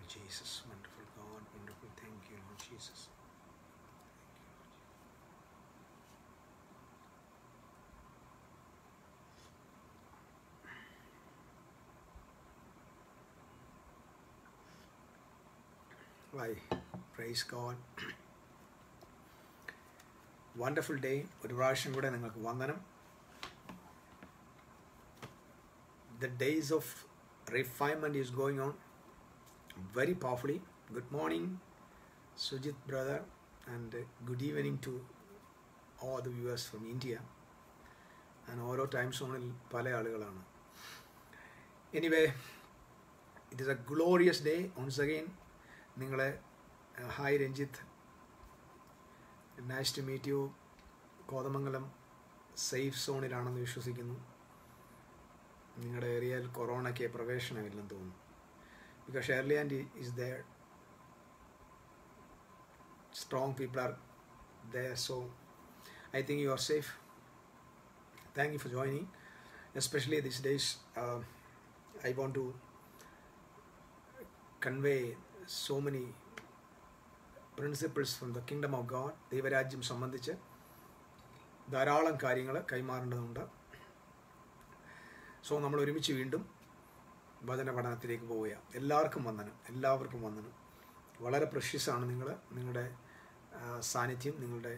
Lord Jesus. Wonderful God. Wonderful. Thank you, Lord Jesus. Why? Praise God. Wonderful day ഒരു പ്രാവശ്യം കൂടെ നിങ്ങൾക്ക് വന്ദനം the days of refinement is going on very powerfully good morning Sujith brother and good evening to all the viewers from India and ഓരോ time സോണിൽ പല ആളുകളാണ് anyway it is a glorious day once again നിങ്ങളെ hi Ranjith nice to meet you Kothamangalam safe സോണിലാണെന്ന് വിശ്വസിക്കുന്നു നിങ്ങളുടെ ഏരിയയിൽ കൊറോണയ്ക്ക് പ്രവേശനമില്ലെന്ന് തോന്നുന്നു because surely and is there strong people are there so I think you are safe thank you for joining especially this days I want to convey so many principles from the kingdom of God ദൈവരാജ്യം സംബന്ധിച്ച് ധാരാളം കാര്യങ്ങൾ കൈമാറേണ്ടതുണ്ട് so നമ്മൾ ഒരുമിച്ച് വീണ്ടും വചന പഠനത്തിലേക്ക് പോവുക എല്ലാവർക്കും വന്ദനം എല്ലാവർക്കും വന്ദനം വളരെ പ്രഷ്യസാണ് നിങ്ങൾ നിങ്ങളുടെ സാന്നിധ്യം നിങ്ങളുടെ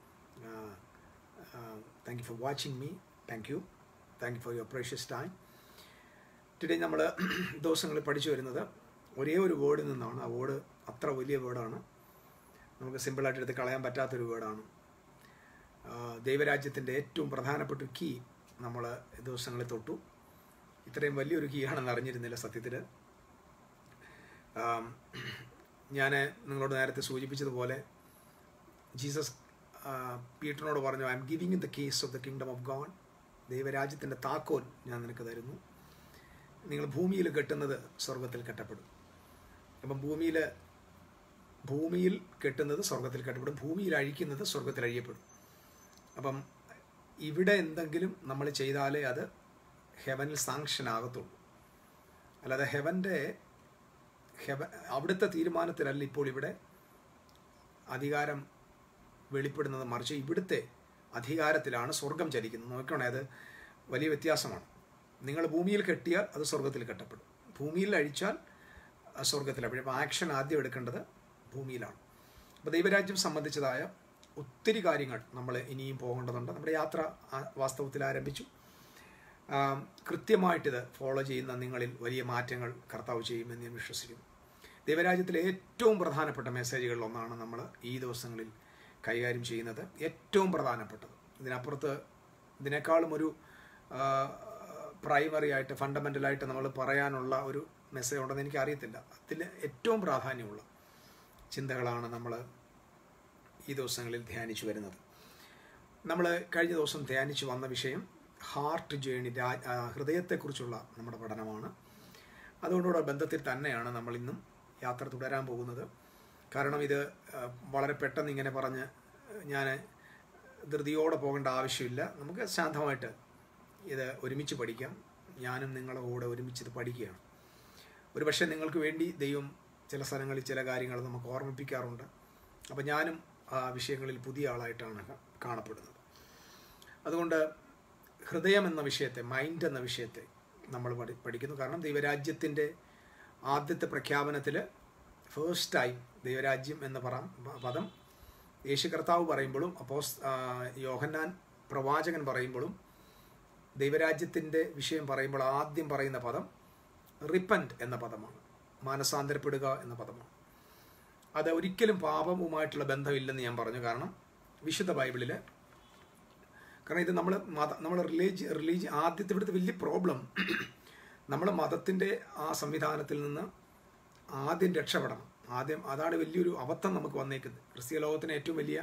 thank you for watching me thank you thank you for your precious time today നമ്മൾ ദിവസങ്ങളിൽ പഠിച്ചു വരുന്നത് ഒരേ ഒരു വേർഡിൽ നിന്നാണ് ആ വേർഡ് അത്ര വലിയ വേർഡാണ് നമുക്ക് സിമ്പിളായിട്ട് എടുത്ത് കളയാൻ പറ്റാത്തൊരു വേർഡാണ് ദൈവരാജ്യത്തിൻ്റെ ഏറ്റവും പ്രധാനപ്പെട്ട കീ നമ്മൾ ദിവസങ്ങളിൽ തൊട്ടു ഇത്രയും വലിയൊരു കീ ആണെന്ന് അറിഞ്ഞിരുന്നില്ല സത്യത്തിൽ ഞാൻ നിങ്ങളോട് നേരത്തെ സൂചിപ്പിച്ചതുപോലെ ജീസസ് പീറ്ററിനോട് പറഞ്ഞു I'm giving in the keys of the kingdom of God ദൈവരാജ്യത്തിൻ്റെ താക്കോൽ ഞാൻ നിനക്ക് തരുന്നു നിങ്ങൾ ഭൂമിയിൽ കെട്ടുന്നത് സ്വർഗത്തിൽ കെട്ടപ്പെടും അപ്പം ഭൂമിയിൽ ഭൂമിയിൽ കെട്ടുന്നത് സ്വർഗത്തിൽ കെട്ടപ്പെടും ഭൂമിയിൽ അഴിക്കുന്നത് സ്വർഗത്തിൽ അഴിയപ്പെടും അപ്പം ഇവിടെ എന്തെങ്കിലും നമ്മൾ ചെയ്താലേ അത് ഹെവനിൽ സാങ്ഷൻ ആകത്തുള്ളൂ അല്ലാതെ ഹെവൻ്റെ ഹെവൻ അവിടുത്തെ തീരുമാനത്തിലല്ല ഇപ്പോൾ ഇവിടെ അധികാരം വെളിപ്പെടുന്നത് മറിച്ച് ഇവിടുത്തെ അധികാരത്തിലാണ് സ്വർഗം ചലിക്കുന്നത് നോക്കണേ അത് വലിയ വ്യത്യാസമാണ് നിങ്ങൾ ഭൂമിയിൽ കെട്ടിയാൽ അത് സ്വർഗത്തിൽ കെട്ടപ്പെടും ഭൂമിയിൽ അഴിച്ചാൽ സ്വർഗത്തിൽ അപ്പോൾ ആക്ഷൻ ആദ്യം എടുക്കേണ്ടത് ഭൂമിയിലാണ് അപ്പോൾ ദൈവരാജ്യം സംബന്ധിച്ചതായ ഒത്തിരി കാര്യങ്ങൾ നമ്മൾ ഇനിയും പോകേണ്ടതുണ്ട് നമ്മുടെ യാത്ര വാസ്തവത്തിൽ ആരംഭിച്ചു കൃത്യമായിട്ടിത് ഫോളോ ചെയ്യുന്ന നിങ്ങളിൽ വലിയ മാറ്റങ്ങൾ കർത്താവ് ചെയ്യുമെന്ന് ഞാൻ വിശ്വസിക്കുന്നു ദൈവരാജ്യത്തിലെ ഏറ്റവും പ്രധാനപ്പെട്ട മെസ്സേജുകളിൽ ഒന്നാണ് നമ്മൾ ഈ ദിവസങ്ങളിൽ കൈകാര്യം ചെയ്യുന്നത് ഏറ്റവും പ്രധാനപ്പെട്ടത് ഇതിനപ്പുറത്ത് ഇതിനേക്കാളും ഒരു പ്രൈമറി ആയിട്ട് ഫണ്ടമെൻ്റലായിട്ട് നമ്മൾ പറയാനുള്ള ഒരു മെസ്സേജ് ഉണ്ടെന്ന് എനിക്ക് അറിയത്തില്ല അതിൽ ഏറ്റവും പ്രാധാന്യമുള്ള ചിന്തകളാണ് നമ്മൾ ഈ ദിവസങ്ങളിൽ ധ്യാനിച്ചു വരുന്നത് നമ്മൾ കഴിഞ്ഞ ദിവസം ധ്യാനിച്ചു വന്ന വിഷയം ഹാർട്ട് ജേണി ഹൃദയത്തെക്കുറിച്ചുള്ള നമ്മുടെ പഠനമാണ് അതുകൊണ്ടുള്ള ബന്ധത്തിൽ തന്നെയാണ് നമ്മൾ ഇന്നും യാത്ര തുടരാൻ പോകുന്നത് കാരണം ഇത് വളരെ പെട്ടെന്ന് ഇങ്ങനെ പറഞ്ഞ് ഞാൻ ധൃതിയോടെ പോകേണ്ട ആവശ്യമില്ല നമുക്ക് ശാന്തമായിട്ട് ഇത് ഒരുമിച്ച് പഠിക്കാം ഞാനും നിങ്ങളുടെ കൂടെ ഒരുമിച്ച് ഇത് പഠിക്കുകയാണ് ഒരു പക്ഷേ നിങ്ങൾക്ക് വേണ്ടി ദൈവം ചില സ്ഥലങ്ങളിൽ ചില കാര്യങ്ങൾ നമുക്ക് ഓർമ്മിപ്പിക്കാറുണ്ട് അപ്പോൾ ഞാനും ആ വിഷയങ്ങളിൽ പുതിയ ആളായിട്ടാണ് കാണപ്പെടുന്നത് അതുകൊണ്ട് ഹൃദയം എന്ന വിഷയത്തെ മൈൻഡ് എന്ന വിഷയത്തെ നമ്മൾ പഠി പഠിക്കുന്നു കാരണം ദൈവരാജ്യത്തിൻ്റെ ആദ്യത്തെ പ്രഖ്യാപനത്തിൽ ഫേസ്റ്റ് ടൈം ദൈവരാജ്യം എന്ന പറ പദം യേശു കർത്താവ് പറയുമ്പോഴും അപ്പോസ് യോഹന്നാൻ പ്രവാചകൻ പറയുമ്പോഴും ദൈവരാജ്യത്തിൻ്റെ വിഷയം പറയുമ്പോൾ ആദ്യം പറയുന്ന പദം റിപ്പൻറ്റ് എന്ന പദമാണ് മാനസാന്തരപ്പെടുക എന്ന പദമാണ് അത് ഒരിക്കലും പാപവുമായിട്ടുള്ള ബന്ധമില്ലെന്ന് ഞാൻ പറഞ്ഞു കാരണം വിശുദ്ധ ബൈബിളിൽ കാരണം ഇത് നമ്മൾ മത നമ്മൾ റിലീജ് റിലീജ് ആദ്യത്തെ ഇവിടുത്തെ വലിയ പ്രോബ്ലം നമ്മൾ മതത്തിൻ്റെ ആ സംവിധാനത്തിൽ നിന്ന് ആദ്യം രക്ഷപ്പെടണം ആദ്യം അതാണ് വലിയൊരു അബദ്ധം നമുക്ക് വന്നേക്കുന്നത് ക്രിസ്തീയ ലോകത്തിന് ഏറ്റവും വലിയ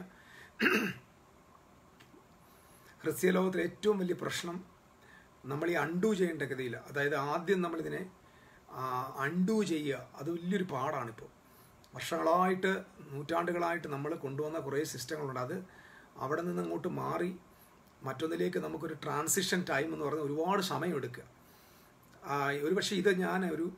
ക്രിസ്തീയ ലോകത്തിലെ ഏറ്റവും വലിയ പ്രശ്നം നമ്മൾ ഈ അണ്ടു ചെയ്യേണ്ട ഗതിയില്ല അതായത് ആദ്യം നമ്മളിതിനെ അണ്ടു ചെയ്യുക അത് വലിയൊരു പാടാണിപ്പോൾ വർഷങ്ങളായിട്ട് നൂറ്റാണ്ടുകളായിട്ട് നമ്മൾ കൊണ്ടുവന്ന കുറേ സിസ്റ്റങ്ങളുണ്ട് അത് അവിടെ നിന്ന് അങ്ങോട്ട് മാറി മറ്റൊന്നിലേക്ക് നമുക്കൊരു ട്രാൻസിഷൻ ടൈം എന്ന് പറഞ്ഞാൽ ഒരുപാട് സമയമെടുക്കുക ഒരുപക്ഷെ ഇത് ഞാൻ ഒരു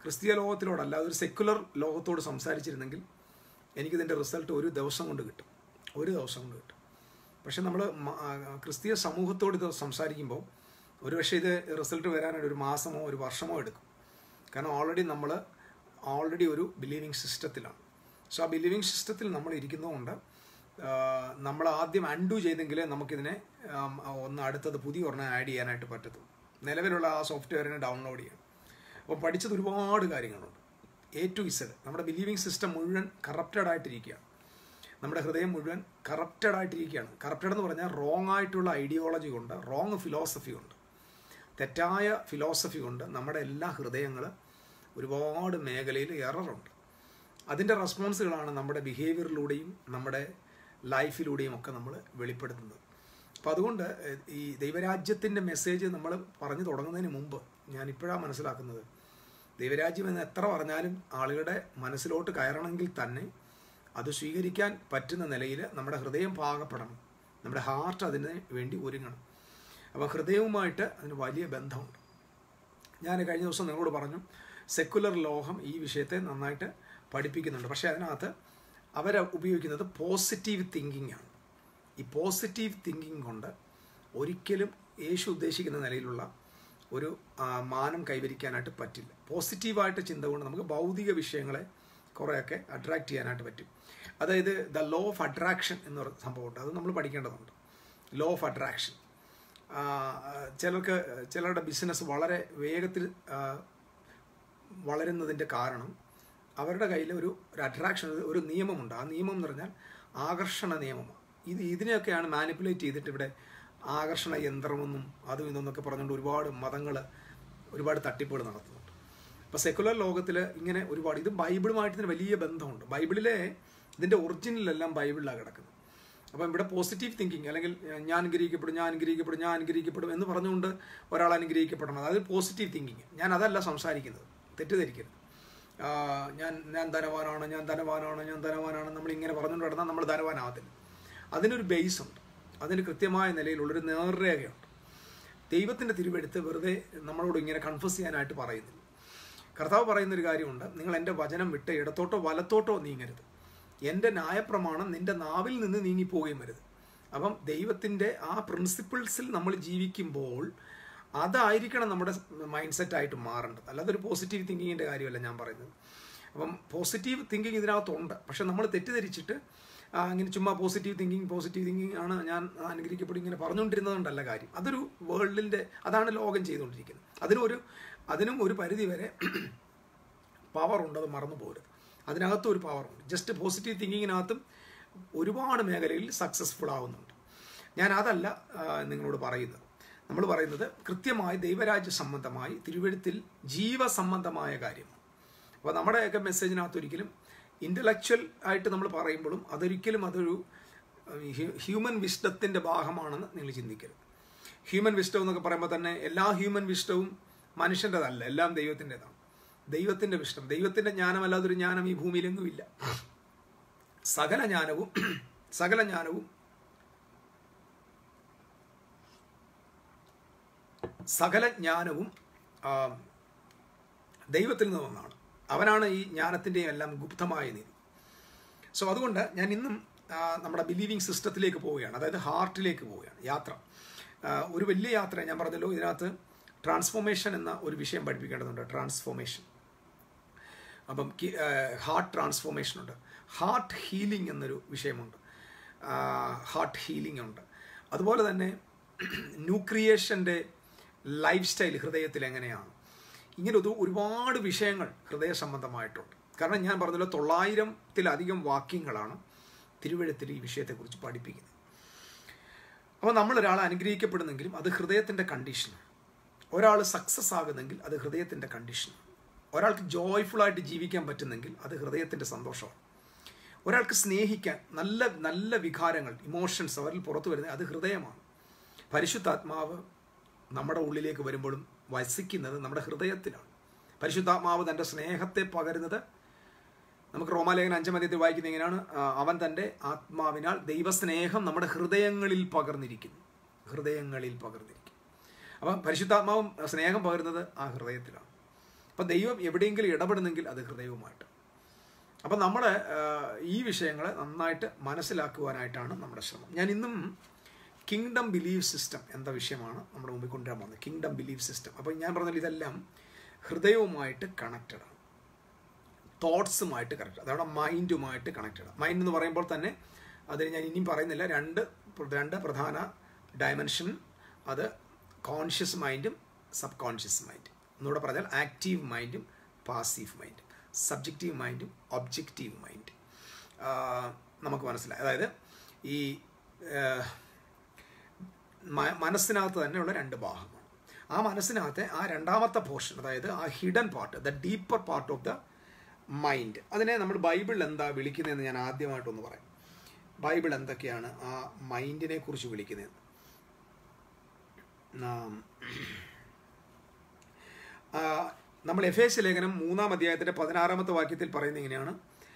ക്രിസ്തീയ ലോകത്തിലോടല്ല ഒരു സെക്കുലർ ലോകത്തോട് സംസാരിച്ചിരുന്നെങ്കിൽ എനിക്കിതിൻ്റെ റിസൾട്ട് ഒരു ദിവസം കൊണ്ട് കിട്ടും ഒരു ദിവസം കൊണ്ട് കിട്ടും പക്ഷെ നമ്മൾ ക്രിസ്തീയ സമൂഹത്തോട് ഇത് സംസാരിക്കുമ്പോൾ ഒരുപക്ഷെ ഇത് റിസൾട്ട് വരാനായിട്ട് ഒരു മാസമോ ഒരു വർഷമോ എടുക്കും കാരണം ഓൾറെഡി നമ്മൾ ഓൾറെഡി ഒരു ബിലീവിങ് സിസ്റ്റത്തിലാണ് സോ ആ ബിലീവിങ് സിസ്റ്റത്തിൽ നമ്മൾ ഇരിക്കുന്നതുകൊണ്ട് നമ്മൾ ആദ്യം അൺഡു ചെയ്തെങ്കിലേ നമുക്കിതിനെ ആം, ഒന്ന് അടുത്തത് പുതിയ ഒരെണ്ണം ആഡ് ചെയ്യാനായിട്ട് പറ്റത്തുള്ളൂ നിലവിലുള്ള ആ സോഫ്റ്റ്വെയറിനെ ഡൗൺലോഡ് ചെയ്യാം അപ്പോൾ പഠിച്ചത് ഒരുപാട് കാര്യങ്ങളുണ്ട് എ ടു ഇസഡ് നമ്മുടെ ബിലീവിങ് സിസ്റ്റം മുഴുവൻ കറപ്റ്റഡ് ആയിട്ടിരിക്കുകയാണ് നമ്മുടെ ഹൃദയം മുഴുവൻ കറപ്റ്റഡ് ആയിട്ടിരിക്കുകയാണ് കറപ്റ്റഡ് എന്ന് പറഞ്ഞാൽ റോങ് ആയിട്ടുള്ള ഐഡിയോളജി കൊണ്ട് റോങ് ഫിലോസഫി ഉണ്ട് തെറ്റായ ഫിലോസഫി കൊണ്ട് നമ്മുടെ എല്ലാ ഹൃദയങ്ങൾ ഒരുപാട് മേഖലയിൽ എററുണ്ട് അതിൻ്റെ റെസ്പോൺസുകളാണ് നമ്മുടെ ബിഹേവിയറിലൂടെയും നമ്മുടെ ലൈഫിലൂടെയും ഒക്കെ നമ്മൾ വെളിപ്പെടുത്തുന്നത് അപ്പോൾ അതുകൊണ്ട് എഹ്, ഈ ദൈവരാജ്യത്തിൻ്റെ മെസ്സേജ് നമ്മൾ പറഞ്ഞു തുടങ്ങുന്നതിന് മുമ്പ് ഞാൻ ഇപ്പോഴാണ് മനസ്സിലാക്കുന്നത് ദൈവരാജ്യം എന്ന് എത്ര പറഞ്ഞാലും ആളുകളുടെ മനസ്സിലോട്ട് കയറണമെങ്കിൽ തന്നെ അത് സ്വീകരിക്കാൻ പറ്റുന്ന നിലയിൽ നമ്മുടെ ഹൃദയം പാകപ്പെടണം നമ്മുടെ ഹാർട്ട് അതിന് വേണ്ടി ഒരുങ്ങണം അപ്പോൾ ഹൃദയവുമായിട്ട് അതിന് വലിയ ബന്ധമുണ്ട് ഞാൻ കഴിഞ്ഞ ദിവസം നിങ്ങളോട് പറഞ്ഞു സെക്കുലർ ലോകം ഈ വിഷയത്തെ നന്നായിട്ട് പഠിപ്പിക്കുന്നുണ്ട് പക്ഷേ അതിനകത്ത് അവർ ഉപയോഗിക്കുന്നത് പോസിറ്റീവ് തിങ്കിങ് ആണ് ഈ പോസിറ്റീവ് തിങ്കിങ് കൊണ്ട് ഒരിക്കലും യേശു ഉദ്ദേശിക്കുന്ന നിലയിലുള്ള ഒരു ആ, മാനം കൈവരിക്കാനായിട്ട് പറ്റില്ല പോസിറ്റീവായിട്ട് ചിന്ത കൊണ്ട് നമുക്ക് ഭൗതിക വിഷയങ്ങളെ കുറേയൊക്കെ അട്രാക്ട് ചെയ്യാനായിട്ട് പറ്റും അതായത് ദ ലോ ഓഫ് അട്രാക്ഷൻ എന്ന് പറയുന്ന സംഭവമുണ്ട് അത് നമ്മൾ പഠിക്കേണ്ടതുണ്ട് ലോ ഓഫ് അട്രാക്ഷൻ ചിലർക്ക് ചിലരുടെ ബിസിനസ് വളരെ വേഗത്തിൽ ആ, വളരുന്നതിൻ്റെ കാരണം അവരുടെ കയ്യിൽ ഒരു ഒരു അട്രാക്ഷൻ ഒരു നിയമമുണ്ട് ആ നിയമം എന്ന് പറഞ്ഞാൽ ആകർഷണ നിയമമാണ് ഇത് ഇതിനെയൊക്കെയാണ് മാനിപ്പുലേറ്റ് ചെയ്തിട്ട് ഇവിടെ ആകർഷണ യന്ത്രമെന്നും അതും ഇതെന്നൊക്കെ പറഞ്ഞുകൊണ്ട് ഒരുപാട് മതങ്ങൾ ഒരുപാട് തട്ടിപ്പുകൾ നടത്തുന്നുണ്ട് അപ്പോൾ സെക്കുലർ ലോകത്തിൽ ഇങ്ങനെ ഒരുപാട് ഇത് ബൈബിളുമായിട്ട് ഇതിന് വലിയ ബന്ധമുണ്ട് ബൈബിളിലെ ഇതിൻ്റെ ഒറിജിനലെല്ലാം ബൈബിളിലാണ് കിടക്കുന്നത് അപ്പം ഇവിടെ പോസിറ്റീവ് തിങ്കിങ് അല്ലെങ്കിൽ ഏഹ്, ഞാൻ അനുഗ്രഹിക്കപ്പെടും ഞാൻ അനുഗ്രഹിക്കപ്പെടും ഞാൻ അനുഗ്രഹിക്കപ്പെടും എന്ന് പറഞ്ഞുകൊണ്ട് ഒരാൾ അനുഗ്രഹിക്കപ്പെടണം അതായത് പോസിറ്റീവ് തിങ്കിങ് ഞാൻ അതല്ല സംസാരിക്കുന്നത് തെറ്റിദ്ധരിക്കരുത് ആ, ഞാൻ ഞാൻ ധനവാനാണ് ഞാൻ ധനവാനാണ് ഞാൻ ധനവാനാണ് നമ്മൾ ഇങ്ങനെ പറഞ്ഞുകൊണ്ട് കിടന്നാൽ നമ്മൾ ധനവാനാകത്തില്ല അതിനൊരു ബേസ് ഉണ്ട് അതിന് കൃത്യമായ നിലയിലുള്ളൊരു നേർരേഖയുണ്ട് ദൈവത്തിൻ്റെ തിരുവെടുത്ത് വെറുതെ നമ്മളോട് ഇങ്ങനെ കൺഫസ് ചെയ്യാനായിട്ട് പറയുന്നില്ല കർത്താവ് പറയുന്നൊരു കാര്യമുണ്ട് നിങ്ങൾ എൻ്റെ വചനം വിട്ട് ഇടത്തോട്ടോ വലത്തോട്ടോ നീങ്ങരുത് എൻ്റെ ന്യായപ്രമാണം നിൻ്റെ നാവിൽ നിന്ന് നീങ്ങിപ്പോവുകയും വരുത് അപ്പം ദൈവത്തിൻ്റെ ആ പ്രിൻസിപ്പിൾസിൽ നമ്മൾ ജീവിക്കുമ്പോൾ അതായിരിക്കണം നമ്മുടെ മൈൻഡ് സെറ്റ് ആയിട്ട് മാറേണ്ടത് അല്ലാതെ ഒരു പോസിറ്റീവ് തിങ്കിങ്ങിൻ്റെ കാര്യമല്ല ഞാൻ പറയുന്നത് അപ്പം പോസിറ്റീവ് തിങ്കിങ് ഇതിനകത്തുണ്ട് പക്ഷെ നമ്മൾ തെറ്റിദ്ധരിച്ചിട്ട് ആ, ഇങ്ങനെ ചുമ്മാ പോസിറ്റീവ് തിങ്കിങ് പോസിറ്റീവ് തിങ്കിങ് ആണ് ഞാൻ അനുഗ്രഹിക്കപ്പെടും ഇങ്ങനെ പറഞ്ഞുകൊണ്ടിരുന്നതുകൊണ്ടല്ല കാര്യം അതൊരു വേൾഡിൻ്റെ അതാണ് ലോകം ചെയ്തുകൊണ്ടിരിക്കുന്നത് അതിനൊരു അതിനും ഒരു പരിധി വരെ പവർ ഉണ്ട് അത് മറന്നു പോകരുത് അതിനകത്തും ഒരു പവറുണ്ട് ജസ്റ്റ് പോസിറ്റീവ് തിങ്കിങ്ങിനകത്തും ഒരുപാട് മേഖലയിൽ സക്സസ്ഫുൾ ആവുന്നുണ്ട് ഞാൻ അതല്ല ആ, നിങ്ങളോട് പറയുന്നത് നമ്മൾ പറയുന്നത് കൃത്യമായി ദൈവരാജ്യ സംബന്ധമായി തിരുവഴുത്തിൽ ജീവസംബന്ധമായ കാര്യമാണ് അപ്പോൾ നമ്മുടെയൊക്കെ മെസ്സേജിനകത്ത് ഒരിക്കലും ഇൻ്റലക്ച്വൽ ആയിട്ട് നമ്മൾ പറയുമ്പോഴും അതൊരിക്കലും അതൊരു ഹ്യൂമൻ വിഷ്ടത്തിൻ്റെ ഭാഗമാണെന്ന് നിങ്ങൾ ചിന്തിക്കരുത് ഹ്യൂമൻ വിഷ്ടം എന്നൊക്കെ പറയുമ്പോൾ തന്നെ എല്ലാ ഹ്യൂമൻ വിഷ്ടവും മനുഷ്യൻ്റെതല്ല എല്ലാം ദൈവത്തിൻ്റെതാണ് ദൈവത്തിൻ്റെ വിഷ്ടം ദൈവത്തിൻ്റെ ജ്ഞാനമല്ലാതൊരു ജ്ഞാനം ഈ ഭൂമിയിലെങ്ങും ഇല്ല സകല ജ്ഞാനവും സകല ജ്ഞാനവും സകല ജ്ഞാനവും ആ, ദൈവത്തിൽ നിന്ന് വന്നാണ് അവനാണ് ഈ ജ്ഞാനത്തിൻ്റെയും എല്ലാം ഗുപ്തമായ നീതി സോ അതുകൊണ്ട് ഞാൻ ഇന്നും ആ, നമ്മുടെ ബിലീവിങ് സിസ്റ്റത്തിലേക്ക് പോവുകയാണ് അതായത് ഹാർട്ടിലേക്ക് പോവുകയാണ് യാത്ര ആ, ഒരു വലിയ യാത്ര ഞാൻ പറഞ്ഞല്ലോ ഇതിനകത്ത് ട്രാൻസ്ഫോർമേഷൻ എന്ന ഒരു വിഷയം പഠിപ്പിക്കേണ്ടതുണ്ട് ട്രാൻസ്ഫോർമേഷൻ അപ്പം ഹാർട്ട് ട്രാൻസ്ഫോർമേഷൻ ഉണ്ട് ഹാർട്ട് ഹീലിംഗ് എന്നൊരു വിഷയമുണ്ട് ഹാർട്ട് ഹീലിംഗ് ഉണ്ട് അതുപോലെ തന്നെ ന്യൂക്രിയേഷൻ്റെ ലൈഫ് സ്റ്റൈൽ ഹൃദയത്തിൽ എങ്ങനെയാണ് ഇങ്ങനെ ഒരു ഒരുപാട് വിഷയങ്ങൾ ഹൃദയ സംബന്ധമായിട്ടുണ്ട് കാരണം ഞാൻ പറഞ്ഞല്ലോ തൊള്ളായിരത്തിലധികം വാക്യങ്ങളാണ് തിരുവഴുത്തിൽ ഈ വിഷയത്തെക്കുറിച്ച് പഠിപ്പിക്കുന്നത് അപ്പോൾ നമ്മൾ ഒരാളെ അനുഗ്രഹിക്കപ്പെടുന്നെങ്കിലും അത് ഹൃദയത്തിൻ്റെ കണ്ടീഷനാണ് ഒരാൾ സക്സസ് ആകുന്നെങ്കിൽ അത് ഹൃദയത്തിൻ്റെ കണ്ടീഷനാണ് ഒരാൾക്ക് ജോയ്ഫുൾ ആയിട്ട് ജീവിക്കാൻ പറ്റുന്നെങ്കിൽ അത് ഹൃദയത്തിൻ്റെ സന്തോഷമാണ് ഒരാൾക്ക് സ്നേഹിക്കാൻ നല്ല നല്ല വികാരങ്ങൾ ഇമോഷൻസ് അവരിൽ പുറത്തു വരുന്നത് അത് ഹൃദയമാണ് പരിശുദ്ധാത്മാവ് നമ്മുടെ ഉള്ളിലേക്ക് വരുമ്പോഴും വസിക്കുന്നത് നമ്മുടെ ഹൃദയത്തിലാണ് പരിശുദ്ധാത്മാവ് തൻ്റെ സ്നേഹത്തെ പകരുന്നത് നമുക്ക് റോമാലേഖന അഞ്ചാം അധ്യായത്തിൽ വായിക്കുന്ന എങ്ങനെയാണ് ആ, അവൻ തൻ്റെ ആത്മാവിനാൽ ദൈവസ്നേഹം നമ്മുടെ ഹൃദയങ്ങളിൽ പകർന്നിരിക്കുന്നു ഹൃദയങ്ങളിൽ പകർന്നിരിക്കുന്നു അപ്പം പരിശുദ്ധാത്മാവും സ്നേഹം പകരുന്നത് ആ ഹൃദയത്തിലാണ് അപ്പം ദൈവം എവിടെയെങ്കിലും ഇടപെടുന്നെങ്കിൽ അത് ഹൃദയവുമായിട്ട് അപ്പം നമ്മൾ ഈ വിഷയങ്ങൾ നന്നായിട്ട് മനസ്സിലാക്കുവാനായിട്ടാണ് നമ്മുടെ ശ്രമം ഞാൻ ഇന്നും കിങ്ഡം ബിലീവ് സിസ്റ്റം എന്ന വിഷയമാണ് നമ്മുടെ മുമ്പിൽ കൊണ്ടുവരാൻ പോകുന്നത് കിങ്ഡം ബിലീവ് സിസ്റ്റം അപ്പം ഞാൻ പറഞ്ഞാൽ ഇതെല്ലാം ഹൃദയവുമായിട്ട് കണക്റ്റഡ് ആണ് തോട്ട്സുമായിട്ട് കണക്റ്റഡ് അതവിടെ മൈൻഡുമായിട്ട് കണക്റ്റഡ് ആണ് മൈൻഡ് എന്ന് പറയുമ്പോൾ തന്നെ അതിന് ഞാൻ ഇനിയും പറയുന്നില്ല രണ്ട് രണ്ട് പ്രധാന ഡയമെൻഷൻ അത് കോൺഷ്യസ് മൈൻഡും സബ് കോൺഷ്യസ് മൈൻഡ് ഒന്നുകൂടെ പറഞ്ഞാൽ ആക്റ്റീവ് മൈൻഡും പാസീവ് മൈൻഡ് സബ്ജക്റ്റീവ് മൈൻഡും ഒബ്ജക്റ്റീവ് മൈൻഡ് നമുക്ക് മനസ്സിലായി അതായത് ഈ മനസ്സിനകത്ത് തന്നെയുള്ള രണ്ട് ഭാഗമാണ് ആ മനസ്സിനകത്തെ ആ രണ്ടാമത്തെ പോർഷൻ അതായത് ആ hidden part the deeper part of the mind അതിനെ നമ്മൾ ബൈബിളിൽ എന്താ വിളിക്കുന്നതെന്ന് ഞാൻ ആദ്യമായിട്ടൊന്ന് പറയാം ബൈബിൾ എന്തൊക്കെയാണ് ആ മൈൻഡിനെ കുറിച്ച് വിളിക്കുന്നത് നമ്മൾ എഫ് എസ് ലേഖനം മൂന്നാം അധ്യായത്തിൻ്റെ പതിനാറാമത്തെ വാക്യത്തിൽ പറയുന്ന ഇങ്ങനെയാണ്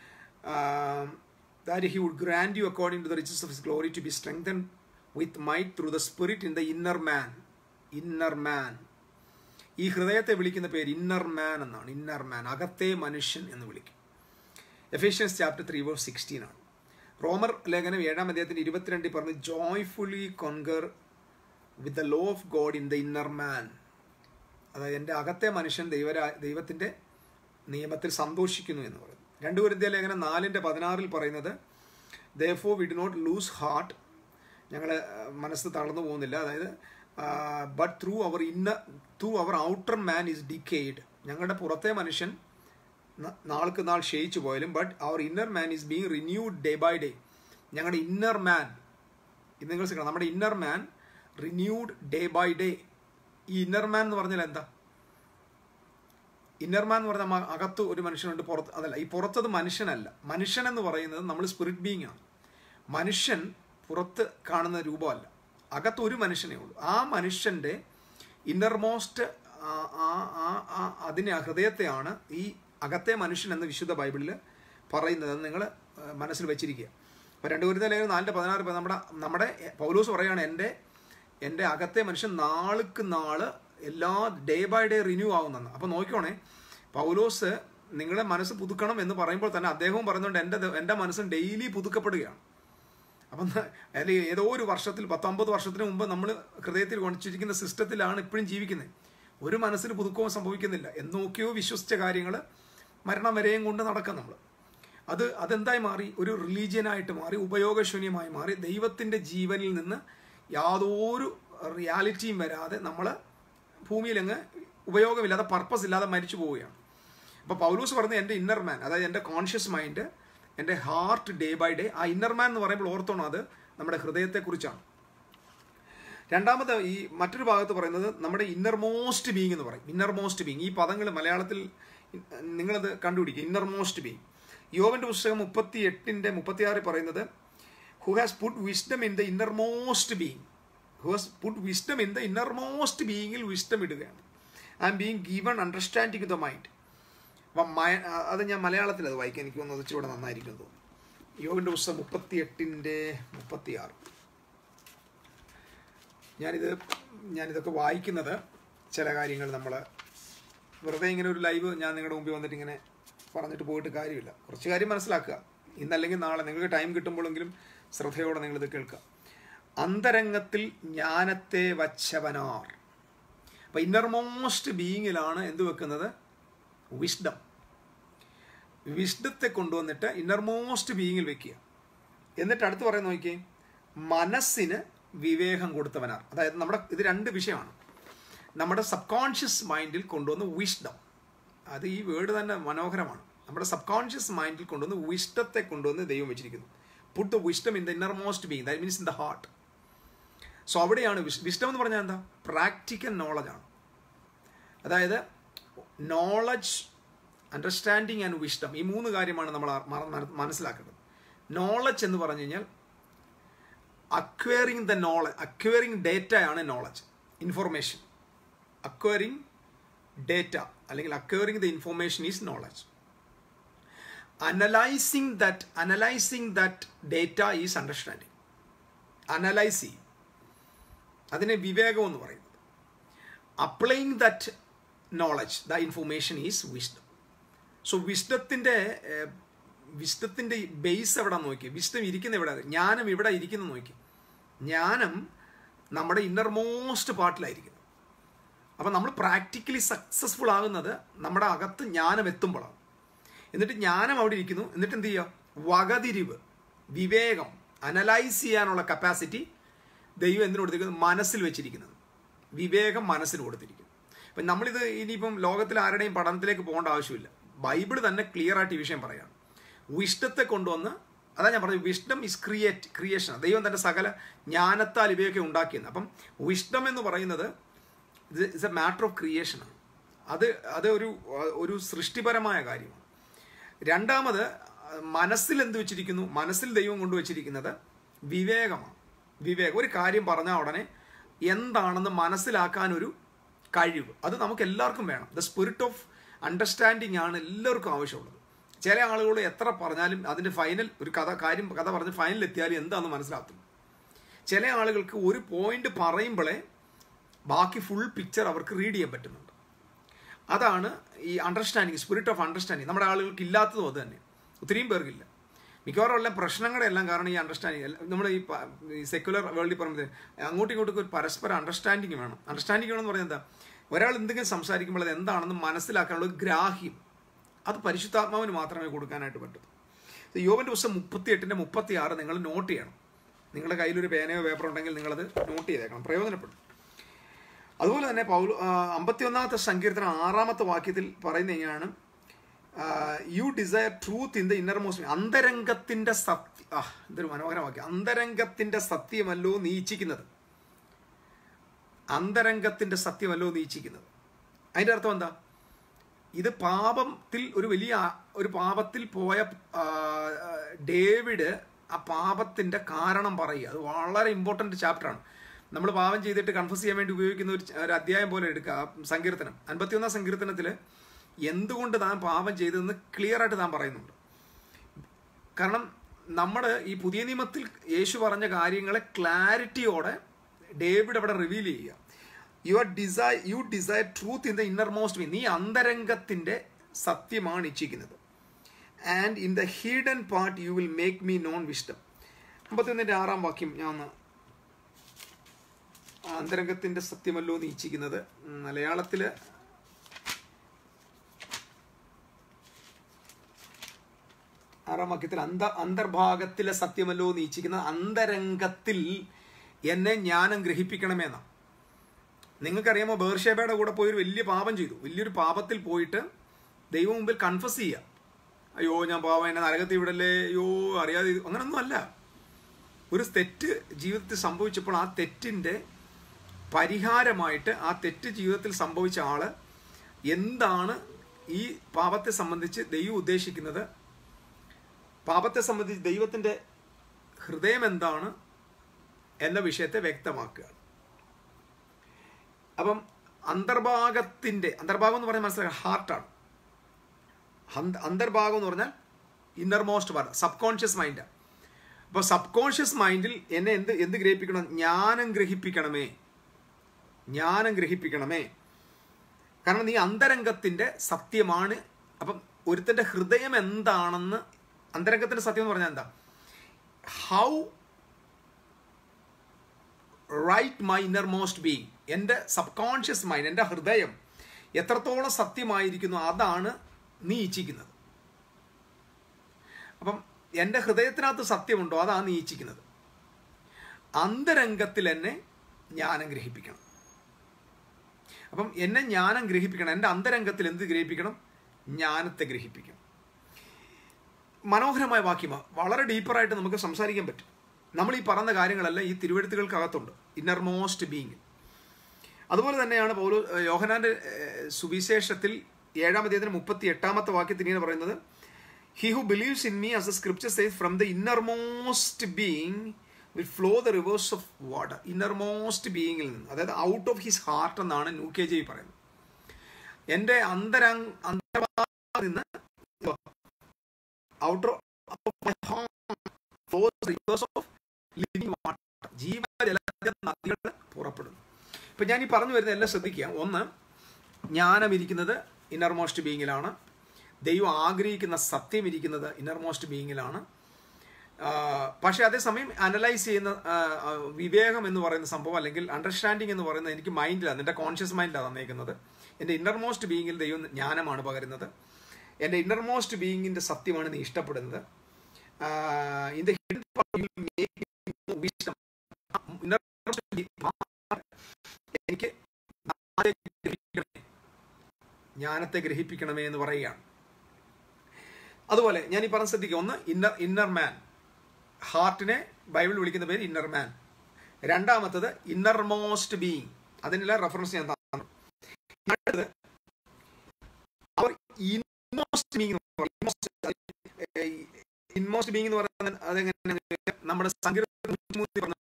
that he would grant you according to the riches of his glory to be strengthen with might through the spirit in the inner man inner man ഈ ഹൃദയത്തെ വിളിക്കുന്ന പേര് ഇന്നർ മാൻ എന്നാണ് ഇന്നർ മാൻ അകത്തെ മനുഷ്യൻ എന്ന് വിളിക്കും Ephesians chapter three verse sixteen ആണ് റോമർ ലേഖനം ഏഴാം അധ്യായത്തിന് ഇരുപത്തിരണ്ടിൽ പറഞ്ഞ് joyfully concur with the law of God in the inner man അതായത് എൻ്റെ അകത്തെ മനുഷ്യൻ ദൈവരാ ദൈവത്തിൻ്റെ നിയമത്തിൽ സന്തോഷിക്കുന്നു എന്ന് പറയുന്നു രണ്ടു കുരുദ്യ ലേഖനം നാലിൻ്റെ പതിനാറിൽ പറയുന്നത് though we do not lose heart ഞങ്ങൾ മനസ്സ് തളർന്നു പോകുന്നില്ല അതായത് but through our inner through our outer man is decayed ഞങ്ങളുടെ പുറത്തെ മനുഷ്യൻ നാൾക്ക് നാൾ ക്ഷയിച്ചു പോയാലും but our inner man is being renewed day by day ഞങ്ങളുടെ ഇന്നർ മാൻ ഇത് നിങ്ങൾ ശ്രദ്ധിക്കണം നമ്മുടെ inner man renewed day by day ഈ ഇന്നർ മാൻ എന്ന് പറഞ്ഞാൽ എന്താ ഇന്നർ മാൻ എന്ന് പറഞ്ഞാൽ അകത്ത് ഒരു മനുഷ്യനുണ്ട് പുറത്ത് അതല്ല ഈ പുറത്തത് മനുഷ്യനല്ല മനുഷ്യൻ എന്ന് പറയുന്നത് നമ്മൾ സ്പിരിറ്റ് ബീങ് ആണ് മനുഷ്യൻ പുറത്ത് കാണുന്ന രൂപമല്ല അകത്ത് ഒരു മനുഷ്യനേ ഉള്ളൂ ആ മനുഷ്യൻ്റെ ഇന്നർമോസ്റ്റ് അതിനെ ഹൃദയത്തെയാണ് ഈ അകത്തെ മനുഷ്യൻ എന്ന് വിശുദ്ധ ബൈബിളിൽ പറയുന്നത് നിങ്ങൾ മനസ്സിൽ വെച്ചിരിക്കുക അപ്പോൾ രണ്ട് കുരുത്ത ലേഖനം നാലിൻ്റെ പതിനാറ് നമ്മുടെ നമ്മുടെ പൗലോസ് പറയുകയാണ് എൻ്റെ എൻ്റെ അകത്തെ മനുഷ്യൻ നാൾക്ക് നാള് എല്ലാ ഡേ ബൈ ഡേ റിന്യൂ ആവുന്നെന്ന് അപ്പോൾ നോക്കിക്കോണേ പൗലോസ് നിങ്ങളുടെ മനസ്സ് പുതുക്കണം എന്ന് പറയുമ്പോൾ തന്നെ അദ്ദേഹവും പറയുന്നുണ്ട് എൻ്റെ എൻ്റെ മനസ്സും ഡെയിലി പുതുക്കപ്പെടുകയാണ് അപ്പം അതിൽ ഏതോ ഒരു വർഷത്തിൽ പത്തൊമ്പത് വർഷത്തിന് മുമ്പ് നമ്മൾ ഹൃദയത്തിൽ കൊണ്ടിരിക്കുന്ന സിസ്റ്റത്തിലാണ് ഇപ്പോഴും ജീവിക്കുന്നത് ഒരു മനസ്സിന് പുതുക്കവും സംഭവിക്കുന്നില്ല എന്നൊക്കെയോ വിശ്വസിച്ച കാര്യങ്ങൾ മരണം വരെയും കൊണ്ട് നടക്കാം നമ്മൾ അത് അതെന്തായി മാറി ഒരു റിലീജിയനായിട്ട് മാറി ഉപയോഗശൂന്യമായി മാറി ദൈവത്തിൻ്റെ ജീവനിൽ നിന്ന് യാതൊരു റിയാലിറ്റിയും വരാതെ നമ്മൾ ഭൂമിയിലങ്ങ് ഉപയോഗമില്ലാതെ പർപ്പസ് ഇല്ലാതെ മരിച്ചു പോവുകയാണ് അപ്പോൾ പൗലൂസ് പറഞ്ഞ എൻ്റെ ഇന്നർ മാൻ അതായത് എൻ്റെ കോൺഷ്യസ് മൈൻഡ് എൻ്റെ ഹാർട്ട് ഡേ ബൈ ഡേ ആ ഇന്നർ മാൻ എന്ന് പറയുമ്പോൾ ഓർത്തോണം അത് നമ്മുടെ ഹൃദയത്തെക്കുറിച്ചാണ് രണ്ടാമത് ഈ മറ്റൊരു ഭാഗത്ത് പറയുന്നത് നമ്മുടെ ഇന്നർ മോസ്റ്റ് ബീങ് എന്ന് പറയും ഇന്നർ മോസ്റ്റ് ബീങ് ഈ പദങ്ങൾ മലയാളത്തിൽ നിങ്ങളത് കണ്ടുപിടിക്കുക ഇന്നർ മോസ്റ്റ് ബീങ് യോവന്റെ പുസ്തകം മുപ്പത്തി എട്ടിൻ്റെ മുപ്പത്തിയാറിൽ പറയുന്നത് who has put wisdom in the innermost being who has put wisdom in the innermost ബീങ്ങിൽ വിസ്ഡം ഇടുകയാണ് I'm being given understanding the mind അപ്പം അത് ഞാൻ മലയാളത്തിൽ അത് വായിക്കാൻ എനിക്ക് തോന്നുന്നത് ഇച്ചിരി നന്നായിരിക്കും തോന്നുന്നു യോവിൻ്റെ പുസ്തകം മുപ്പത്തി എട്ടിൻ്റെ മുപ്പത്തിയാറ് ഞാനിത് ഞാനിതൊക്കെ വായിക്കുന്നത് ചില കാര്യങ്ങൾ നമ്മൾ വെറുതെ ഇങ്ങനെ ഒരു ലൈവ് ഞാൻ നിങ്ങളുടെ മുമ്പിൽ വന്നിട്ട് ഇങ്ങനെ പറഞ്ഞിട്ട് പോയിട്ട് കാര്യമില്ല കുറച്ച് കാര്യം മനസ്സിലാക്കുക ഇന്നല്ലെങ്കിൽ നാളെ നിങ്ങൾക്ക് ടൈം കിട്ടുമ്പോഴെങ്കിലും ശ്രദ്ധയോടെ നിങ്ങളിത് കേൾക്കുക അന്തരംഗത്തിൽ ജ്ഞാനത്തെ വച്ചവനാർ അപ്പം ഇന്നർമോസ്റ്റ് ബീയിങ്ങിലാണ് എന്ത് വെക്കുന്നത് വിഷ്ഡം വിഷ്ഡത്തെ കൊണ്ടുവന്നിട്ട് ഇന്നർമോസ്റ്റ് ബീയിങ്ങിൽ വെക്കുക എന്നിട്ട് അടുത്ത് പറയാൻ നോക്കിയേ മനസ്സിന് വിവേകം കൊടുത്തവനാർ അതായത് നമ്മുടെ ഇത് രണ്ട് വിഷയമാണ് നമ്മുടെ സബ് കോൺഷ്യസ് മൈൻഡിൽ കൊണ്ടുവന്ന് വിഷ്ഡം അത് ഈ വേർഡ് തന്നെ മനോഹരമാണ് നമ്മുടെ സബ് കോൺഷ്യസ് മൈൻഡിൽ കൊണ്ടുവന്ന് വിഷ്ടത്തെ കൊണ്ടുവന്ന് ദൈവം വെച്ചിരിക്കുന്നു put the wisdom in the innermost being that means in the heart so അവിടെയാണ് വിഷ്ടം എന്ന് പറഞ്ഞാൽ എന്താ പ്രാക്ടിക്കൽ നോളജാണ് അതായത് നോളജ് അണ്ടർസ്റ്റാൻഡിങ് ആൻഡ് വിഷ്ടം ഈ മൂന്ന് കാര്യമാണ് നമ്മൾ മനസ്സിലാക്കേണ്ടത് നോളജ് എന്ന് പറഞ്ഞു കഴിഞ്ഞാൽ അക്വയറിങ് ദ നോളജ് അക്വയറിങ് ഡേറ്റയാണ് നോളജ് ഇൻഫോർമേഷൻ അക്വയറിങ് ഡേറ്റ അല്ലെങ്കിൽ acquiring the information is knowledge analysing that analysing that data is understanding analyse ചെയ്യും അതിനെ വിവേകം എന്ന് പറയുന്നത് applying that knowledge the information is wisdom so വിസ്ഡത്തിൻ്റെ വിസ്ഡത്തിൻ്റെ ബേസ് എവിടെ നോക്കി വിസ്ഡം ഇരിക്കുന്ന എവിടെ ജ്ഞാനം ഇവിടെ ഇരിക്കുന്ന നോക്കി ജ്ഞാനം നമ്മുടെ ഇന്നർമോസ്റ്റ് പാർട്ടിലായിരിക്കുന്നത് അപ്പം നമ്മൾ പ്രാക്ടിക്കലി സക്സസ്ഫുൾ ആകുന്നത് നമ്മുടെ അകത്ത് ജ്ഞാനം എത്തുമ്പോഴാണ് എന്നിട്ട് ജ്ഞാനം അവിടെ ഇരിക്കുന്നു എന്നിട്ട് എന്ത് ചെയ്യുക വകതിരിവ് വിവേകം അനലൈസ് ചെയ്യാനുള്ള കപ്പാസിറ്റി ദൈവം എന്തിനു കൊടുത്തിരിക്കുന്നത് മനസ്സിൽ വെച്ചിരിക്കുന്നത് വിവേകം മനസ്സിന് കൊടുത്തിരിക്കുന്നു അപ്പം നമ്മളിത് ഇനിയിപ്പം ലോകത്തിൽ ആരുടെയും പഠനത്തിലേക്ക് പോകേണ്ട ആവശ്യമില്ല ബൈബിൾ തന്നെ ക്ലിയർ ആയിട്ട് ഈ വിഷയം പറയാണ് വിഷ്ടത്തെ കൊണ്ടുവന്ന് അതാ ഞാൻ പറഞ്ഞത് വിഷ്ടം ഇസ് ക്രിയേറ്റ് ക്രിയേഷൻ ദൈവം തൻ്റെ സകല ജ്ഞാനത്താൽ ഇവയൊക്കെ ഉണ്ടാക്കിയെന്ന് അപ്പം വിഷ്ടം എന്ന് പറയുന്നത് ഇത് ഇറ്റ്സ് എ മാറ്റർ ഓഫ് ക്രിയേഷനാണ് അത് അത് ഒരു ഒരു സൃഷ്ടിപരമായ കാര്യമാണ് രണ്ടാമത് മനസ്സിൽ എന്ത് വെച്ചിരിക്കുന്നു മനസ്സിൽ ദൈവം കൊണ്ടുവച്ചിരിക്കുന്നത് വിവേകമാണ് വിവേകം ഒരു കാര്യം പറഞ്ഞാൽ ഉടനെ എന്താണെന്ന് മനസ്സിലാക്കാൻ ഒരു കഴിവ് അത് നമുക്ക് എല്ലാവർക്കും വേണം ദ സ്പിരിറ്റ് ഓഫ് അണ്ടർസ്റ്റാൻഡിങ് ആണ് എല്ലാവർക്കും ആവശ്യമുള്ളത് ചില ആളുകൾ എത്ര പറഞ്ഞാലും അതിൻ്റെ ഫൈനൽ ഒരു കഥ കാര്യം കഥ പറഞ്ഞ് ഫൈനൽ എത്തിയാലും എന്താണെന്ന് മനസ്സിലാക്കും ചില ആളുകൾക്ക് ഒരു പോയിന്റ് പറയുമ്പോഴേ ബാക്കി ഫുൾ പിക്ചർ അവർക്ക് റീഡ് ചെയ്യാൻ പറ്റുന്നുണ്ട് അതാണ് ഈ അണ്ടർസ്റ്റാൻഡിങ് സ്പിരിറ്റ് ഓഫ് അണ്ടർസ്റ്റാൻഡിങ് നമ്മുടെ ആളുകൾക്ക് ഇല്ലാത്തതും അത് തന്നെ ഒത്തിരിയും പേർക്കില്ല മിക്കവാറും എല്ലാം പ്രശ്നങ്ങളുടെ എല്ലാം കാരണം ഈ അണ്ടർസ്റ്റാൻഡിങ് നമ്മൾ ഈ ഈ സെക്യുലർ വേൾഡിൽ പറയുമ്പോൾ അങ്ങോട്ടും ഇങ്ങോട്ടും ഒരു പരസ്പര അണ്ടർസ്റ്റാൻഡിങ് വേണം അണ്ടർസ്റ്റാൻഡിങ് വേണമെന്ന് പറഞ്ഞാൽ എന്താ ഒരാൾ എന്തെങ്കിലും സംസാരിക്കുമ്പോൾ അത് എന്താണെന്ന് മനസ്സിലാക്കാനുള്ള ഗ്രാഹ്യം അത് പരിശുദ്ധാത്മാവിന് മാത്രമേ കൊടുക്കാനായിട്ട് പറ്റൂ യോവൻ്റെ ദിവസം മുപ്പത്തി എട്ടിൻ്റെ മുപ്പത്തി ആറ് നിങ്ങൾ നോട്ട് ചെയ്യണം നിങ്ങളുടെ കയ്യിലൊരു പേനയോ പേപ്പറോ ഉണ്ടെങ്കിൽ നിങ്ങളത് നോട്ട് ചെയ്തേക്കണം പ്രയോജനപ്പെടും അതുപോലെ തന്നെ പൗൽ അമ്പത്തിയൊന്നാമത്തെ സങ്കീർത്തനം ആറാമത്തെ വാക്യത്തിൽ പറയുന്ന എങ്ങനെയാണ് you desire truth in the innermost അന്തരംഗത്തിന്റെ സത്യം ആ എന്തൊരു മനോഹരമാക്കി അന്തരംഗത്തിന്റെ സത്യമല്ലോ നീച്ചിക്കുന്നത് അന്തരംഗത്തിന്റെ സത്യമല്ലോ നീച്ചിക്കുന്നത് അതിന്റെ അർത്ഥം എന്താ ഇത് പാപത്തിൽ ഒരു വലിയ ഒരു പാപത്തിൽ പോയ ഡേവിഡ് ആ പാപത്തിന്റെ കാരണം പറയുക അത് വളരെ ഇമ്പോർട്ടന്റ് ചാപ്റ്ററാണ് നമ്മൾ പാപം ചെയ്തിട്ട് കൺഫ്യൂസ് ചെയ്യാൻ വേണ്ടി ഉപയോഗിക്കുന്ന ഒരു ഒരു അധ്യായം പോലെ എടുക്കുക സങ്കീർത്തനം അൻപത്തിയൊന്നാം സങ്കീർത്തനത്തിൽ എന്തുകൊണ്ട് താൻ പാപം ചെയ്തതെന്ന് ക്ലിയർ ആയിട്ട് താൻ പറയുന്നുണ്ട് കാരണം നമ്മൾ ഈ പുതിയ നിയമത്തിൽ യേശു പറഞ്ഞ കാര്യങ്ങളെ ക്ലാരിറ്റിയോടെ ഡേവിഡ് അവിടെ റിവീൽ ചെയ്യുക you are desire you desire truth in the innermost മീ നീ അന്തരംഗത്തിൻ്റെ സത്യമാണ് ഇച്ഛിക്കുന്നത് and in the hidden part you will make me known wisdom അമ്പത്തിയൊന്നിൻ്റെ ആറാം വാക്യം ഞാൻ ഒന്ന് അന്തരംഗത്തിൻ്റെ സത്യമല്ലോ നീ ഇച്ഛിക്കുന്നത് മലയാളത്തിൽ ആറാം വാക്യത്തിൽ അന്ത അന്തർഭാഗത്തിലെ സത്യമല്ലോ നീച്ചിക്കുന്നത് അന്തരംഗത്തിൽ എന്നെ ജ്ഞാനം ഗ്രഹിപ്പിക്കണമെന്നാണ് നിങ്ങൾക്കറിയാമോ ബേർഷേബയുടെ കൂടെ പോയി ഒരു വലിയ പാപം ചെയ്തു വലിയൊരു പാപത്തിൽ പോയിട്ട് ദൈവം മുമ്പിൽ കൺഫസ് ചെയ്യുക അയ്യോ ഞാൻ പാപം എന്നെ നരകത്തിൽ വിടല്ലേ അയ്യോ അറിയാതെ അങ്ങനൊന്നും അല്ല ഒരു തെറ്റ് ജീവിതത്തിൽ സംഭവിച്ചപ്പോൾ ആ തെറ്റിൻ്റെ പരിഹാരമായിട്ട് ആ തെറ്റ് ജീവിതത്തിൽ സംഭവിച്ച ആള് എന്താണ് ഈ പാപത്തെ സംബന്ധിച്ച് ദൈവം ഉദ്ദേശിക്കുന്നത് പാപത്തെ സംബന്ധിച്ച് ദൈവത്തിൻ്റെ ഹൃദയം എന്താണ് എന്ന വിഷയത്തെ വ്യക്തമാക്കുക അപ്പം അന്തർഭാഗത്തിൻ്റെ അന്തർഭാഗം എന്ന് പറഞ്ഞാൽ മനസ്സിലാക്കുക ഹാർട്ടാണ് അന്തർഭാഗം എന്ന് പറഞ്ഞാൽ innermost part subconscious മൈൻഡാണ് അപ്പോൾ സബ് കോൺഷ്യസ് മൈൻഡിൽ എന്നെ എന്ത് എന്ത് ഗ്രഹിപ്പിക്കണം ജ്ഞാനം ഗ്രഹിപ്പിക്കണമേ ജ്ഞാനം ഗ്രഹിപ്പിക്കണമേ കാരണം നീ അന്തരംഗത്തിൻ്റെ സത്യമാണ് അപ്പം ഒരുത്തൻ്റെ ഹൃദയം എന്താണെന്ന് അന്തരംഗത്തിൻ്റെ സത്യം എന്ന് പറഞ്ഞാൽ എന്താ how right my innermost being എൻ്റെ സബ് കോൺഷ്യസ് മൈൻഡ് എൻ്റെ ഹൃദയം എത്രത്തോളം സത്യമായിരിക്കുന്നു അതാണ് നീ ഇച്ഛിക്കുന്നത് അപ്പം എൻ്റെ ഹൃദയത്തിനകത്ത് സത്യമുണ്ടോ അതാണ് നീ ഇച്ഛിക്കുന്നത് അന്തരംഗത്തിൽ എന്നെ ജ്ഞാനം ഗ്രഹിപ്പിക്കണം അപ്പം എന്നെ ജ്ഞാനം ഗ്രഹിപ്പിക്കണം എൻ്റെ അന്തരംഗത്തിൽ എന്ത് ഗ്രഹിപ്പിക്കണം ജ്ഞാനത്തെ ഗ്രഹിപ്പിക്കണം മനോഹരമായ വാക്യമാണ് വളരെ ഡീപ്പറായിട്ട് നമുക്ക് സംസാരിക്കാൻ പറ്റും നമ്മൾ ഈ പറഞ്ഞ കാര്യങ്ങളെല്ലാം ഈ തിരുവഴുത്തുകൾക്കകത്തുണ്ട് ഇന്നർ മോസ്റ്റ് ബീങ് അതുപോലെ തന്നെയാണ് പൗലോ യോഹനാന്റെ സുവിശേഷത്തിൽ ഏഴാം അധ്യായത്തിന് മുപ്പത്തി എട്ടാമത്തെ വാക്യത്തിൽ ഇങ്ങനെ പറയുന്നത് he who believes in me as a scripture says from the innermost being will flow the rivers of water innermost ബീയിങ്ങിൽ നിന്ന് അതായത് ഔട്ട് ഓഫ് ഹിസ് ഹാർട്ട് എന്നാണ് ന്യൂ കെ ജി പറയുന്നത് എൻ്റെ അന്തരംഗ അന്തർഭാഗത്ത് നിന്ന് outer rivers of living water ജീവജല നദികൾ പുറപ്പെടുന്നു ഇപ്പം ഞാൻ ഈ പറഞ്ഞു വരുന്ന എല്ലാം ശ്രദ്ധിക്കുക ഒന്ന് ജ്ഞാനം ഇരിക്കുന്നത് ഇന്നർമോസ്റ്റ് ബീങ്ങിലാണ് ദൈവം ആഗ്രഹിക്കുന്ന സത്യം ഇരിക്കുന്നത് ഇന്നർമോസ്റ്റ് ബീങ്ങിലാണ് പക്ഷേ അതേസമയം അനലൈസ് ചെയ്യുന്ന ആ, ആ, വിവേകം എന്ന് പറയുന്ന സംഭവം അല്ലെങ്കിൽ അണ്ടർസ്റ്റാൻഡിങ് എന്ന് പറയുന്നത് എനിക്ക് മൈൻഡിലാണ് എൻ്റെ കോൺഷ്യസ് മൈൻഡിലാണ് തന്നേക്കുന്നത് എൻ്റെ ഇന്നർമോസ്റ്റ് ബീങ്ങിൽ ദൈവം ജ്ഞാനമാണ് പകരുന്നത് എൻ്റെ ഇന്നർമോസ്റ്റ് ബീങ്ങിൻ്റെ സത്യമാണ് നീ ഇഷ്ടപ്പെടുന്നത് in the wisdom. Innermost being എനിക്ക് ജ്ഞാനത്തെ ഗ്രഹിപ്പിക്കണമേ. ജ്ഞാനത്തെ ഗ്രഹിപ്പിക്കണമേ എന്ന് പറയുകയാണ് അതുപോലെ ഞാൻ ഈ പറഞ്ഞ ശ്രദ്ധിക്കുക ഒന്ന് ഇന്നർ ഇന്നർ മാൻ ഹാർട്ടിനെ ബൈബിൾ വിളിക്കുന്ന പേര് ഇന്നർ മാൻ രണ്ടാമത്തത് ഇന്നർമോസ്റ്റ് ബീയിങ് അതിനെല്ലാം റെഫറൻസ് ഞാൻ തന്നു അടുത്തത് our innermost being innermost being എന്ന് പറയുന്നത് അതെങ്ങനെ നമ്മുടെ സങ്കീർത്തനം നൂറ്റിമൂന്നിൽ പറഞ്ഞ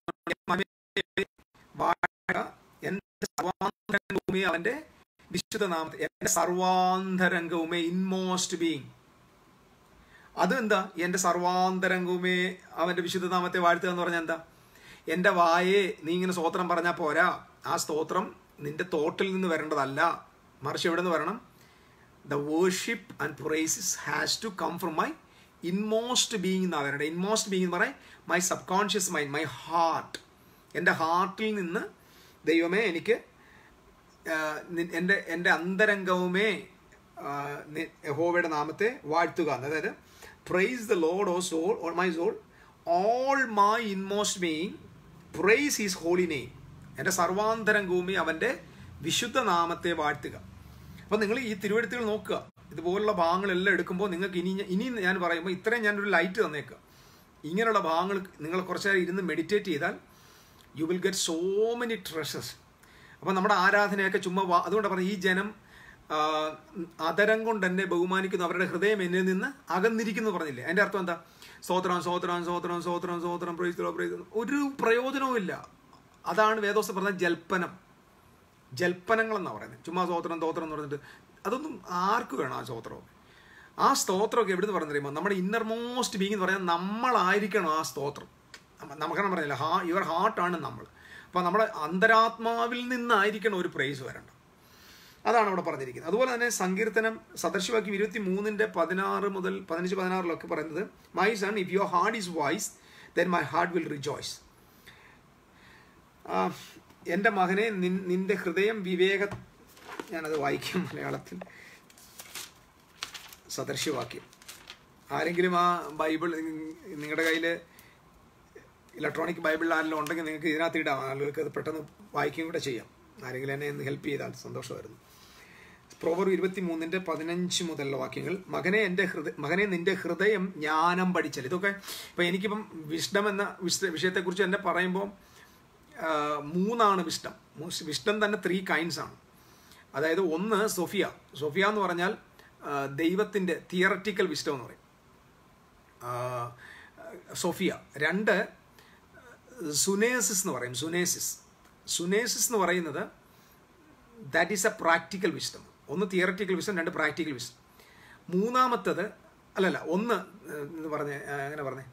വാഴ എന്റെ സർവാന്തരംഗവുമേ അവന്റെ വിശുദ്ധ നാമത്തെ എന്റെ സർവാന്തരംഗവുമേ ഇൻമോസ്റ്റ് ബീയിങ് അത് എന്താ എന്റെ സർവാന്തരംഗവുമേ അവന്റെ വിശുദ്ധ നാമത്തെ വാഴ്ത്തുക എന്ന് പറഞ്ഞാൽ എന്താ എന്റെ വായെ നീ ഇങ്ങനെ സ്തോത്രം പറഞ്ഞാൽ പോരാ ആ സ്തോത്രം നിന്റെ തോട്ടിൽ നിന്ന് വരേണ്ടതല്ല മറിച്ച് എവിടെ നിന്ന് വരണം the worship and praises has to come from my innermost being എന്നാണ് വരേണ്ടത് ഇൻമോസ്റ്റ് ബീയിങ് എന്ന് പറയാം my subconscious mind my heart എൻ്റെ ഹാർട്ടിൽ നിന്ന് ദൈവമേ എനിക്ക് ആഹ്, നി- എൻ്റെ എൻ്റെ അന്തരംഗവുമേ ആഹ്, നി- യഹോവയുടെ നാമത്തെ വാഴ്ത്തുക എന്ന്. അതായത് praise the Lord O soul all my soul all my innermost being praise his holy name എൻ്റെ സർവാന്തരംഗവുമേ അവൻ്റെ വിശുദ്ധ നാമത്തെ വാഴ്ത്തുക അപ്പം നിങ്ങൾ ഈ തിരുവഴുത്തുകൾ നോക്കുക ഇതുപോലുള്ള ഭാഗങ്ങളെല്ലാം എടുക്കുമ്പോൾ നിങ്ങൾക്ക് ഇനി ഞ- ഇനി ഞാൻ പറയുമ്പോൾ ഇത്രയും ഞാനൊരു ലൈറ്റ് തന്നേക്കുക ഇങ്ങനെയുള്ള ഭാഗങ്ങൾ നിങ്ങൾ കുറച്ച് നേരം ഇരുന്ന് മെഡിറ്റേറ്റ് ചെയ്താൽ you will get so many treasures അപ്പം നമ്മുടെ ആരാധനയൊക്കെ ചുമ്മാ വാ- അതുകൊണ്ട് പറഞ്ഞു ഈ ജനം ആ, അതരം കൊണ്ട് എന്നെ ബഹുമാനിക്കുന്നു അവരുടെ ഹൃദയം എന്നിൽ നിന്ന് അകന്നിരിക്കുന്നു പറഞ്ഞില്ലേ അതിൻ്റെ അർത്ഥം എന്താ സ്തോത്രം സ്തോത്രം സ്തോത്രം സ്തോത്രം സ്തോത്രം പ്രൈസ് പ്രൈസ് ഒരു പ്രയോജനവും ഇല്ല അതാണ് വേദോസം പറഞ്ഞ ജൽപ്പനം ജൽപ്പനങ്ങൾ എന്നാണ് പറയുന്നത് ചുമ്മാ സ്തോത്രം സ്തോത്രം എന്ന് പറഞ്ഞിട്ട് അതൊന്നും ആർക്ക് വേണം ആ സ്തോത്രം ആ സ്തോത്രമൊക്കെ എവിടെ നിന്ന് പറഞ്ഞു കഴിയുമ്പോൾ നമ്മുടെ ഇന്നർമോസ്റ്റ് ബീങ് എന്ന് പറയുന്നത് നമ്മളായിരിക്കണം ആ സ്തോത്രം നമ്മ- നമുക്കെല്ലാം പറഞ്ഞില്ല ഹാ യുവർ ഹാർട്ടാണ് നമ്മൾ അപ്പോൾ നമ്മുടെ അന്തരാത്മാവിൽ നിന്നായിരിക്കണം ഒരു പ്രൈസ് വരേണ്ടത് അതാണ് അവിടെ പറഞ്ഞിരിക്കുന്നത് അതുപോലെ തന്നെ സങ്കീർത്തനം സദർശവാക്യം ഇരുപത്തി മൂന്നിൻ്റെ പതിനാറ് മുതൽ പതിനഞ്ച് പതിനാറിലൊക്കെ പറയുന്നത് my son if your heart is wise then my heart will rejoice എൻ്റെ മകനെ നിൻ നിന്റെ ഹൃദയം വിവേക ഞാനത് വായിക്കും മലയാളത്തിൽ സദർശ്യവാക്യം ആരെങ്കിലും ആ ബൈബിൾ നിങ്ങളുടെ കയ്യിൽ ഇലക്ട്രോണിക് ബൈബിൾ ആരെങ്കിലും ഉണ്ടെങ്കിൽ നിങ്ങൾക്ക് ഇതിനകത്ത് ഇടാം ആളുകൾക്ക് അത് പെട്ടെന്ന് വായിക്കുകയും കൂടെ ചെയ്യാം ആരെങ്കിലും എന്നെ ഒന്ന് ഹെൽപ്പ് ചെയ്താൽ സന്തോഷമായിരുന്നു പ്രോവർ ഇരുപത്തി മൂന്നിൻ്റെ പതിനഞ്ച് മുതലുള്ള വാക്യങ്ങൾ മകനെ എൻ്റെ ഹൃദയ മകനെ നിന്റെ ഹൃദയം ജ്ഞാനം പഠിച്ചാൽ ഇതൊക്കെ ഇപ്പം എനിക്കിപ്പം വിഷ്ണം എന്ന വിഷ വിഷയത്തെക്കുറിച്ച് എന്നെ പറയുമ്പോൾ ആ, മൂന്നാണ് വിഷ്ടം വിഷ്ടം തന്നെ ത്രീ കൈൻഡ്സ് ആണ് അതായത് ഒന്ന് സൊഫിയ സൊഫിയ എന്ന് പറഞ്ഞാൽ ആ, ദൈവത്തിൻ്റെ തിയററ്റിക്കൽ വിഷ്ടം എന്ന് പറയും ആ, സൊഫിയ രണ്ട് സുനേസിസ് എന്ന് പറയും സുനേസിസ് സുനേസിസ് എന്ന് പറയുന്നത് that is a practical wisdom ഒന്ന് തിയററ്റിക്കൽ വിസ്റ്റം രണ്ട് പ്രാക്ടിക്കൽ വിസ്റ്റം മൂന്നാമത്തത് അല്ലല്ല ഒന്ന് ഏഹ്, എന്ന് പറഞ്ഞേ ഏഹ്, എങ്ങനെ പറഞ്ഞേ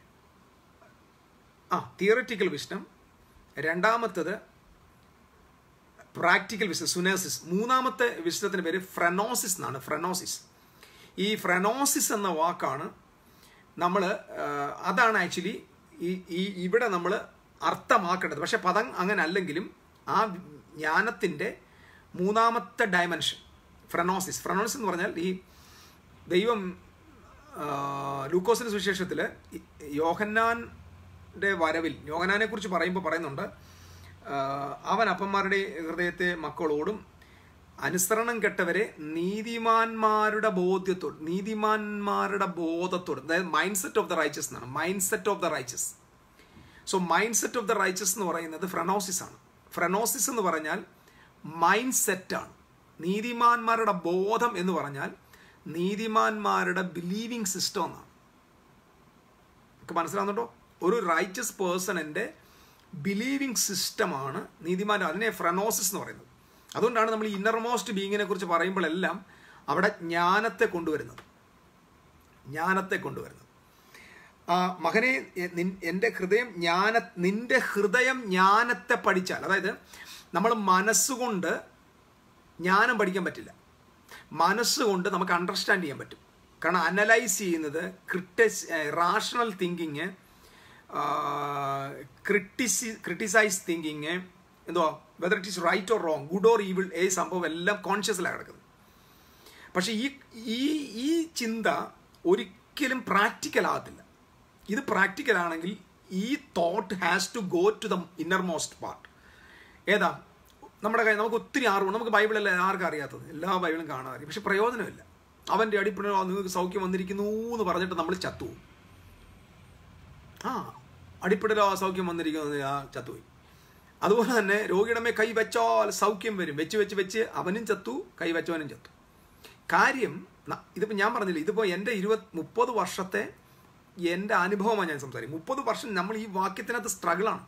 ആ തിയററ്റിക്കൽ വിസ്റ്റം രണ്ടാമത്തത് പ്രാക്ടിക്കൽ വിസ്റ്റം സുനേസിസ് മൂന്നാമത്തെ വിസ്റ്റത്തിന് പേര് ഫ്രനോസിസ് എന്നാണ് ഫ്രനോസിസ് ഈ ഫ്രനോസിസ് എന്ന വാക്കാണ് നമ്മൾ അതാണ് ആക്ച്വലി ഈ ഈ ഇവിടെ നമ്മൾ അർത്ഥമാക്കേണ്ടത് പക്ഷെ പദം അങ്ങനെ അല്ലെങ്കിലും ആ ജ്ഞാനത്തിൻ്റെ മൂന്നാമത്തെ ഡയമെൻഷൻ ഫ്രനോസിസ് ഫ്രനോസിസ് എന്ന് പറഞ്ഞാൽ ഈ ദൈവം ആ, ലൂക്കോസിന്റെ സുവിശേഷത്തിൽ യോഹന്നാന്റെ വരവിൽ യോഹന്നാനെ കുറിച്ച് പറയുമ്പോൾ പറയുന്നുണ്ട് ആ, അവൻ അപ്പന്മാരുടെ ഹൃദയത്തെ മക്കളോടും അനുസരണം കെട്ടവരെ നീതിമാന്മാരുടെ ബോധ്യത്തോട് നീതിമാന്മാരുടെ ബോധത്തോട് അതായത് mindset of the righteous എന്നാണ് mindset of the righteous so mindset of the righteous എന്ന് പറയുന്നത് ഫ്രനോസിസ് ആണ് ഫ്രനോസിസ് എന്ന് പറഞ്ഞാൽ മൈൻഡ് സെറ്റാണ് നീതിമാന്മാരുടെ ബോധം എന്ന് പറഞ്ഞാൽ നീതിമാന്മാരുടെ ബിലീവിങ് സിസ്റ്റം എന്നാണ് നമുക്ക് മനസ്സിലാവുന്നുണ്ടോ ഒരു റൈറ്റസ് പേഴ്സണിൻ്റെ ബിലീവിങ് സിസ്റ്റമാണ് നീതിമാൻ അതിനെ ഫ്രനോസിസ് എന്ന് പറയുന്നത് അതുകൊണ്ടാണ് നമ്മൾ ഇന്നർമോസ്റ്റ് ബീങ്ങിനെ കുറിച്ച് പറയുമ്പോഴെല്ലാം അവിടെ ജ്ഞാനത്തെ കൊണ്ടുവരുന്നത് ജ്ഞാനത്തെ കൊണ്ടുവരുന്നത് ആ, മകനെ എ- നിൻ- എൻ്റെ ഹൃദയം ജ്ഞാന നിന്റെ ഹൃദയം ജ്ഞാനത്തെ പഠിച്ചാൽ അതായത് നമ്മൾ മനസ്സുകൊണ്ട് ജ്ഞാനം പഠിക്കാൻ പറ്റില്ല മനസ്സുകൊണ്ട് നമുക്ക് അണ്ടർസ്റ്റാൻഡ് ചെയ്യാൻ പറ്റും കാരണം അനലൈസ് ചെയ്യുന്നത് critical rational thinking critical criticise thinking എന്തുവാ whether it is right or wrong good or evil ഏ സംഭവം എല്ലാം കോൺഷ്യസിലാണ് കിടക്കുന്നത് പക്ഷെ ഈ ഈ ഈ ചിന്ത ഒരിക്കലും പ്രാക്ടിക്കൽ ആകത്തില്ല ഇത് പ്രാക്ടിക്കൽ ആണെങ്കിൽ ഈ thought has to go to the innermost part ഏതാ നമ്മുടെ കയ്യിൽ നമുക്ക് ഒത്തിരി അറിവ് നമുക്ക് ബൈബിളല്ല ആർക്കും അറിയാത്തത് എല്ലാ ബൈബിളും കാണാൻ അറിയാം പക്ഷെ പ്രയോജനമില്ല അവൻ്റെ അടിപ്പിണോ നിങ്ങൾക്ക് സൗഖ്യം വന്നിരിക്കുന്നു എന്ന് പറഞ്ഞിട്ട് നമ്മൾ ചത്തുപോകും ആ അടിപ്പിടലോ സൗഖ്യം വന്നിരിക്കുന്നത് ആ ചത്തുപോയി അതുപോലെ തന്നെ രോഗിയുടെ മേ കൈ വെച്ചാൽ സൗഖ്യം വരും വെച്ച് വെച്ച് വെച്ച് അവനും ചത്തു കൈ വെച്ചവനും ചത്തു കാര്യം ഇതിപ്പോൾ ഞാൻ പറഞ്ഞില്ല ഇതിപ്പോൾ എൻ്റെ ഇരുപത് മുപ്പത് വർഷത്തെ എൻ്റെ അനുഭവമാണ് ഞാൻ സംസാരിക്കും മുപ്പത് വർഷം നമ്മൾ ഈ വാക്യത്തിനകത്ത് സ്ട്രഗിളാണ്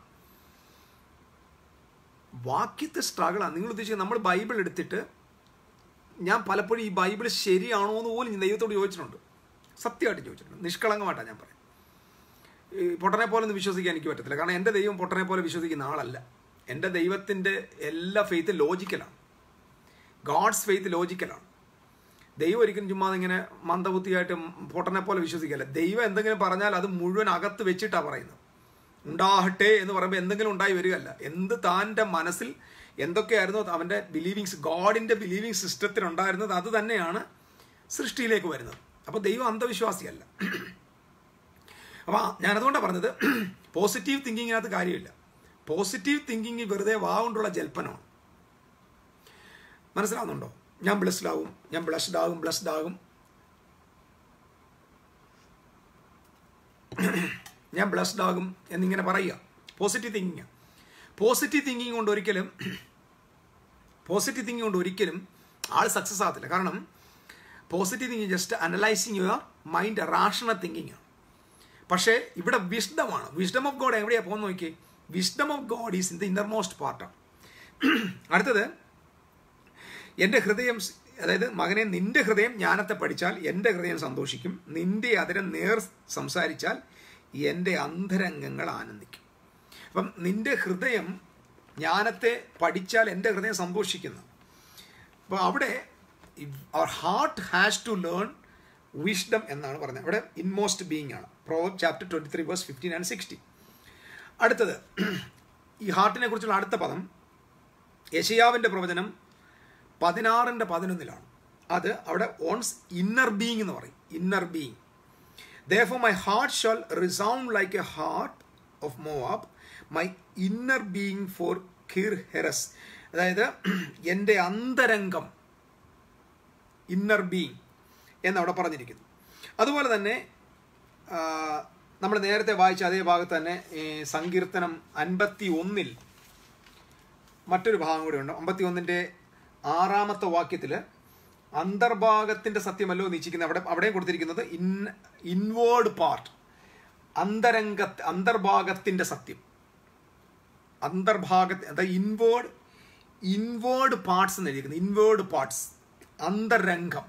വാക്യത്തെ സ്ട്രഗിളാണ് നിങ്ങൾ ഉദ്ദേശിക്കുന്നത് നമ്മൾ ബൈബിൾ എടുത്തിട്ട് ഞാൻ പലപ്പോഴും ഈ ബൈബിൾ ശരിയാണോ എന്ന് പോലും ഞാൻ ദൈവത്തോട് ചോദിച്ചിട്ടുണ്ട് സത്യമായിട്ട് ചോദിച്ചിട്ടുണ്ട് നിഷ്കളങ്കമായിട്ടാണ് ഞാൻ പറയാം ഈ പൊട്ടനെ പോലെ ഒന്നും വിശ്വസിക്കാൻ എനിക്ക് പറ്റത്തില്ല കാരണം എൻ്റെ ദൈവം പൊട്ടനെ പോലെ വിശ്വസിക്കുന്ന ആളല്ല എൻ്റെ ദൈവത്തിൻ്റെ എല്ലാ ഫെയ്ത്ത് ലോജിക്കലാണ് ഗാഡ്സ് ഫെയ്ത്ത് ലോജിക്കലാണ് ദൈവം ഒരിക്കലും ചുമ്മാ ഇങ്ങനെ മന്ദബുദ്ധിയായിട്ട് പൊട്ടനെ പോലെ വിശ്വസിക്കല്ല ദൈവം എന്തെങ്കിലും പറഞ്ഞാൽ അത് മുഴുവൻ അകത്ത് വെച്ചിട്ടാണ് പറയുന്നത് ഉണ്ടാകട്ടെ എന്ന് പറയുമ്പോൾ എന്തെങ്കിലും ഉണ്ടായി വരികയല്ല എന്ത് താൻ്റെ മനസ്സിൽ എന്തൊക്കെയായിരുന്നു അവൻ്റെ ബിലീവിങ്സ് ഗോഡിൻ്റെ ബിലീവിങ് സിസ്റ്റത്തിൽ ഉണ്ടായിരുന്നത് അത് തന്നെയാണ് സൃഷ്ടിയിലേക്ക് വരുന്നത് അപ്പോൾ ദൈവം അന്ധവിശ്വാസിയല്ല അപ്പോൾ ഞാനതുകൊണ്ടാണ് പറഞ്ഞത് പോസിറ്റീവ് തിങ്കിങ്ങിനകത്ത് കാര്യമില്ല പോസിറ്റീവ് തിങ്കിങ് വെറുതെ വാ കൊണ്ടുള്ള ജൽപ്പനമാണ് മനസ്സിലാവുന്നുണ്ടോ ഞാൻ ബ്ലസ്ഡ് ആകും ഞാൻ ബ്ലസ്ഡ് ആകും ബ്ലസ്ഡ് ആകും ഞാൻ ബ്ലസ്ഡ് ആകും എന്നിങ്ങനെ പറയുക പോസിറ്റീവ് തിങ്കിങ് പോസിറ്റീവ് തിങ്കിങ് കൊണ്ട് ഒരിക്കലും പോസിറ്റീവ് തിങ്കിങ് കൊണ്ട് ഒരിക്കലും ആൾ സക്സസ് ആകത്തില്ല കാരണം positive thinking just analysing your mind rational thinking ആണ് പക്ഷേ ഇവിടെ വിഷ്ഡമാണ് വിഷ്ഡം ഓഫ് ഗോഡ് എവിടെയാണ് പോകുന്ന നോക്കിയേ wisdom of God is in the innermost പാർട്ടാണ് അടുത്തത് എൻ്റെ ഹൃദയം അതായത് മകനെ നിന്റെ ഹൃദയം ജ്ഞാനത്തെ പഠിച്ചാൽ എൻ്റെ ഹൃദയം സന്തോഷിക്കും നിന്റെ അതിരം നേർ സംസാരിച്ചാൽ എൻ്റെ അന്തരംഗങ്ങൾ ആനന്ദിക്കും അപ്പം നിന്റെ ഹൃദയം ജ്ഞാനത്തെ പഠിച്ചാൽ എൻ്റെ ഹൃദയം സന്തോഷിക്കുന്നു അപ്പോൾ അവിടെ our heart has to learn wisdom എന്നാണ് പറഞ്ഞത് അവിടെ ഇൻമോസ്റ്റ് ബീയിങ് ആണ് proverb chapter twenty three verse fifteen and sixteen അടുത്തത് ഈ ഹാർട്ടിനെ കുറിച്ചുള്ള അടുത്ത പദം യശയാവിൻ്റെ പ്രവചനം പതിനാറിൻ്റെ പതിനൊന്നിലാണ് അത് അവിടെ ഓൺസ് ഇന്നർ ബീയിങ് എന്ന് പറയും inner being though my heart shall resound like a heart of Moab my inner being for Kir Heres അതായത് എൻ്റെ അന്തരംഗം ഇന്നർ ബീയിങ് എന്നവിടെ പറഞ്ഞിരിക്കുന്നു അതുപോലെ തന്നെ നമ്മൾ നേരത്തെ വായിച്ച അതേ ഭാഗത്ത് തന്നെ സങ്കീർത്തനം അൻപത്തി ഒന്നിൽ മറ്റൊരു ഭാഗം കൂടെ ഉണ്ട് അമ്പത്തി ഒന്നിൻ്റെ ആറാമത്തെ വാക്യത്തിൽ അന്തർഭാഗത്തിൻ്റെ സത്യമല്ലോ നിശ്ചയിക്കുന്നത് അവിടെ അവിടെയും കൊടുത്തിരിക്കുന്നത് ഇൻ ഇൻവേർഡ് പാർട്ട് അന്തരംഗ അന്തർഭാഗത്തിൻ്റെ സത്യം അന്തർഭാഗ അതായത് ഇൻവേർഡ് ഇൻവേർഡ് പാർട്സ് എന്ന് എഴുതിയിരിക്കുന്നത് ഇൻവേർഡ് പാർട്സ് അന്തരംഗം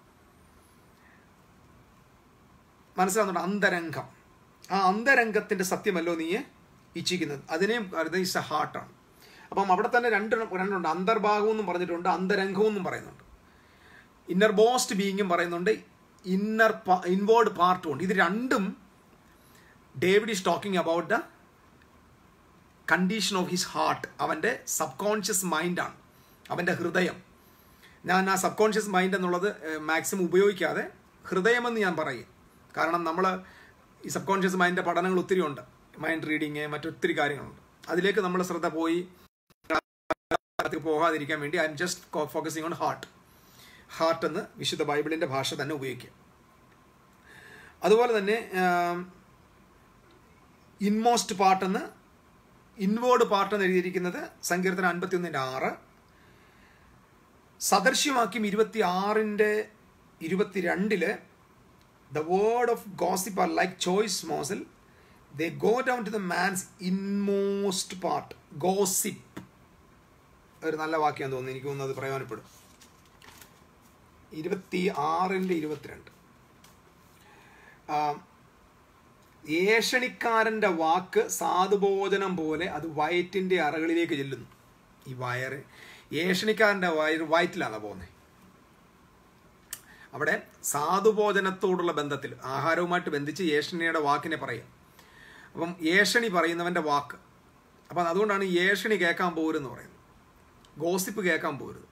മനസ്സിലാവുന്നുണ്ട് അന്തരംഗം ആ അന്തരംഗത്തിൻ്റെ സത്യമല്ലോ നീ ഇച്ഛിക്കുന്നത് അതിനെയും ഇസ് എ ഹാർട്ടാണ് അപ്പം അവിടെ തന്നെ രണ്ട് രണ്ടുണ്ട് അന്തർഭാഗം എന്നും പറഞ്ഞിട്ടുണ്ട് അന്തരംഗം എന്നും പറയുന്നുണ്ട് ഇന്നർ ബോസ്റ്റ് ബീയിങ്ങും പറയുന്നുണ്ട് ഇന്നർ ഇൻവേർഡ് പാർട്ടും ഉണ്ട് ഇത് രണ്ടും David is talking about the condition of his heart അവൻ്റെ സബ് കോൺഷ്യസ് മൈൻഡാണ് അവൻ്റെ ഹൃദയം ഞാൻ ആ സബ് കോൺഷ്യസ് മൈൻഡ് എന്നുള്ളത് മാക്സിമം ഉപയോഗിക്കാതെ ഹൃദയമെന്ന് ഞാൻ പറയും കാരണം നമ്മൾ ഈ സബ് കോൺഷ്യസ് മൈൻഡിൻ്റെ പഠനങ്ങൾ ഒത്തിരി ഉണ്ട് മൈൻഡ് റീഡിങ് മറ്റൊത്തിരി കാര്യങ്ങളുണ്ട് അതിലേക്ക് നമ്മൾ ശ്രദ്ധ പോയി പോകാതിരിക്കാൻ വേണ്ടി I'm just focusing on heart heart എന്ന് വിശുദ്ധ ബൈബിളിൻ്റെ ഭാഷ തന്നെ ഉപയോഗിക്കുക അതുപോലെ തന്നെ ഇൻമോസ്റ്റ് പാർട്ടെന്ന് ഇൻവേർഡ് പാർട്ട് എന്ന് എഴുതിയിരിക്കുന്നത് സങ്കീർത്തനം അൻപത്തി ഒന്നിൻ്റെ ആറ് സദൃശ്യവാക്യം ഇരുപത്തി ആറിൻ്റെ ഇരുപത്തിരണ്ടില് the word of gossip are like choice morsel they go down to the man's innermost part gossip ഒരു നല്ല വാക്യം തോന്നുന്നു എനിക്ക് തോന്നുന്നത് പ്രയോജനപ്പെടും ഇരുപത്തി ആറിൻ്റെ ഇരുപത്തിരണ്ട് ഏഷണിക്കാരൻ്റെ വാക്ക് സാധുഭോജനം പോലെ അത് വയറ്റിൻ്റെ അറകളിലേക്ക് ചെല്ലുന്നു ഈ വയറ് ഏഷണിക്കാരൻ്റെ വയറ് വയറ്റിലാണ് പോകുന്നത് അവിടെ സാധുഭോജനത്തോടുള്ള ബന്ധത്തിൽ ആഹാരവുമായിട്ട് ബന്ധിച്ച് ഏഷണിയുടെ വാക്കിനെ പറയാം അപ്പം ഏഷണി പറയുന്നവൻ്റെ വാക്ക് അപ്പം അതുകൊണ്ടാണ് ഏഷണി കേൾക്കാൻ പോരുന്ന് പറയുന്നത് ഗോസിപ്പ് കേൾക്കാൻ പോരുത്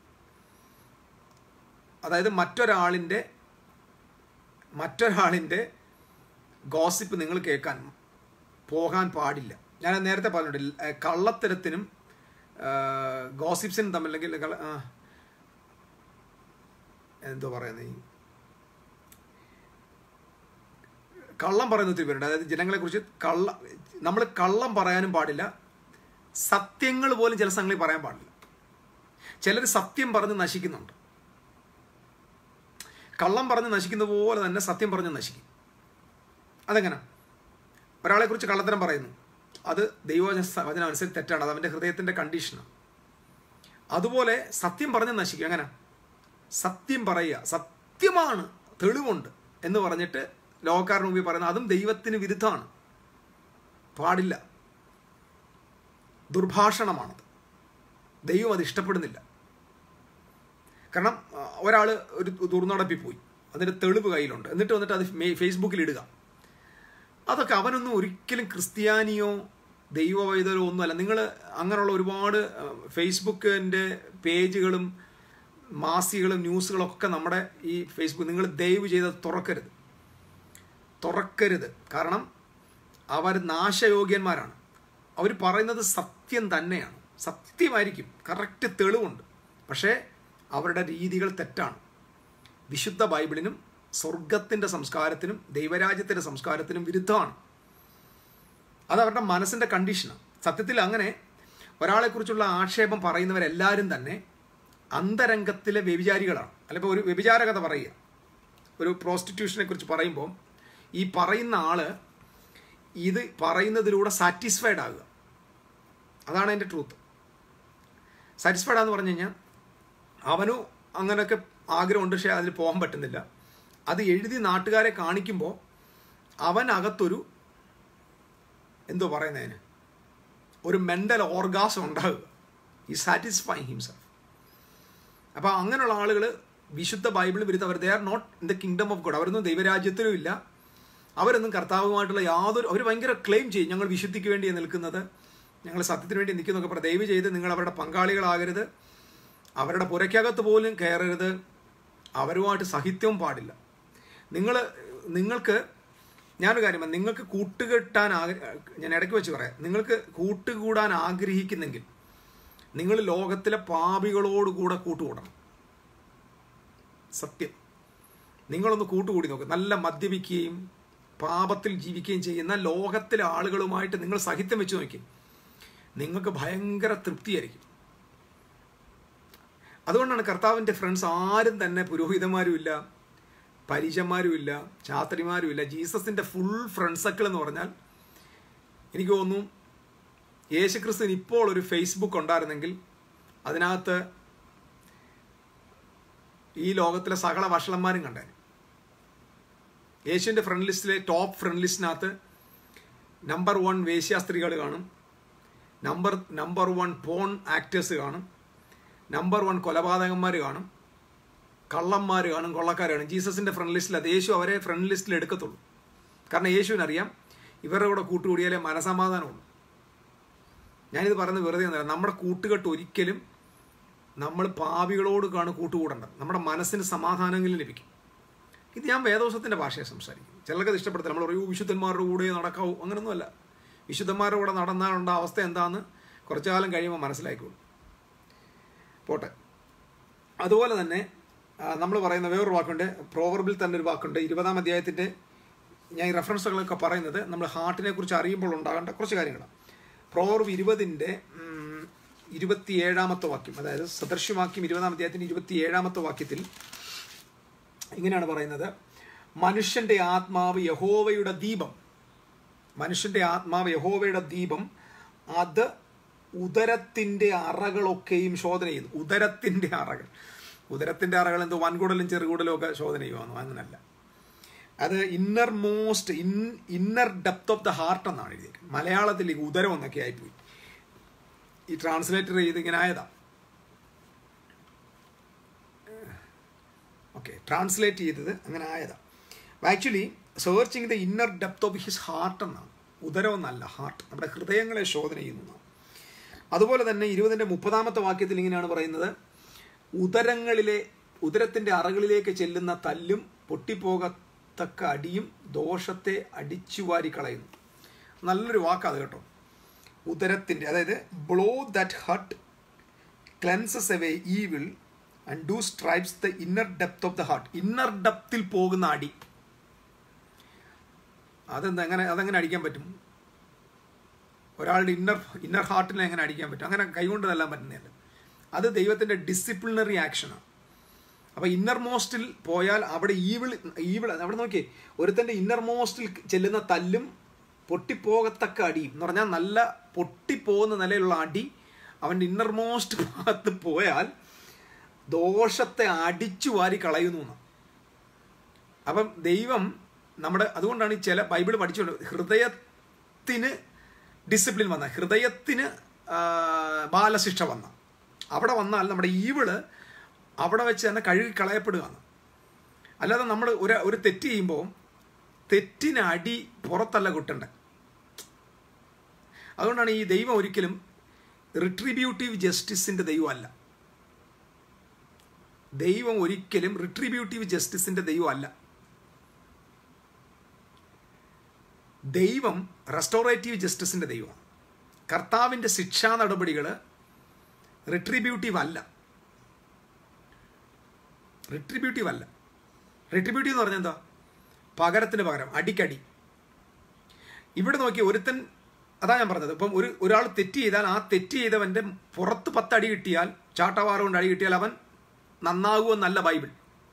അതായത് മറ്റൊരാളിൻ്റെ മറ്റൊരാളിൻ്റെ ഗോസിപ്പ് നിങ്ങൾ കേൾക്കാൻ പോകാൻ പാടില്ല ഞാൻ നേരത്തെ പറഞ്ഞിട്ടുണ്ട് കള്ളത്തരത്തിനും ഗോസിപ്സിനും തമ്മിൽ അല്ലെങ്കിൽ കള്ള- ആ, എന്തോ പറയുന്നത് ഈ കള്ളം പറയുന്ന ഒത്തിരി പേരുണ്ട് അതായത് ജനങ്ങളെക്കുറിച്ച് കള്ള നമ്മൾ കള്ളം പറയാനും പാടില്ല സത്യങ്ങൾ പോലും ചില സ്ഥലങ്ങളിൽ പറയാൻ പാടില്ല ചിലർ സത്യം പറഞ്ഞ് നശിക്കുന്നുണ്ട് കള്ളം പറഞ്ഞ് നശിക്കുന്ന പോലെ തന്നെ സത്യം പറഞ്ഞ് നശിക്കും അതെങ്ങനെ ഒരാളെക്കുറിച്ച് കള്ളത്തരം പറയുന്നു അത് ദൈവവചന വചനം അനുസരിച്ച് തെറ്റാണ് അത് അവൻ്റെ ഹൃദയത്തിൻ്റെ കണ്ടീഷനാണ് അതുപോലെ സത്യം പറഞ്ഞ് നശിക്കും എങ്ങനെ സത്യം പറയുക സത്യമാണ് തെളിവുണ്ട് എന്ന് പറഞ്ഞിട്ട് ലോകക്കാരുടെ മുമ്പിൽ പറയുന്നത് അതും ദൈവത്തിന് വിരുദ്ധമാണ് പാടില്ല ദുർഭാഷണമാണത് ദൈവം അത് ഇഷ്ടപ്പെടുന്നില്ല കാരണം ഒരാൾ ഒരു ദുർനടപ്പിൽ പോയി അതിൻ്റെ തെളിവ് കയ്യിലുണ്ട് എന്നിട്ട് വന്നിട്ട് അത് മേ- ഫേസ്ബുക്കിൽ ഇടുക അതൊക്കെ അവനൊന്നും ഒരിക്കലും ക്രിസ്ത്യാനിയോ ദൈവവൈതലോ ഒന്നുമല്ല നിങ്ങൾ അങ്ങനെയുള്ള ഒരുപാട് ഫേസ്ബുക്കിൻ്റെ പേജുകളും മാസികളും ന്യൂസുകളൊക്കെ നമ്മുടെ ഈ ഫേസ്ബുക്ക് നിങ്ങൾ ദയവ് ചെയ്ത് തുറക്കരുത് തുറക്കരുത് കാരണം അവർ നാശയോഗ്യന്മാരാണ് അവർ പറയുന്നത് സത്യം തന്നെയാണ് സത്യമായിരിക്കും കറക്റ്റ് തെളിവുണ്ട് പക്ഷേ അവരുടെ രീതികൾ തെറ്റാണ് വിശുദ്ധ ബൈബിളിനും സ്വർഗത്തിൻ്റെ സംസ്കാരത്തിനും ദൈവരാജ്യത്തിൻ്റെ സംസ്കാരത്തിനും വിരുദ്ധമാണ് അത് അവരുടെ മനസ്സിൻ്റെ കണ്ടീഷനാണ് സത്യത്തിൽ അങ്ങനെ ഒരാളെക്കുറിച്ചുള്ള ആക്ഷേപം പറയുന്നവരെല്ലാവരും തന്നെ അന്തരംഗത്തിലെ വ്യഭിചാരികളാണ് അല്ലിപ്പോൾ ഒരു വ്യഭിചാര കഥ പറയുക ഒരു പ്രോസ്റ്റിറ്റ്യൂഷനെ കുറിച്ച് പറയുമ്പോൾ ഈ പറയുന്ന ആള് ഇത് പറയുന്നതിലൂടെ സാറ്റിസ്ഫൈഡ് ആകുക അതാണ് അതിൻ്റെ ട്രൂത്ത് സാറ്റിസ്ഫൈഡ് ആണെന്ന് പറഞ്ഞു കഴിഞ്ഞാൽ അവനും അങ്ങനെയൊക്കെ ആഗ്രഹമുണ്ട് പക്ഷേ അതിൽ പോകാൻ പറ്റുന്നില്ല അത് എഴുതി നാട്ടുകാരെ കാണിക്കുമ്പോൾ അവനകത്തൊരു എന്തോ പറയുന്നതിന് ഒരു മെൻ്റൽ ഓർഗാസം ഉണ്ടാകുക ഈ സാറ്റിസ്ഫൈ ഹിംസെൽഫ് അപ്പോൾ അങ്ങനെയുള്ള ആളുകൾ വിശുദ്ധ ബൈബിൾ വിരുദ്ധ അവർ they are not in the kingdom of God അവരൊന്നും ദൈവരാജ്യത്തിലും ഇല്ല അവരൊന്നും കർത്താവുമായിട്ടുള്ള യാതൊരു അവർ ഭയങ്കര ക്ലെയിം ചെയ്യും ഞങ്ങൾ വിശുദ്ധിക്ക് വേണ്ടി നിൽക്കുന്നത് ഞങ്ങൾ സത്യത്തിന് വേണ്ടി നിൽക്കുന്നൊക്കെ പറ ദയവ് ചെയ്ത് നിങ്ങൾ അവരുടെ പങ്കാളികളാകരുത് അവരുടെ പുരയ്ക്കകത്ത് പോലും കയറരുത് അവരുമായിട്ട് സഹിത്യവും പാടില്ല നിങ്ങൾ നിങ്ങൾക്ക് ഞാനൊരു കാര്യം പറയാം. നിങ്ങൾക്ക് കൂട്ടുകെട്ടാൻ ആഗ്ര ഞാൻ ഇടയ്ക്ക് വെച്ച് പറയാം നിങ്ങൾക്ക് കൂട്ടുകൂടാൻ ആഗ്രഹിക്കുന്നെങ്കിൽ നിങ്ങൾ ലോകത്തിലെ പാപികളോട് കൂടെ കൂട്ടുകൂടണം സത്യം നിങ്ങളൊന്ന് കൂട്ടുകൂടി നോക്ക് നല്ല മദ്യപിക്കുകയും പാപത്തിൽ ജീവിക്കുകയും ചെയ്യുന്ന ലോകത്തിലെ ആളുകളുമായിട്ട് നിങ്ങൾ സഹിത്യം വെച്ച് നോക്കി നിങ്ങൾക്ക് ഭയങ്കര തൃപ്തിയായിരിക്കും അതുകൊണ്ടാണ് കർത്താവിൻ്റെ ഫ്രണ്ട്സ് ആരും തന്നെ പുരോഹിതന്മാരും ഇല്ല പരിചയന്മാരും ഇല്ല ചാത്രിമാരും ഇല്ല ജീസസിൻ്റെ ഫുൾ ഫ്രണ്ട് സർക്കിൾ എന്ന് പറഞ്ഞാൽ എനിക്ക് തോന്നുന്നു യേശുക്രിസ്തുവിന് ഇപ്പോൾ ഒരു ഫേസ്ബുക്ക് ഉണ്ടായിരുന്നെങ്കിൽ അതിനകത്ത് ഈ ലോകത്തിലെ സകല വഷളന്മാരും കണ്ടേനെ യേശുവിൻ്റെ ഫ്രണ്ട് ലിസ്റ്റിലെ ടോപ്പ് ഫ്രണ്ട് ലിസ്റ്റിനകത്ത് നമ്പർ വൺ വേശ്യാസ്ത്രീകൾ കാണും number number one porn actors കാണും നമ്പർ വൺ കൊലപാതകന്മാർ കാണും കള്ളന്മാർ കാണും കൊള്ളക്കാർ കാണും ജീസസിൻ്റെ ഫ്രണ്ട് ലിസ്റ്റിൽ അത് യേശു അവരെ ഫ്രണ്ട് ലിസ്റ്റിൽ എടുക്കത്തുള്ളൂ കാരണം യേശുവിനറിയാം ഇവരുടെ കൂടെ കൂട്ടുകൂടിയാലേ മനസമാധാനമുള്ളൂ ഞാനിത് പറയുന്നത് വെറുതെ ഒന്നുമല്ല നമ്മുടെ കൂട്ടുകെട്ട് ഒരിക്കലും നമ്മൾ പാപികളോട് കാണും കൂട്ടുകൂടേണ്ടത് നമ്മുടെ മനസ്സിന് സമാധാനമെങ്കിലും ലഭിക്കും ഇത് ഞാൻ വേദോസത്തിൻ്റെ ഭാഷയെ സംസാരിക്കും ചിലർക്ക് അത് ഇഷ്ടപ്പെടത്തില്ല നമ്മൾ പറയൂ വിശുദ്ധന്മാരുടെ കൂടെ നടക്കാവൂ അങ്ങനെയൊന്നുമല്ല വിശുദ്ധന്മാരുടെ കൂടെ നടന്നാലുള്ള അവസ്ഥ എന്താണെന്ന് കുറച്ചു കാലം കഴിയുമ്പോൾ മനസ്സിലായിക്കോളൂ പോട്ടെ അതുപോലെ തന്നെ നമ്മൾ പറയുന്ന വേറൊരു വാക്കുണ്ട് പ്രോവർബിൽ തന്നെ ഒരു വാക്കുണ്ട് ഇരുപതാം അധ്യായത്തിൻ്റെ ഞാൻ ഈ റെഫറൻസുകളൊക്കെ പറയുന്നത് നമ്മൾ ഹാർട്ടിനെ കുറിച്ച് അറിയുമ്പോൾ ഉണ്ടാകേണ്ട കുറച്ച് കാര്യങ്ങളാണ് പ്രോവർബ് ഇരുപതിൻ്റെ ഇരുപത്തിയേഴാമത്തെ വാക്യം അതായത് സദൃശ്യവാക്യം ഇരുപതാം അധ്യായത്തിൻ്റെ ഇരുപത്തിയേഴാമത്തെ വാക്യത്തിൽ ഇങ്ങനെയാണ് പറയുന്നത് മനുഷ്യൻ്റെ ആത്മാവ് യഹോവയുടെ ദീപം മനുഷ്യൻ്റെ ആത്മാവ് യഹോവയുടെ ദീപം അത് ഉദരത്തിൻ്റെ അറകളൊക്കെയും ശോധന ചെയ്യുന്നു ഉദരത്തിൻ്റെ അറകൾ ഉദരത്തിൻ്റെ അറകൾ എന്തോ വൻകുടലും ചെറുകുടലും ഒക്കെ ശോധന ചെയ്യുവാന്നോ അങ്ങനല്ല അത് innermost in inner depth of the heart എന്നാണ് എഴുതിയത് മലയാളത്തിൽ ഈ ഉദരം എന്നൊക്കെ ആയിപ്പോയി ഈ ട്രാൻസ്ലേറ്റർ ചെയ്ത് ഇങ്ങനെ ആയതാ ഓക്കെ ട്രാൻസ്ലേറ്റ് ചെയ്തത് അങ്ങനെ ആയതാണ് actually searching the inner depth of his heart എന്നാണ് ഉദരമെന്നല്ല ഹാർട്ട് നമ്മുടെ ഹൃദയങ്ങളെ ശോധന ചെയ്യുന്നതാണ് അതുപോലെ തന്നെ ഇരുപതിൻ്റെ മുപ്പതാമത്തെ വാക്യത്തിൽ ഇങ്ങനെയാണ് പറയുന്നത് ഉദരങ്ങളിലെ ഉദരത്തിൻ്റെ അറകളിലേക്ക് ചെല്ലുന്ന തല്ലും പൊട്ടിപ്പോകത്തക്ക അടിയും ദോഷത്തെ അടിച്ചു വാരി കളയുന്നു നല്ലൊരു വാക്കാത് കേട്ടോ ഉദരത്തിൻ്റെ അതായത് blow that hurt cleanses away evil and do stripes the inner depth of the heart inner ഡെപ്തിൽ പോകുന്ന അടി അതെന്താ എങ്ങനെ അതെങ്ങനെ അടിക്കാൻ പറ്റും ഒരാളുടെ ഇന്നർ ഇന്നർ ഹാർട്ടിനെ എങ്ങനെ അടിക്കാൻ പറ്റും അങ്ങനെ കൈകൊണ്ട് തല്ലാൻ പറ്റുന്നതല്ല അത് ദൈവത്തിൻ്റെ ഡിസിപ്ലിനറി ആക്ഷനാണ് അപ്പോൾ ഇന്നർ മോസ്റ്റിൽ പോയാൽ അവിടെ ഈവിൾ ഈവിൾ അവിടെ നോക്കിയേ ഒരുത്തൻ്റെ ഇന്നർ മോസ്റ്റിൽ ചെല്ലുന്ന തല്ലും പൊട്ടിപ്പോകത്തക്ക അടിയും എന്ന് പറഞ്ഞാൽ നല്ല പൊട്ടിപ്പോകുന്ന നിലയിലുള്ള അടി അവൻ്റെ ഇന്നർ മോസ്റ്റ് ഭാഗത്ത് പോയാൽ ദോഷത്തെ അടിച്ചു വാരി കളയുന്നു എന്ന് അപ്പം ദൈവം നമ്മുടെ അതുകൊണ്ടാണ് ഈ ചില ബൈബിൾ പഠിച്ചുകൊണ്ട് ഹൃദയത്തിന് ഡിസിപ്ലിൻ വന്ന ഹൃദയത്തിന് ബാലശിക്ഷ വന്ന അവിടെ വന്നാൽ നമ്മുടെ ഈവിള് അവിടെ വെച്ച് തന്നെ കഴുകി കളയപ്പെടുകയാണ് അല്ലാതെ നമ്മൾ ഒരു ഒരു തെറ്റ് ചെയ്യുമ്പോൾ തെറ്റിന് അടി പുറത്തല്ല കിട്ടണ്ടേ അതുകൊണ്ടാണ് ഈ ദൈവം ഒരിക്കലും റിട്രിബ്യൂട്ടീവ് ജസ്റ്റിസിൻ്റെ ദൈവമല്ല ദൈവം ഒരിക്കലും റിട്രിബ്യൂട്ടീവ് ജസ്റ്റിസിൻ്റെ ദൈവമല്ല ദൈവം റെസ്റ്റോറേറ്റീവ് ജസ്റ്റിസിൻ്റെ ദൈവമാണ് കർത്താവിൻ്റെ ശിക്ഷാ നടപടികൾ റിട്രിബ്യൂട്ടീവ് അല്ല റിട്രിബ്യൂട്ടീവ് അല്ല റിട്രിബ്യൂട്ടീവ് എന്ന് പറഞ്ഞാൽ എന്താ പകരത്തിന് പകരം അടിക്കടി ഇവിടെ നോക്കി ഒരുത്തൻ അതാ ഞാൻ പറഞ്ഞത് ഇപ്പം ഒരു ഒരാൾ തെറ്റ് ചെയ്താൽ ആ തെറ്റ് ചെയ്തവൻ്റെ പുറത്ത് പത്ത് അടി കിട്ടിയാൽ ചാട്ടവാറ് കൊണ്ട് അടി കിട്ടിയാൽ അവൻ നന്നാകുമെന്നല്ല ബൈബിൾ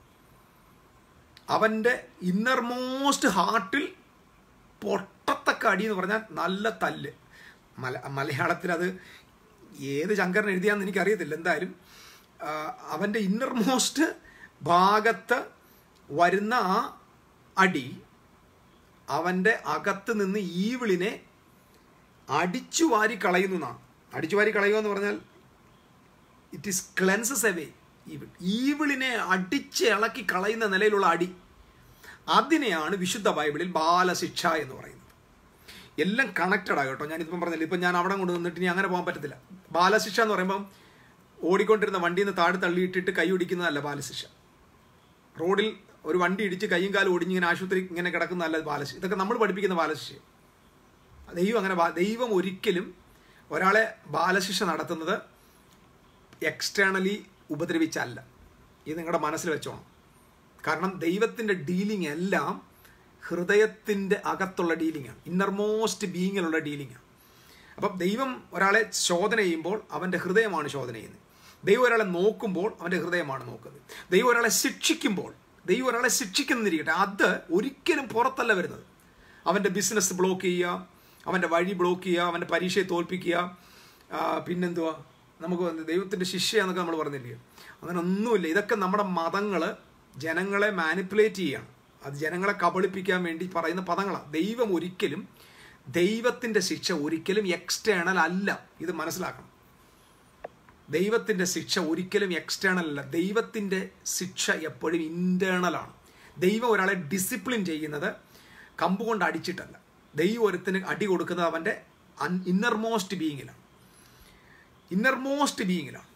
അവൻ്റെ ഇന്നർ മോസ്റ്റ് ഹാർട്ടിൽ പൊട്ടത്തക്ക അടി എന്ന് പറഞ്ഞാൽ നല്ല തല്ല് മല മലയാളത്തിൽ അത് ഏത് ശങ്കരൻ എഴുതിയാന്ന് എനിക്കറിയത്തില്ല എന്തായാലും അവൻ്റെ ഇന്നർ മോസ്റ്റ് ഭാഗത്ത് വരുന്ന ആ അടി അവൻ്റെ അകത്ത് നിന്ന് ഈവിളിനെ അടിച്ചു വാരി കളയുന്നു എന്നാണ് അടിച്ചു വാരി കളയുക എന്ന് പറഞ്ഞാൽ it is cleanses away evil ഈവിളിനെ അടിച്ച് ഇളക്കി കളയുന്ന നിലയിലുള്ള അടി അതിനെയാണ് വിശുദ്ധ ബൈബിളിൽ ബാലശിക്ഷ എന്ന് പറയുന്നത് എല്ലാം കണക്റ്റഡ് ആകട്ടോ ഞാനിപ്പം പറഞ്ഞില്ല ഇപ്പം ഞാൻ അവിടെ കൊണ്ട് നിന്നിട്ട് ഇനി അങ്ങനെ പോകാൻ പറ്റത്തില്ല ബാലശിക്ഷ എന്ന് പറയുമ്പം ഓടിക്കൊണ്ടിരുന്ന വണ്ടിയിൽ നിന്ന് താഴെ തള്ളിയിട്ടിട്ട് കൈ ഒടിക്കുന്നതല്ല ബാലശിക്ഷ റോഡിൽ ഒരു വണ്ടി ഇടിച്ച് കൈയും കാലും ഒടിഞ്ഞ് ഇങ്ങനെ ആശുപത്രി ഇങ്ങനെ കിടക്കുന്നതല്ല ബാലശിക്ഷ ഇതൊക്കെ നമ്മൾ പഠിപ്പിക്കുന്ന ബാലശിക്ഷ ദൈവം അങ്ങനെ ദൈവം ഒരിക്കലും ഒരാളെ ബാലശിക്ഷ നടത്തുന്നത് എക്സ്റ്റേണലി ഉപദ്രവിച്ചല്ല ഇത് നിങ്ങളുടെ മനസ്സിൽ വെച്ചോണം കാരണം ദൈവത്തിൻ്റെ ഡീലിംഗ് എല്ലാം ഹൃദയത്തിൻ്റെ അകത്തുള്ള ഡീലിംഗാണ് ഇന്നർമോസ്റ്റ് ബീങ്ങിലുള്ള ഡീലിംഗാണ് അപ്പം ദൈവം ഒരാളെ ശോധന ചെയ്യുമ്പോൾ അവൻ്റെ ഹൃദയമാണ് ശോധന ചെയ്യുന്നത് ദൈവം ഒരാളെ നോക്കുമ്പോൾ അവൻ്റെ ഹൃദയമാണ് നോക്കുന്നത് ദൈവം ഒരാളെ ശിക്ഷിക്കുമ്പോൾ ദൈവം ഒരാളെ ശിക്ഷിക്കുന്നിരിക്കട്ടെ അത് ഒരിക്കലും പുറത്തല്ല വരുന്നത് അവൻ്റെ ബിസിനസ് ബ്ലോക്ക് ചെയ്യുക അവൻ്റെ വഴി ബ്ലോക്ക് ചെയ്യുക അവൻ്റെ പരീക്ഷയെ തോൽപ്പിക്കുക പിന്നെന്തുവാ നമുക്ക് ദൈവത്തിൻ്റെ ശിക്ഷയാന്നൊക്കെ നമ്മൾ പറഞ്ഞില്ലേ അങ്ങനെ ഒന്നുമില്ല ഇതൊക്കെ നമ്മുടെ മതങ്ങൾ ജനങ്ങളെ മാനിപ്പുലേറ്റ് ചെയ്യുകയാണ് അത് ജനങ്ങളെ കബളിപ്പിക്കാൻ വേണ്ടി പറയുന്ന പദങ്ങളാണ് ദൈവം ഒരിക്കലും ദൈവത്തിൻ്റെ ശിക്ഷ ഒരിക്കലും എക്സ്റ്റേണൽ അല്ല ഇത് മനസ്സിലാക്കണം ദൈവത്തിൻ്റെ ശിക്ഷ ഒരിക്കലും എക്സ്റ്റേണൽ അല്ല ദൈവത്തിൻ്റെ ശിക്ഷ എപ്പോഴും ഇൻറ്റേണലാണ് ദൈവം ഒരാളെ ഡിസിപ്ലിൻ ചെയ്യുന്നത് കമ്പ് കൊണ്ട് അടിച്ചിട്ടല്ല ദൈവം ഒരുത്തിന് അടി കൊടുക്കുന്നത് അവൻ്റെ ഇന്നർമോസ്റ്റ് ബീയിങ്ങിലാണ് ഇന്നർമോസ്റ്റ് ബീയിങ്ങിലാണ്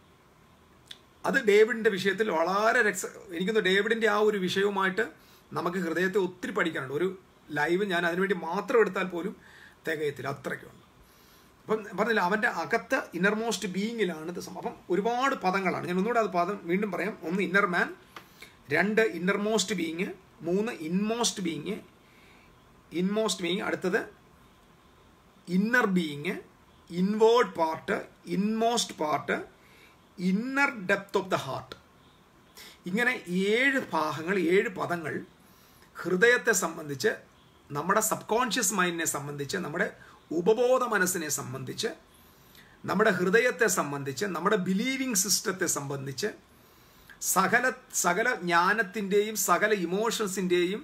അത് ഡേവിഡിൻ്റെ വിഷയത്തിൽ വളരെ രക്ഷ എനിക്കൊന്ന് ഡേവിഡിൻ്റെ ആ ഒരു വിഷയവുമായിട്ട് നമുക്ക് ഹൃദയത്തെ ഒത്തിരി പഠിക്കാനുണ്ട് ഒരു ലൈവ് ഞാൻ അതിനുവേണ്ടി മാത്രം എടുത്താൽ പോലും തികയത്തില്ല അത്രയ്ക്കുണ്ട് അപ്പം പറഞ്ഞില്ല അവൻ്റെ അകത്ത് ഇന്നർമോസ്റ്റ് ബീയിങ്ങിലാണ് ഇത് അപ്പം ഒരുപാട് പദങ്ങളാണ് ഞാൻ ഒന്നുകൂടെ അത് പദം വീണ്ടും പറയാം ഒന്ന് ഇന്നർ മാൻ രണ്ട് ഇന്നർമോസ്റ്റ് ബീയിങ് മൂന്ന് ഇൻമോസ്റ്റ് ബീയിങ് ഇൻമോസ്റ്റ് ബീയിങ് അടുത്തത് inner being inward part innermost part inner depth of the heart ഇങ്ങനെ ഏഴ് ഭാഗങ്ങൾ ഏഴ് പദങ്ങൾ ഹൃദയത്തെ സംബന്ധിച്ച് നമ്മുടെ സബ് കോൺഷ്യസ് മൈൻഡിനെ സംബന്ധിച്ച് നമ്മുടെ ഉപബോധ മനസ്സിനെ സംബന്ധിച്ച് നമ്മുടെ ഹൃദയത്തെ സംബന്ധിച്ച് നമ്മുടെ ബിലീവിങ് സിസ്റ്റത്തെ സംബന്ധിച്ച് സകല സകല ജ്ഞാനത്തിൻ്റെയും സകല ഇമോഷൻസിൻ്റെയും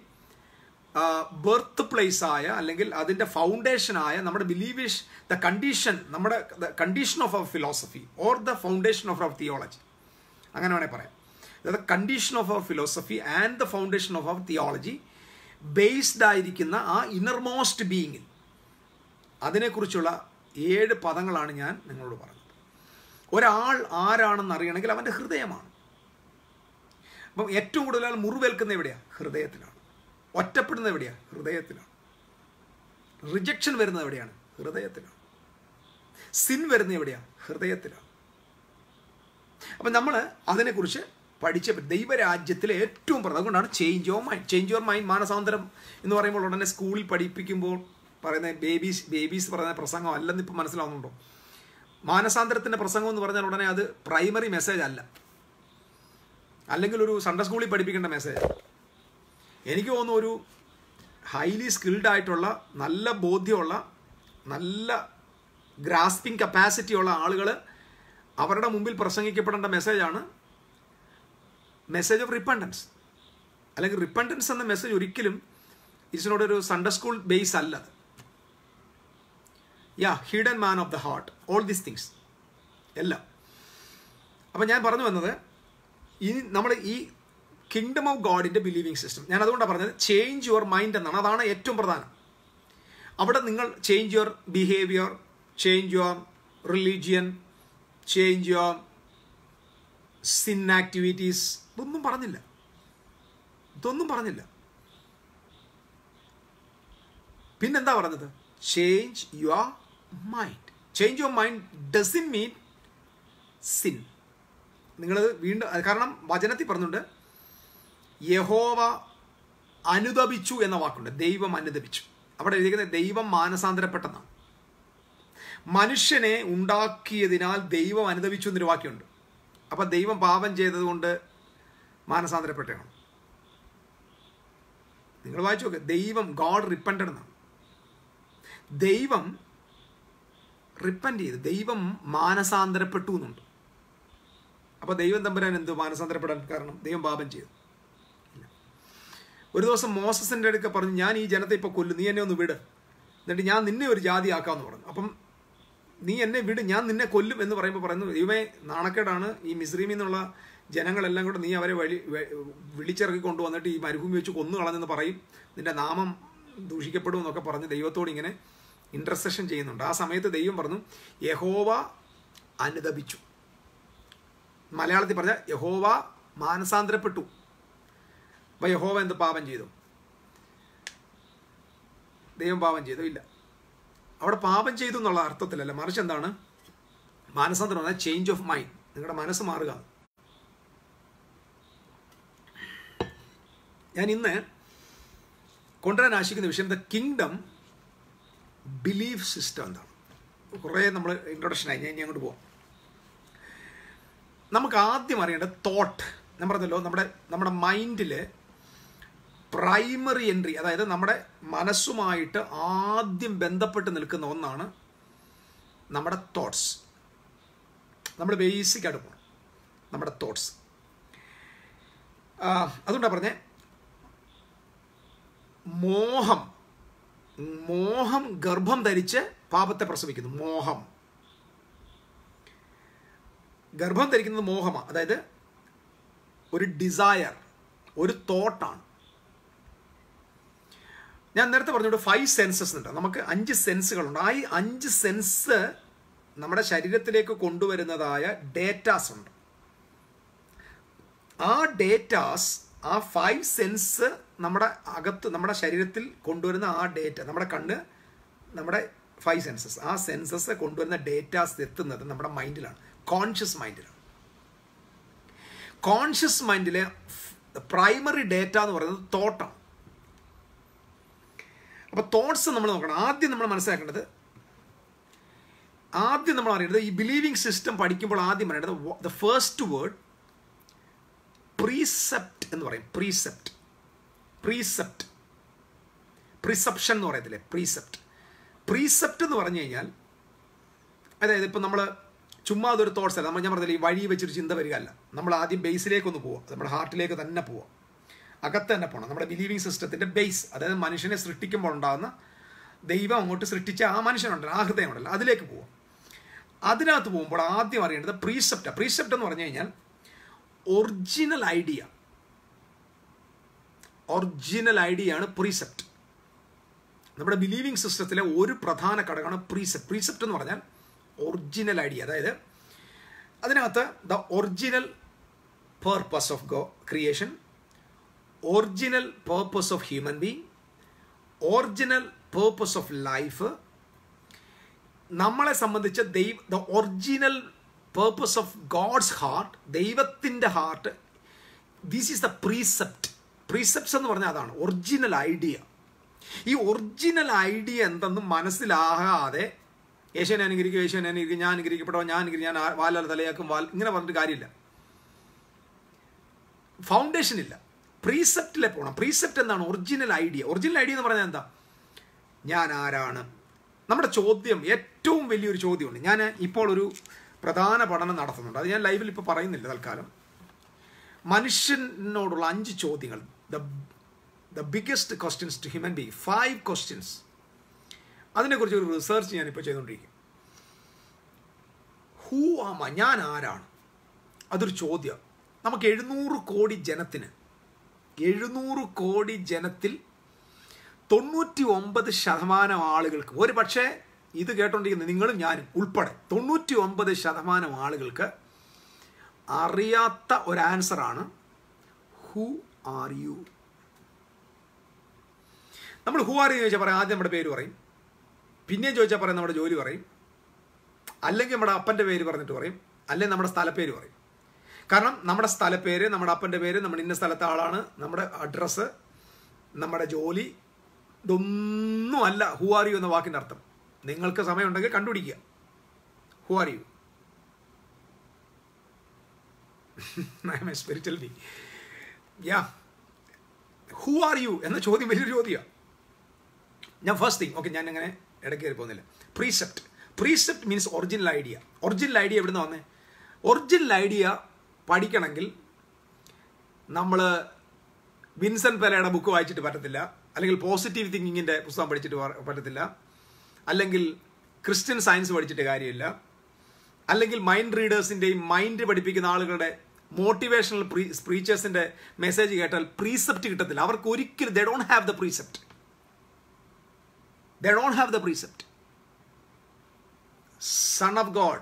ബർത്ത് പ്ലേസ് ആയ അല്ലെങ്കിൽ അതിൻ്റെ ഫൗണ്ടേഷനായ നമ്മുടെ ബിലീവിഷ് ദ കണ്ടീഷൻ നമ്മുടെ the condition of our philosophy or the foundation of our theology അങ്ങനെ വേണേൽ പറയാം the condition of our philosophy and the foundation of our theology based ആയിരിക്കുന്ന ആ ഇന്നർമോസ്റ്റ് ബീയിങ്ങിൽ അതിനെക്കുറിച്ചുള്ള ഏഴ് പദങ്ങളാണ് ഞാൻ നിങ്ങളോട് പറഞ്ഞത് ഒരാൾ ആരാണെന്ന് അറിയണമെങ്കിൽ അവൻ്റെ ഹൃദയമാണ് അപ്പം ഏറ്റവും കൂടുതൽ ആൾ മുറിവേൽക്കുന്ന എവിടെയാണ് ഹൃദയത്തിലാണ് ഒറ്റപ്പെടുന്നത് എവിടെയാണ് ഹൃദയത്തിലാണ് റിജക്ഷൻ വരുന്നത് എവിടെയാണ് ഹൃദയത്തിലാണ് സിൻ വരുന്നത് എവിടെയാണ് ഹൃദയത്തിലാണ് അപ്പം നമ്മൾ അതിനെക്കുറിച്ച് പഠിച്ച ദൈവരാജ്യത്തിലെ ഏറ്റവും പ്രധാനം അതുകൊണ്ടാണ് change your mind change your mind മാനസാന്തരം എന്ന് പറയുമ്പോൾ ഉടനെ സ്കൂളിൽ പഠിപ്പിക്കുമ്പോൾ പറയുന്ന ബേബീസ് ബേബീസ് പറയുന്ന പ്രസംഗം അല്ലെന്ന് ഇപ്പം മനസ്സിലാവുന്നുണ്ടോ മാനസാന്തരത്തിൻ്റെ പ്രസംഗം എന്ന് പറഞ്ഞാൽ ഉടനെ അത് പ്രൈമറി മെസ്സേജ് അല്ല അല്ലെങ്കിൽ ഒരു സൺഡേ സ്കൂളിൽ പഠിപ്പിക്കേണ്ട മെസ്സേജ് എനിക്ക് തോന്നുന്നു ഒരു ഹൈലി സ്കിൽഡ് ആയിട്ടുള്ള നല്ല ബോധ്യമുള്ള നല്ല ഗ്രാസ്പിംഗ് കപ്പാസിറ്റി ഉള്ള ആളുകൾ അവരുടെ മുമ്പിൽ പ്രസംഗിക്കപ്പെടേണ്ട മെസ്സേജാണ് മെസ്സേജ് ഓഫ് റിപ്പണ്ടൻസ് അല്ലെങ്കിൽ റിപ്പണ്ടൻസ് എന്ന മെസ്സേജ് ഒരിക്കലും ഇതിനോട് ഒരു സൺഡേ സ്കൂൾ ബേസ് അല്ല അത് യാ hidden man of the heart all these things എല്ലാം അപ്പം ഞാൻ പറഞ്ഞു വന്നത് ഈ നമ്മൾ ഈ കിങ്ഡം ഓഫ് ഗോഡിൻ്റെ ബിലീവിങ് സിസ്റ്റം ഞാൻ അതുകൊണ്ടാണ് പറഞ്ഞത് ചേഞ്ച് യുവർ മൈൻഡ് എന്നാണ് അതാണ് ഏറ്റവും പ്രധാനം അവിടെ നിങ്ങൾ change your behaviour change your religion change your sin activities ഇതൊന്നും പറഞ്ഞില്ല ഇതൊന്നും പറഞ്ഞില്ല പിന്നെന്താ പറഞ്ഞത് change your mind change your mind doesn't mean sin നിങ്ങളത് വീണ്ടും കാരണം വചനത്തിൽ പറഞ്ഞുണ്ട് യഹോവ അനുദപിച്ചു എന്ന വാക്കുണ്ട് ദൈവം അനുദപിച്ചു അവിടെ എഴുതിയിരിക്കുന്നത് ദൈവം മാനസാന്തരപ്പെട്ടെന്നാണ് മനുഷ്യനെ ഉണ്ടാക്കിയതിനാൽ ദൈവം അനുദപിച്ചു എന്നൊരു വാക്യമുണ്ട് അപ്പം ദൈവം പാപം ചെയ്തതുകൊണ്ട് മാനസാന്തരപ്പെട്ടാണ് നിങ്ങൾ വായിച്ചു നോക്ക് ദൈവം ഗോഡ് റിപ്പൻഡ് എന്നാണ് ദൈവം റിപ്പൻഡ് ചെയ്ത് ദൈവം മാനസാന്തരപ്പെട്ടു എന്നുണ്ട് അപ്പോൾ ദൈവം തമ്പുരാൻ എന്ത് മാനസാന്തരപ്പെടാൻ കാരണം ദൈവം പാപം ചെയ്തു ഇല്ല ഒരു ദിവസം മോസസിൻ്റെ അടുക്ക പറഞ്ഞു ഞാൻ ഈ ജനത്തെ ഇപ്പോൾ കൊല്ലും നീ എന്നെ ഒന്ന് വിട് എന്നിട്ട് ഞാൻ നിന്നെ ഒരു ജാതി ആക്കാമെന്ന് പറഞ്ഞു അപ്പം നീ എന്നെ വിട് ഞാൻ നിന്നെ കൊല്ലും എന്ന് പറയുമ്പോൾ പറയുന്നു ദൈവമേ നാണക്കേടാണ് ഈ മിസ്രീമിൽ നിന്നുള്ള ജനങ്ങളെല്ലാം കൂടെ നീ അവരെ വഴി വിളിച്ചിറക്കി കൊണ്ടുവന്നിട്ട് ഈ മരുഭൂമി വെച്ച് കൊന്നു കളഞ്ഞെന്ന് പറയും നിന്റെ നാമം ദൂഷിക്കപ്പെടും എന്നൊക്കെ പറഞ്ഞ് ദൈവത്തോട് ഇങ്ങനെ ഇൻ്റർസെഷൻ ചെയ്യുന്നുണ്ട് ആ സമയത്ത് ദൈവം പറഞ്ഞു യഹോവ അനുദപിച്ചു മലയാളത്തിൽ പറഞ്ഞ യഹോവ മാനസാന്തരപ്പെട്ടു അപ്പോൾ യഹോവ എന്ത് പാപം ചെയ്തു ദൈവം പാപം ചെയ്തു ഇല്ല അവിടെ പാപം ചെയ്തു എന്നുള്ള അർത്ഥത്തിലല്ല മറിച്ച് എന്താണ് മാനസാന്തരം പറഞ്ഞാൽ ചേഞ്ച് ഓഫ് മൈൻഡ് നിങ്ങളുടെ മനസ്സ് മാറുക ഞാൻ ഇന്ന് കൊണ്ടുവരാൻ ആശിക്കുന്ന വിഷയം ദ കിങ്ഡം ബിലീഫ് സിസ്റ്റം എന്താണ് കുറേ നമ്മൾ ഇൻട്രൊഡക്ഷനായി ഞാൻ ഇനി അങ്ങോട്ട് പോവാം നമുക്ക് ആദ്യം അറിയേണ്ടത് തോട്ട് ഞാൻ പറഞ്ഞല്ലോ നമ്മുടെ നമ്മുടെ മൈൻഡിൽ പ്രൈമറി എൻട്രി അതായത് നമ്മുടെ മനസ്സുമായിട്ട് ആദ്യം ബന്ധപ്പെട്ട് നിൽക്കുന്ന ഒന്നാണ് നമ്മുടെ തോട്ട്സ് നമ്മൾ ബേസിക് ആയിട്ട് പോകണം നമ്മുടെ തോട്ട്സ് അതുകൊണ്ടാണ് പറഞ്ഞേ മോഹം മോഹം ഗർഭം ധരിച്ച് പാപത്തെ പ്രസവിക്കുന്നു മോഹം ഗർഭം ധരിക്കുന്നത് മോഹമാണ് അതായത് ഒരു ഡിസയർ ഒരു തോട്ടാണ് ഞാൻ നേരത്തെ പറഞ്ഞോട്ട് ഫൈവ് സെൻസസ് ഉണ്ട് നമുക്ക് അഞ്ച് സെൻസുകളുണ്ട് ആ ഈ അഞ്ച് സെൻസ് നമ്മുടെ ശരീരത്തിലേക്ക് കൊണ്ടുവരുന്നതായ ഡേറ്റാസ് ഉണ്ട് ആ ഡേറ്റാസ് ആ ഫൈവ് സെൻസ് നമ്മുടെ അകത്ത് നമ്മുടെ ശരീരത്തിൽ കൊണ്ടുവരുന്ന ആ ഡേറ്റ നമ്മുടെ കണ്ണ് നമ്മുടെ ഫൈവ് സെൻസസ് ആ സെൻസസ് കൊണ്ടുവരുന്ന ഡേറ്റാസ് എത്തുന്നത് നമ്മുടെ മൈൻഡിലാണ് കോൺഷ്യസ് മൈൻഡിലാണ് കോൺഷ്യസ് മൈൻഡിലെ പ്രൈമറി ഡേറ്റ എന്ന് പറയുന്നത് തോട്ടാണ് അപ്പോൾ തോട്ട്സ് നമ്മൾ നോക്കണം ആദ്യം നമ്മൾ മനസ്സിലാക്കേണ്ടത് ആദ്യം നമ്മൾ അറിയേണ്ടത് ഈ ബിലീവിംഗ് സിസ്റ്റം പഠിക്കുമ്പോൾ ആദ്യം പറയേണ്ടത് ദ ഫസ്റ്റ് വേർഡ് പ്രീസെപ്റ്റ് എന്ന് പറയും പ്രീസെപ്റ്റ് പ്രീസെപ്റ്റ് പ്രിസെപ്ഷൻ എന്ന് പറയത്തില്ലേ പ്രീസെപ്റ്റ് പ്രീസെപ്റ്റ് എന്ന് പറഞ്ഞു കഴിഞ്ഞാൽ അതായത് ഇപ്പം നമ്മൾ ചുമ്മാ അതൊരു തോട്ട്സ് അല്ല നമ്മൾ ഞാൻ പറഞ്ഞില്ല ഈ വഴി വെച്ചൊരു ചിന്ത വരിക അല്ല നമ്മൾ ആദ്യം ബേസിലേക്കൊന്ന് പോവാം നമ്മുടെ ഹാർട്ടിലേക്ക് തന്നെ പോവാം അകത്ത് തന്നെ പോകണം നമ്മുടെ ബിലീവിംഗ് സിസ്റ്റത്തിൻ്റെ ബേസ് അതായത് മനുഷ്യനെ സൃഷ്ടിക്കുമ്പോൾ ഉണ്ടാകുന്ന ദൈവം അങ്ങോട്ട് സൃഷ്ടിച്ച ആ മനുഷ്യനുണ്ടല്ലോ ആ ഹൃദയം ഉണ്ടല്ലോ അതിലേക്ക് പോവാം അതിനകത്ത് പോകുമ്പോൾ ആദ്യം അറിയേണ്ടത് പ്രീസെപ്റ്റ് പ്രീസെപ്റ്റ് എന്ന് പറഞ്ഞു കഴിഞ്ഞാൽ ഒറിജിനൽ ഐഡിയ ഒറിജിനൽ ഐഡിയ ആണ് പ്രീസെപ്റ്റ് നമ്മുടെ ബിലീവിംഗ് സിസ്റ്റത്തിലെ ഒരു പ്രധാന ഘടകമാണ് പ്രീസെപ്റ്റ് പ്രീസെപ്റ്റ് എന്ന് പറഞ്ഞാൽ ഒറിജിനൽ ഐഡിയ അതായത് അതിനകത്ത് the original purpose of God creation original purpose of human being original purpose of life നമ്മളെ സംബന്ധിച്ച് ദൈവ the original purpose of God's heart ദൈവത്തിൻ്റെ heart this is the precept precepts എന്ന് പറഞ്ഞാൽ അതാണ് ഒറിജിനൽ ഐഡിയ ഈ ഒറിജിനൽ ഐഡിയ എന്തെന്ന് മനസ്സിലാകാതെ യേശുവിനെ അനുകരിക്കും യേശുവിനെ അനുകരിക്കും ഞാൻ അനുകരിക്കപ്പെട്ടോ ഞാൻ അനുകരിക്കും ഞാൻ വാലാൽ തലയാക്കും വാൽ ഇങ്ങനെ പറഞ്ഞിട്ട് കാര്യമില്ല ഫൗണ്ടേഷൻ ഇല്ല പ്രീസെപ്റ്റിലെ പോകണം പ്രീസെപ്റ്റ് എന്താണ് ഒറിജിനൽ ഐഡിയ ഒറിജിനൽ ഐഡിയ എന്ന് പറഞ്ഞാൽ എന്താ ഞാൻ ആരാണ് നമ്മുടെ ചോദ്യം ഏറ്റവും വലിയൊരു ചോദ്യമുണ്ട് ഞാൻ ഇപ്പോൾ ഒരു പ്രധാന പഠനം നടത്തുന്നുണ്ട് അത് ഞാൻ ലൈവിൽ ഇപ്പോൾ പറയുന്നില്ല തൽക്കാലം മനുഷ്യനോടുള്ള അഞ്ച് ചോദ്യങ്ങൾ the the biggest questions to human being five questions അതിനെക്കുറിച്ച് ഒരു റിസർച്ച് ഞാനിപ്പോൾ ചെയ്തുകൊണ്ടിരിക്കും ഹൂ ആമ ഞാൻ ആരാണ് അതൊരു ചോദ്യം നമുക്ക് എഴുന്നൂറ് കോടി ജനത്തിന് എഴുന്നൂറ് കോടി ജനത്തിൽ തൊണ്ണൂറ്റി ഒമ്പത് ശതമാനം ആളുകൾക്ക് ഒരു പക്ഷേ ഇത് കേട്ടോണ്ടിരിക്കുന്ന നിങ്ങളും ഞാനും ഉൾപ്പെടെ തൊണ്ണൂറ്റി ഒമ്പത് ശതമാനം ആളുകൾക്ക് അറിയാത്ത ഒരു ആൻസറാണ് ഹു ആർ യു നമ്മൾ ഹു ആർ യു ചോദിച്ചാൽ പറയാം ആദ്യം നമ്മുടെ പേര് പറയും പിന്നെയും ചോദിച്ചാൽ പറയാം നമ്മുടെ ജോലി പറയും അല്ലെങ്കിൽ നമ്മുടെ അപ്പൻ്റെ പേര് പറഞ്ഞിട്ട് പറയും അല്ലെങ്കിൽ നമ്മുടെ സ്ഥലപ്പേര് പറയും കാരണം നമ്മുടെ സ്ഥലപ്പേര് നമ്മുടെ അപ്പൻ്റെ പേര് നമ്മുടെ ഇന്ന സ്ഥലത്തെ ആളാണ് നമ്മുടെ അഡ്രസ്സ് നമ്മുടെ ജോലി ഇതൊന്നും അല്ല ഹു ആർ യു എന്ന വാക്കിൻ്റെ അർത്ഥം നിങ്ങൾക്ക് സമയമുണ്ടെങ്കിൽ കണ്ടുപിടിക്കുക who are you I'm a spiritual be യാ ഹു ആർ യു എന്ന ചോദ്യം വലിയൊരു ചോദ്യമാണ് ഞാൻ ഫസ്റ്റ് തിങ് ഓക്കെ ഞാൻ അങ്ങനെ ഇടയ്ക്ക് കയറി പോകുന്നില്ല precept precept means original idea original idea എവിടെ നിന്ന് വന്നേ ഒറിജിനൽ ഐഡിയ പഠിക്കണമെങ്കിൽ നമ്മൾ വിൻസെന്റ് പെലയുടെ ബുക്ക് വായിച്ചിട്ട് പറ്റത്തില്ല അല്ലെങ്കിൽ പോസിറ്റീവ് തിങ്കിങ്ങിൻ്റെ പുസ്തകം പഠിച്ചിട്ട് പറ്റത്തില്ല അല്ലെങ്കിൽ ക്രിസ്ത്യൻ സയൻസ് പഠിച്ചിട്ട് കാര്യമില്ല അല്ലെങ്കിൽ മൈൻഡ് റീഡേഴ്സിൻ്റെയും മൈൻഡ് പഠിപ്പിക്കുന്ന ആളുകളുടെ മോട്ടിവേഷണൽ പ്രീ സ്പീച്ചേഴ്സിൻ്റെ മെസ്സേജ് കേട്ടാൽ പ്രീസെപ്റ്റ് കിട്ടത്തില്ല അവർക്ക് ഒരിക്കലും they don't have the precept they don't have the precept son of God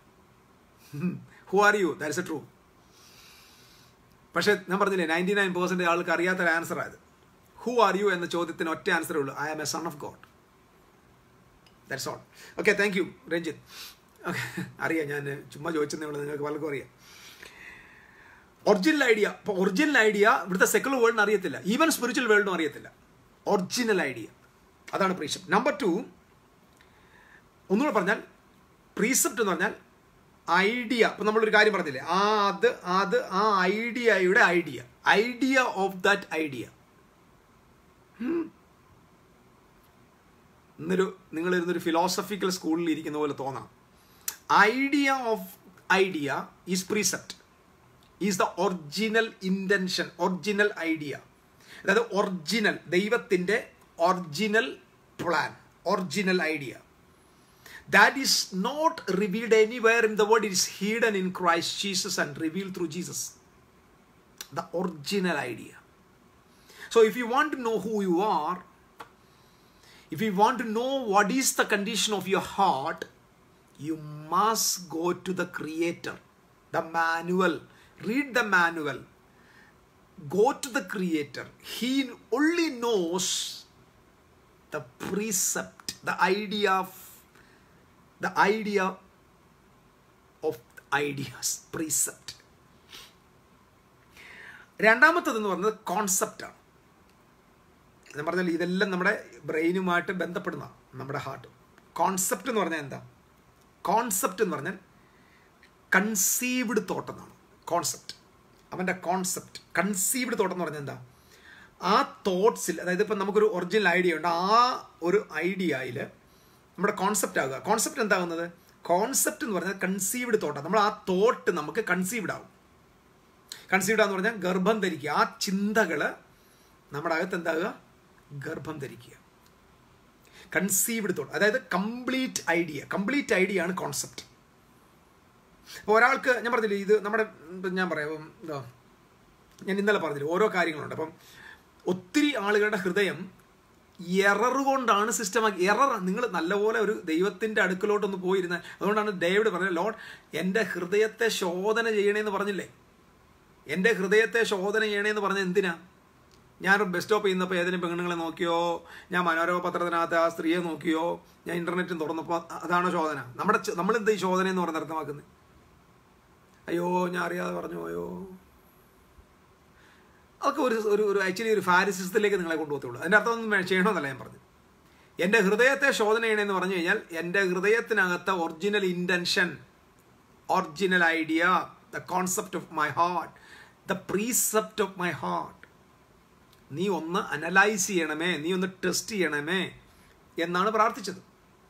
who are you that's a true പക്ഷേ ഞാൻ പറഞ്ഞില്ലേ നയൻറ്റി നയൻ പെർസെൻറ്റ് ആൾക്ക് അറിയാത്തൊരു ആൻസർ ആയത് ഹു ആർ യു എന്ന ചോദ്യത്തിന് ഒറ്റ ആൻസറേ ഉള്ളൂ I am a son of God that's all okay thank you Ranjith okay അറിയാം ഞാൻ ചുമ്മാ ചോദിച്ചതേ ഉള്ളൂ നിങ്ങൾക്ക് പലർക്കും അറിയാം ഒറിജിനൽ ഐഡിയ ഇപ്പോൾ ഒറിജിനൽ ഐഡിയ ഇവിടുത്തെ സെക്കുലർ വേൾഡിന് അറിയത്തില്ല ഈവൻ സ്പിരിച്വൽ വേൾഡിനും അറിയത്തില്ല ഒറിജിനൽ ഐഡിയ അതാണ് പ്രീസെപ്റ്റ് നമ്പർ ടു ഒന്നുകൂടെ പറഞ്ഞാൽ പ്രീസെപ്റ്റ് എന്ന് പറഞ്ഞാൽ ഐഡിയ ഇപ്പം നമ്മളൊരു കാര്യം പറഞ്ഞില്ലേ ആ അത് അത് ആ ഐഡിയയുടെ idea idea of that idea ഇന്നൊരു നിങ്ങൾ ഇരുന്നൊരു ഫിലോസഫിക്കൽ സ്കൂളിൽ ഇരിക്കുന്ന പോലെ തോന്നാം idea of idea is precept is the original intention original idea അതായത് ഒറിജിനൽ ദൈവത്തിൻ്റെ original plan original idea that is not revealed anywhere in the world it is hidden in Christ Jesus and reveal through Jesus the original idea so if you want to know who you are if you want to know what is the condition of your heart, you must go to the Creator, the manual. Read the manual. Go to the Creator. He only knows the precept, the idea of the idea of ideas, precept. രണ്ടാമത്തതെന്ന് പറയുന്നത് കോൺസെപ്റ്റാണ് എന്ന് പറഞ്ഞാൽ ഇതെല്ലാം നമ്മുടെ ബ്രെയിനുമായിട്ട് ബന്ധപ്പെടുന്ന നമ്മുടെ heart concept എന്ന് പറഞ്ഞാൽ എന്താ കോൺസെപ്റ്റ് എന്ന് പറഞ്ഞാൽ കൺസീവ്ഡ് തോട്ട് എന്നാണ് കോൺസെപ്റ്റ് അവൻ്റെ കോൺസെപ്റ്റ് കൺസീവ്ഡ് തോട്ട് എന്ന് പറഞ്ഞാൽ എന്താ ആ തോട്ട്സിൽ അതായത് ഇപ്പം നമുക്കൊരു ഒറിജിനൽ ഐഡിയ ഉണ്ട് ആ ഒരു ഐഡിയയിൽ നമ്മുടെ കോൺസെപ്റ്റ് ആകുക കോൺസെപ്റ്റ് എന്താകുന്നത് കോൺസെപ്റ്റ് എന്ന് പറഞ്ഞാൽ കൺസീവ്ഡ് തോട്ടാണ് നമ്മൾ ആ തോട്ട് നമുക്ക് കൺസീവ്ഡ് ആവും കൺസീവ്ഡ് ആന്ന് പറഞ്ഞാൽ ഗർഭം ധരിക്കുക ആ ചിന്തകൾ നമ്മുടെ അകത്ത് എന്താകുക ഗർഭം ധരിക്കുക കൺസീവ്ഡ് തോട്ട് അതായത് കംപ്ലീറ്റ് ഐഡിയ കംപ്ലീറ്റ് ഐഡിയ ആണ് കോൺസെപ്റ്റ് അപ്പോൾ ഒരാൾക്ക് ഞാൻ പറഞ്ഞില്ലേ ഇത് നമ്മുടെ ഇപ്പം ഞാൻ പറയാം ഇപ്പം എന്താ ഞാൻ ഇന്നലെ പറഞ്ഞില്ലേ ഓരോ കാര്യങ്ങളുണ്ട് അപ്പം ഒത്തിരി ആളുകളുടെ ഹൃദയം എറർ കൊണ്ടാണ് സിസ്റ്റമാക്കി എറർ നിങ്ങൾ നല്ലപോലെ ഒരു ദൈവത്തിൻ്റെ അടുക്കലോട്ടൊന്ന് പോയിരുന്ന അതുകൊണ്ടാണ് ഡേവിഡ് പറഞ്ഞത് ലോഡ് എൻ്റെ ഹൃദയത്തെ ശോധന ചെയ്യണേന്ന് പറഞ്ഞില്ലേ എൻ്റെ ഹൃദയത്തെ ശോധന ചെയ്യണേന്ന് പറഞ്ഞത് എന്തിനാ ഞാൻ ബസ് സ്റ്റോപ്പ് ചെയ്യുന്നപ്പോൾ ഏതെങ്കിലും പെണ്ണുങ്ങളെ നോക്കിയോ ഞാൻ മനോരമ പത്രത്തിനകത്ത് ആ സ്ത്രീയെ നോക്കിയോ ഞാൻ ഇൻ്റർനെറ്റും തുറന്നപ്പോൾ അതാണോ ശോധന നമ്മുടെ നമ്മൾ എന്ത് ഈ ശോധന എന്ന് പറഞ്ഞ് അർത്ഥമാക്കുന്നത് അയ്യോ ഞാൻ അറിയാതെ പറഞ്ഞു പോയോ അതൊക്കെ ഒരു ഒരു ഒരു ആക്ച്വലി ഒരു ഫാരിസിസത്തിലേക്ക് നിങ്ങളെ കൊണ്ടുപോകത്തുള്ളൂ അതിൻ്റെ അർത്ഥം ഒന്നും ചെയ്യണമെന്നല്ല ഞാൻ പറഞ്ഞു എൻ്റെ ഹൃദയത്തെ ശോധന ചെയ്യണമെന്ന് പറഞ്ഞു കഴിഞ്ഞാൽ എൻ്റെ ഹൃദയത്തിനകത്ത് original intention original idea the concept of my heart the precept of my heart നീ ഒന്ന് അനലൈസ് ചെയ്യണമേ നീ ഒന്ന് ടെസ്റ്റ് ചെയ്യണമേ എന്നാണ് പ്രാർത്ഥിച്ചത്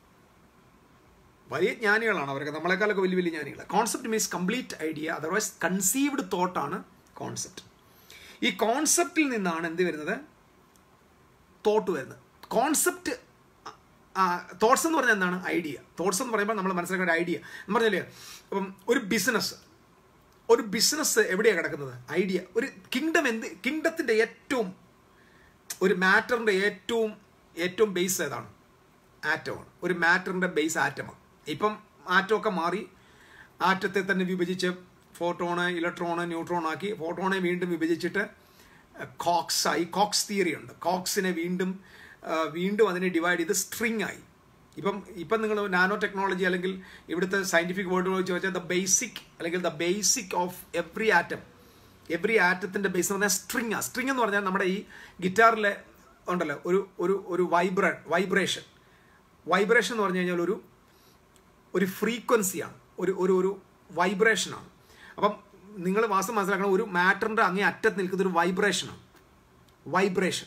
വലിയ ജ്ഞാനികളാണ് അവരൊക്കെ നമ്മളെക്കാളൊക്കെ വലിയ വലിയ ജ്ഞാനികൾ concept means complete idea otherwise conceived തോട്ടാണ് കോൺസെപ്റ്റ് ഈ കോൺസെപ്റ്റിൽ നിന്നാണ് എന്ത് വരുന്നത് തോട്ട് വരുന്നത് കോൺസെപ്റ്റ് തോട്ട്സ് എന്ന് പറഞ്ഞാൽ എന്താണ് ഐഡിയ തോട്ട്സ് എന്ന് പറയുമ്പോൾ നമ്മൾ മനസ്സിലാക്കേണ്ട ഐഡിയ എന്ന് പറഞ്ഞാലേ അപ്പം ഒരു ബിസിനസ് ഒരു ബിസിനസ് എവിടെയാണ് കിടക്കുന്നത് ഐഡിയ ഒരു കിങ്ഡം എന്ത് കിങ്ഡത്തിൻ്റെ ഏറ്റവും ഒരു മാറ്ററിൻ്റെ ഏറ്റവും ഏറ്റവും ബേസ് ഏതാണ് ആറ്റമാണ് ഒരു മാറ്ററിൻ്റെ ബേസ് ആറ്റമാണ് ഇപ്പം ആറ്റമൊക്കെ മാറി ആറ്റത്തെ തന്നെ വിഭജിച്ച് ഫോട്ടോണ് ഇലക്ട്രോണ് ന്യൂട്രോൺ ആക്കി ഫോട്ടോണെ വീണ്ടും വിഭജിച്ചിട്ട് കോക്സ് ആയി കോക്സ് തിയറി ഉണ്ട് കോക്സിനെ വീണ്ടും വീണ്ടും അതിനെ ഡിവൈഡ് ചെയ്ത് സ്ട്രിങ് ആയി ഇപ്പം ഇപ്പം നിങ്ങൾ നാനോ ടെക്നോളജി അല്ലെങ്കിൽ ഇവിടുത്തെ സയൻറ്റിഫിക് വേർഡ് വെച്ച് വെച്ചാൽ ദ ബേസിക് അല്ലെങ്കിൽ the basic of every atom every ആറ്റത്തിൻ്റെ ബേസ് എന്ന് പറഞ്ഞാൽ സ്ട്രിങ് ആ സ്ട്രിങ് എന്ന് പറഞ്ഞാൽ നമ്മുടെ ഈ ഗിറ്റാറിലെ ഉണ്ടല്ലോ ഒരു ഒരു ഒരു വൈബ്ര വൈബ്രേഷൻ വൈബ്രേഷൻ എന്ന് പറഞ്ഞു കഴിഞ്ഞാൽ ഒരു ഒരു ഫ്രീക്വൻസിയാണ് ഒരു ഒരു ഒരു വൈബ്രേഷനാണ് അപ്പം നിങ്ങൾ വാസ്തവം മനസ്സിലാക്കണം ഒരു മാറ്ററിൻ്റെ അങ്ങേ അറ്റത്ത് നിൽക്കുന്ന ഒരു വൈബ്രേഷനാണ് വൈബ്രേഷൻ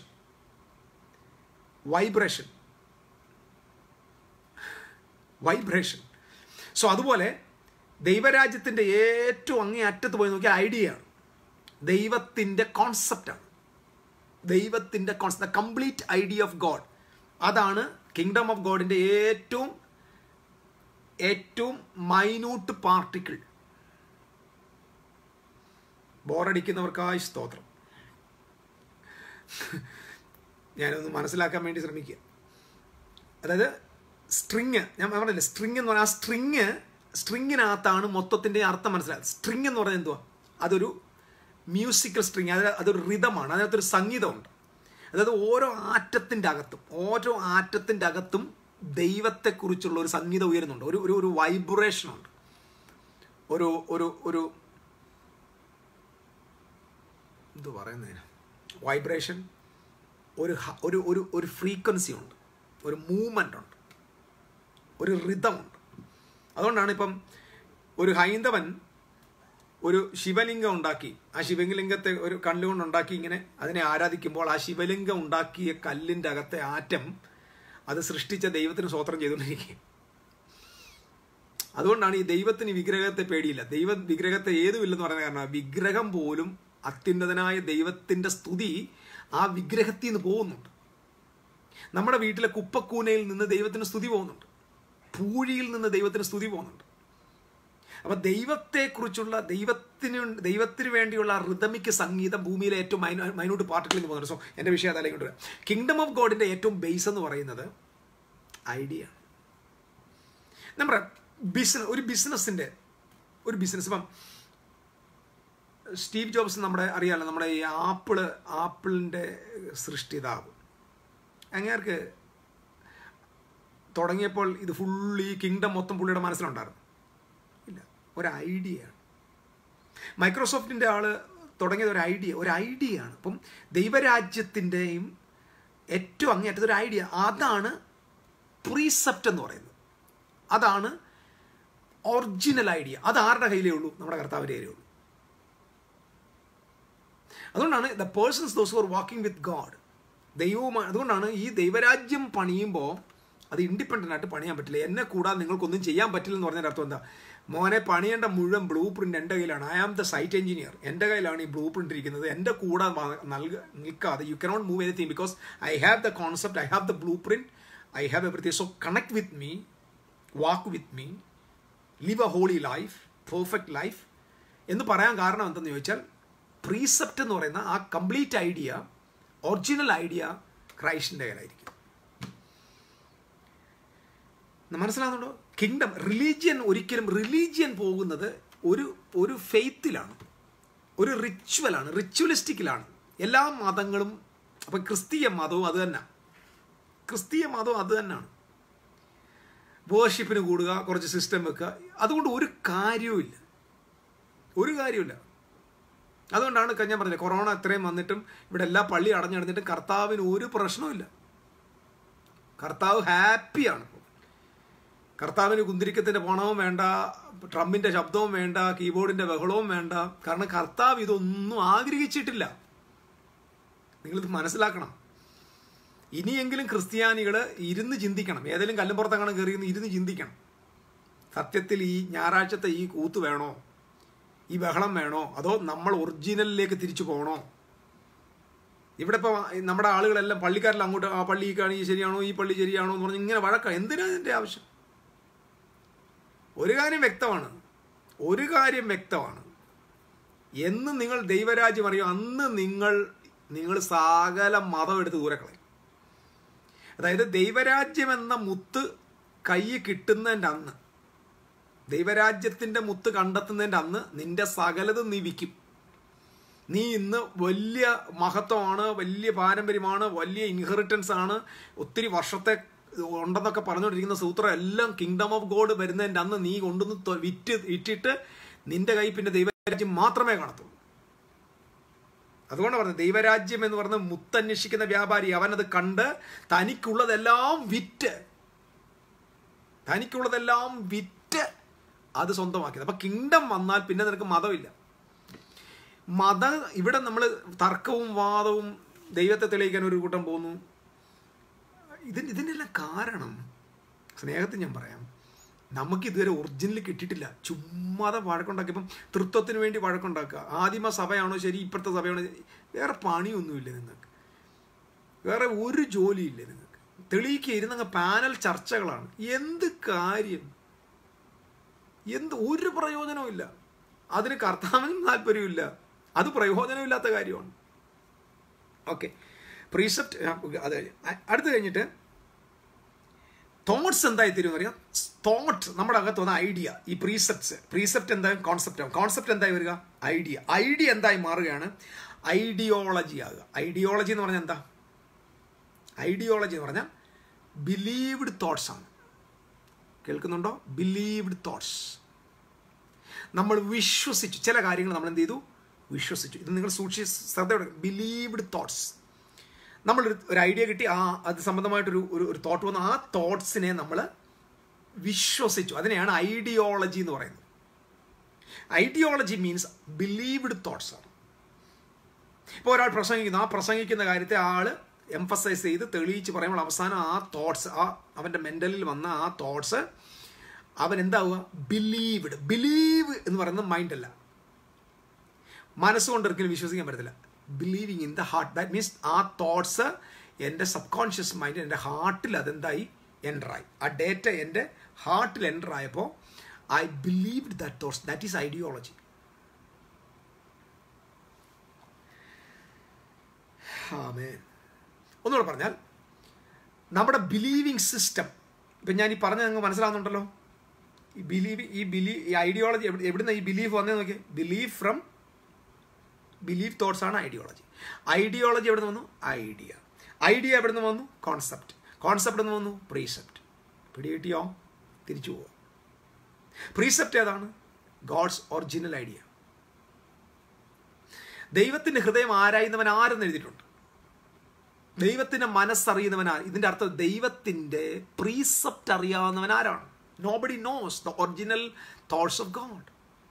വൈബ്രേഷൻ വൈബ്രേഷൻ സോ അതുപോലെ ദൈവരാജ്യത്തിൻ്റെ ഏറ്റവും അങ്ങേ അറ്റത്ത് പോയി നോക്കിയ ഐഡിയയാണ് ദൈവത്തിൻ്റെ കോൺസെപ്റ്റാണ് ദൈവത്തിൻ്റെ concept complete idea of God അതാണ് കിങ്ഡം ഓഫ് ഗോഡിൻ്റെ ഏറ്റവും ഏറ്റവും മൈന്യൂട്ട് പാർട്ടിക്കിൾ ബോറടിക്കുന്നവർക്കായി സ്തോത്രം ഞാനൊന്ന് മനസ്സിലാക്കാൻ വേണ്ടി ശ്രമിക്കുക അതായത് സ്ട്രിങ് ഞാൻ പറഞ്ഞില്ലേ സ്ട്രിങ് എന്ന് പറഞ്ഞാൽ ആ സ്ട്രിങ് സ്ട്രിങ്ങിനകത്താണ് മൊത്തത്തിൻ്റെ അർത്ഥം മനസ്സിലായത് സ്ട്രിങ് എന്ന് പറഞ്ഞാൽ എന്തുവാ അതൊരു മ്യൂസിക്കൽ സ്ട്രിങ് അതായത് അതൊരു റിതമാണ് അതിനകത്തൊരു സംഗീതമുണ്ട് അതായത് ഓരോ ആറ്റത്തിൻ്റെ അകത്തും ഓരോ ആറ്റത്തിൻ്റെ അകത്തും ദൈവത്തെക്കുറിച്ചുള്ള ഒരു സംഗീതം ഉയരുന്നുണ്ട് ഒരു ഒരു ഒരു വൈബ്രേഷനുണ്ട് ഒരു ഒരു ഒരു എന്തു പറയുന്നതിന് വൈബ്രേഷൻ ഒരു ഒരു ഒരു ഒരു ഫ്രീക്വൻസി ഉണ്ട് ഒരു മൂവ്മെൻ്റ് ഉണ്ട് ഒരു റിതമുണ്ട് അതുകൊണ്ടാണ് ഇപ്പം ഒരു ഹൈന്ദവൻ ഒരു ശിവലിംഗം ഉണ്ടാക്കി ആ ശിവലിംഗത്തെ ഒരു കല്ലുകൊണ്ട് ഉണ്ടാക്കി ഇങ്ങനെ അതിനെ ആരാധിക്കുമ്പോൾ ആ ശിവലിംഗം ഉണ്ടാക്കിയ കല്ലിൻ്റെ അകത്തെ ആറ്റം അത് സൃഷ്ടിച്ച ദൈവത്തിന് സ്വോത്രം ചെയ്തുകൊണ്ടിരിക്കുക അതുകൊണ്ടാണ് ഈ ദൈവത്തിന് വിഗ്രഹത്തെ പേടിയില്ല ദൈവ വിഗ്രഹത്തെ ഏതുമില്ലെന്ന് പറയുന്ന കാരണം വിഗ്രഹം പോലും അത്യുന്നതനായ ദൈവത്തിൻ്റെ സ്തുതി ആ വിഗ്രഹത്തിൽ നിന്ന് പോകുന്നുണ്ട് നമ്മുടെ വീട്ടിലെ കുപ്പക്കൂനയിൽ നിന്ന് ദൈവത്തിന് സ്തുതി പോകുന്നുണ്ട് പൂഴിയിൽ നിന്ന് ദൈവത്തിന് സ്തുതി പോകുന്നുണ്ട് അപ്പൊ ദൈവത്തെക്കുറിച്ചുള്ള ദൈവത്തിന് ദൈവത്തിന് വേണ്ടിയുള്ള റിതമിക് സംഗീതം ഭൂമിയിലെ ഏറ്റവും മൈനോ മൈനൂട്ട് പാർട്ടികളിൽ നിന്ന് പോകുന്നുണ്ട് സോ എൻ്റെ വിഷയം അതല്ലെങ്കിൽ കൊണ്ടുവരാം കിങ്ഡം ഓഫ് ഗോഡിൻ്റെ ഏറ്റവും ബേസ് എന്ന് പറയുന്നത് ഐഡിയ നമ്മുടെ ബിസിനസ് ഒരു ബിസിനസ്സിൻ്റെ ഒരു ബിസിനസ് ഇപ്പം സ്റ്റീവ് ജോബ്സ് നമ്മുടെ അറിയാമല്ലോ നമ്മുടെ ഈ ആപ്പിള് ആപ്പിളിൻ്റെ സൃഷ്ടിതാവ് അങ്ങേർക്ക് തുടങ്ങിയപ്പോൾ ഇത് ഫുൾ ഈ കിങ്ഡം മൊത്തം പുള്ളിയുടെ മനസ്സിലുണ്ടായിരുന്നു ഇല്ല ഒരു ഐഡിയ ആണ് മൈക്രോസോഫ്റ്റിൻ്റെ ആൾ തുടങ്ങിയത് ഒരു ഐഡിയ ഒരു ഐഡിയ ആണ് അപ്പം ദൈവരാജ്യത്തിൻ്റെയും ഏറ്റവും അങ്ങേറ്റത് ഒരു ഐഡിയ അതാണ് പ്രീസെപ്റ്റ് എന്ന് പറയുന്നത് അതാണ് ഒറിജിനൽ ഐഡിയ അത് ആരുടെ കയ്യിലേ ഉള്ളൂ നമ്മുടെ കർത്താവിൻ്റെ കയ്യിലേ ഉള്ളൂ അതുകൊണ്ടാണ് the persons those are walking with God ദൈവവുമായി അതുകൊണ്ടാണ് ഈ ദൈവരാജ്യം പണിയുമ്പോൾ അത് ഇൻഡിപെൻഡൻ്റ് ആയിട്ട് പണിയാൻ പറ്റില്ല എന്നെ കൂടാതെ നിങ്ങൾക്കൊന്നും ചെയ്യാൻ പറ്റില്ല എന്ന് പറഞ്ഞതിൻ്റെ അർത്ഥം എന്താ മോനെ പണിയേണ്ട മുഴുവൻ ബ്ലൂ പ്രിൻ്റ് എൻ്റെ കയ്യിലാണ് I am the site engineer എൻ്റെ കയ്യിലാണ് ഈ ബ്ലൂ പ്രിൻ്റ് ഇരിക്കുന്നത് എൻ്റെ കൂടെ നൽക നിൽക്കാതെ you cannot move anything because I have the concept I have the blueprint I have everything so connect with me walk with me live a holy life perfect life എന്ന് പറയാൻ കാരണം എന്തെന്ന് ചോദിച്ചാൽ പ്രീസെപ്റ്റ് എന്ന് പറയുന്ന ആ complete idea original idea ക്രൈസ്റ്റിൻ്റെ കയ്യിലായിരിക്കും മനസ്സിലാകുന്നുണ്ടോ കിങ്ഡം റിലീജിയൻ ഒരിക്കലും റിലീജിയൻ പോകുന്നത് ഒരു ഒരു ഫെയ്ത്തിലാണ് ഒരു റിച്വലാണ് റിച്വലിസ്റ്റിക്കിലാണ് എല്ലാ മതങ്ങളും അപ്പം ക്രിസ്തീയ മതവും അത് തന്നെ ക്രിസ്തീയ മതവും അത് തന്നെയാണ് വേർഷിപ്പിന് കൂടുക കുറച്ച് സിസ്റ്റം വെക്കുക അതുകൊണ്ട് ഒരു കാര്യവുമില്ല ഒരു കാര്യമില്ല അതുകൊണ്ടാണ് ഞാൻ പറഞ്ഞത് കൊറോണ എത്രയും വന്നിട്ടും ഇവിടെ എല്ലാ പള്ളി അടഞ്ഞടഞ്ഞിട്ടും കർത്താവിന് ഒരു പ്രശ്നവുമില്ല കർത്താവ് ഹാപ്പിയാണ് കർത്താവിന് കുന്തിരിക്കത്തിൻ്റെ പണവും വേണ്ട ട്രംപിൻ്റെ ശബ്ദവും വേണ്ട കീബോർഡിൻ്റെ ബഹളവും വേണ്ട കാരണം കർത്താവ് ഇതൊന്നും ആഗ്രഹിച്ചിട്ടില്ല നിങ്ങളിത് മനസ്സിലാക്കണം ഇനിയെങ്കിലും ക്രിസ്ത്യാനികൾ ഇരുന്ന് ചിന്തിക്കണം ഏതെങ്കിലും കല്ലുംപുറത്തെങ്ങനെ കയറി ഇരുന്ന് ചിന്തിക്കണം സത്യത്തിൽ ഈ ഞായറാഴ്ചത്തെ ഈ കൂത്ത് വേണോ ഈ ബഹളം വേണോ അതോ നമ്മൾ ഒറിജിനലിലേക്ക് തിരിച്ചു പോകണോ ഇവിടെ ഇപ്പോൾ നമ്മുടെ ആളുകളെല്ലാം പള്ളിക്കാരെല്ലാം അങ്ങോട്ട് ആ പള്ളിക്കാണ് ഈ ശരിയാണോ ഈ പള്ളി ശരിയാണോ എന്ന് പറഞ്ഞ് ഇങ്ങനെ വഴക്കാം എന്തിനാണ് ഇതിൻ്റെ ആവശ്യം ഒരു കാര്യം വ്യക്തമാണ് ഒരു കാര്യം വ്യക്തമാണ് എന്ന് നിങ്ങൾ ദൈവരാജ്യം അറിയോ അന്ന് നിങ്ങൾ നിങ്ങൾ സകല മതം എടുത്ത് ദൂരക്കളയും അതായത് ദൈവരാജ്യം എന്ന മുത്ത് കൈ കിട്ടുന്നതിൻ്റെ അന്ന് ദൈവരാജ്യത്തിൻ്റെ മുത്ത് കണ്ടെത്തുന്നതിൻ്റെ അന്ന് നിന്റെ സകലതും നീ വിൽക്കും നീ ഇന്ന് വലിയ മഹത്വമാണ് വലിയ പാരമ്പര്യമാണ് വലിയ ഇൻഹെറിറ്റൻസ് ആണ് ഒത്തിരി വർഷത്തെ ഉണ്ടെന്നൊക്കെ പറഞ്ഞുകൊണ്ടിരിക്കുന്ന സൂത്രം എല്ലാം കിങ്ഡം ഓഫ് ഗോഡ് വരുന്നതിൻ്റെ അന്ന് നീ കൊണ്ടുവന്ന് വിറ്റ് ഇട്ടിട്ട് നിന്റെ കൈ പിന്നെ ദൈവരാജ്യം മാത്രമേ കാണത്തുള്ളൂ അതുകൊണ്ട് പറഞ്ഞത് ദൈവരാജ്യം എന്ന് പറഞ്ഞ മുത്തന്വേഷിക്കുന്ന വ്യാപാരി അവനത് കണ്ട് തനിക്കുള്ളതെല്ലാം വിറ്റ് തനിക്കുള്ളതെല്ലാം വിറ്റ് അത് സ്വന്തമാക്കിയത് അപ്പൊ കിങ്ഡം വന്നാൽ പിന്നെ നിനക്ക് മതമില്ല മത ഇവിടെ നമ്മൾ തർക്കവും വാദവും ദൈവത്തെ തെളിയിക്കാൻ ഒരു കൂട്ടം പോകുന്നു ഇതിന് ഇതിനെല്ലാം കാരണം സ്നേഹത്തിൽ ഞാൻ പറയാം നമുക്ക് ഇതുവരെ ഒറിജിനൽ കിട്ടിയിട്ടില്ല ചുമ്മാതെ വഴക്കുണ്ടാക്കിയപ്പം തൃത്വത്തിന് വേണ്ടി വഴക്കുണ്ടാക്കുക ആദിമ സഭയാണോ ശരി ഇപ്പോഴത്തെ സഭയാണോ വേറെ പണിയൊന്നുമില്ല നിങ്ങൾക്ക് വേറെ ഒരു ജോലിയില്ല നിങ്ങൾക്ക് തെളിയിക്കുക ഇരുന്നങ്ങ് പാനൽ ചർച്ചകളാണ് എന്ത് കാര്യം എന്ത് ഒരു പ്രയോജനവും ഇല്ല അതിന് കർത്താവിനും താല്പര്യമില്ല അത് പ്രയോജനമില്ലാത്ത കാര്യമാണ് ഓക്കെ പ്രീസെപ്റ്റ് അത് അടുത്ത് കഴിഞ്ഞിട്ട് തോട്ട്സ് എന്തായി തരും അറിയാം തോട്ട് നമ്മുടെ അകത്ത് വന്ന ഐഡിയ ഈ പ്രീസെപ്റ്റ്സ് പ്രീസെപ്റ്റ് എന്താ കോൺസെപ്റ്റ് കോൺസെപ്റ്റ് എന്തായി വരിക ഐഡിയ ഐഡിയ എന്തായി മാറുകയാണ് ഐഡിയോളജി ആകുക ഐഡിയോളജി എന്ന് പറഞ്ഞാൽ എന്താ ഐഡിയോളജി എന്ന് പറഞ്ഞാൽ ബിലീവ്ഡ് തോട്ട്സ് ആണ് കേൾക്കുന്നുണ്ടോ ബിലീവ്ഡ് തോട്ട്സ് നമ്മൾ വിശ്വസിച്ചു ചില കാര്യങ്ങൾ നമ്മൾ എന്ത് ചെയ്തു വിശ്വസിച്ചു ഇത് നിങ്ങൾ സൂക്ഷിച്ച് ശ്രദ്ധയോടെ ബിലീവ്ഡ് തോട്ട്സ് നമ്മൾ ഒരു ഐഡിയ കിട്ടി ആ അത് സംബന്ധമായിട്ടൊരു ഒരു ഒരു തോട്ട് വന്നു ആ തോട്ട്സിനെ നമ്മൾ വിശ്വസിച്ചു അതിനെയാണ് ഐഡിയോളജി എന്ന് പറയുന്നത് ഐഡിയോളജി മീൻസ് ബിലീവ്ഡ് തോട്ട്സ് ആണ് ഇപ്പോൾ ഒരാൾ പ്രസംഗിക്കുന്നു ആ പ്രസംഗിക്കുന്ന കാര്യത്തെ ആൾ എംഫസൈസ് ചെയ്ത് തെളിയിച്ച് പറയുമ്പോൾ അവസാനം ആ തോട്ട്സ് ആ അവൻ്റെ മെൻ്റലിൽ വന്ന ആ തോട്ട്സ് അവൻ എന്താവുക ബിലീവ്ഡ് ബിലീവ് എന്ന് പറയുന്നത് മൈൻഡ് അല്ല മനസ്സുകൊണ്ട് ഒരിക്കലും വിശ്വസിക്കാൻ പറ്റത്തില്ല believing in the heart that means ആ തോട്ട്സ് എൻ്റെ സബ് കോൺഷ്യസ് മൈൻഡ് എൻ്റെ ഹാർട്ടിൽ അതെന്തായി എൻ്ററായി ആ ഡേറ്റ എൻ്റെ ഹാർട്ടിൽ എൻ്റർ ആയപ്പോൾ I believed that thoughts that is ideology ആമേൻ ഒന്നുകൂടെ പറഞ്ഞാൽ നമ്മുടെ ബിലീവിങ് സിസ്റ്റം ഇപ്പം ഞാൻ ഈ പറഞ്ഞത് നിങ്ങൾക്ക് മനസ്സിലാവുന്നുണ്ടല്ലോ ഈ ബിലീവ് ഈ ബിലീവ് ഈ ഐഡിയോളജി എവിടെ എവിടുന്ന ഈ ബിലീഫ് വന്നേ നോക്കിയേ ബിലീവ് ഫ്രം ബിലീഫ് തോട്ട്സ് ആണ് ഐഡിയോളജി ഐഡിയോളജി എവിടെ നിന്ന് വന്നു ഐഡിയ ഐഡിയ എവിടെ നിന്ന് വന്നു കോൺസെപ്റ്റ് കോൺസെപ്റ്റ് നിന്ന് വന്നു പ്രീസെപ്റ്റ് പിടികിട്ടിയോ തിരിച്ചു പോവുക പ്രീസെപ്റ്റ് ഏതാണ് ഗോഡ്സ് ഒറിജിനൽ ഐഡിയ ദൈവത്തിൻ്റെ ഹൃദയം ആരായുന്നവൻ ആരെന്ന് എഴുതിയിട്ടുണ്ട് ദൈവത്തിൻ്റെ മനസ്സറിയുന്നവൻ ആര് ഇതിൻ്റെ അർത്ഥം ദൈവത്തിൻ്റെ പ്രീസെപ്റ്റ് അറിയാവുന്നവൻ ആരാണ് nobody knows the original thoughts of God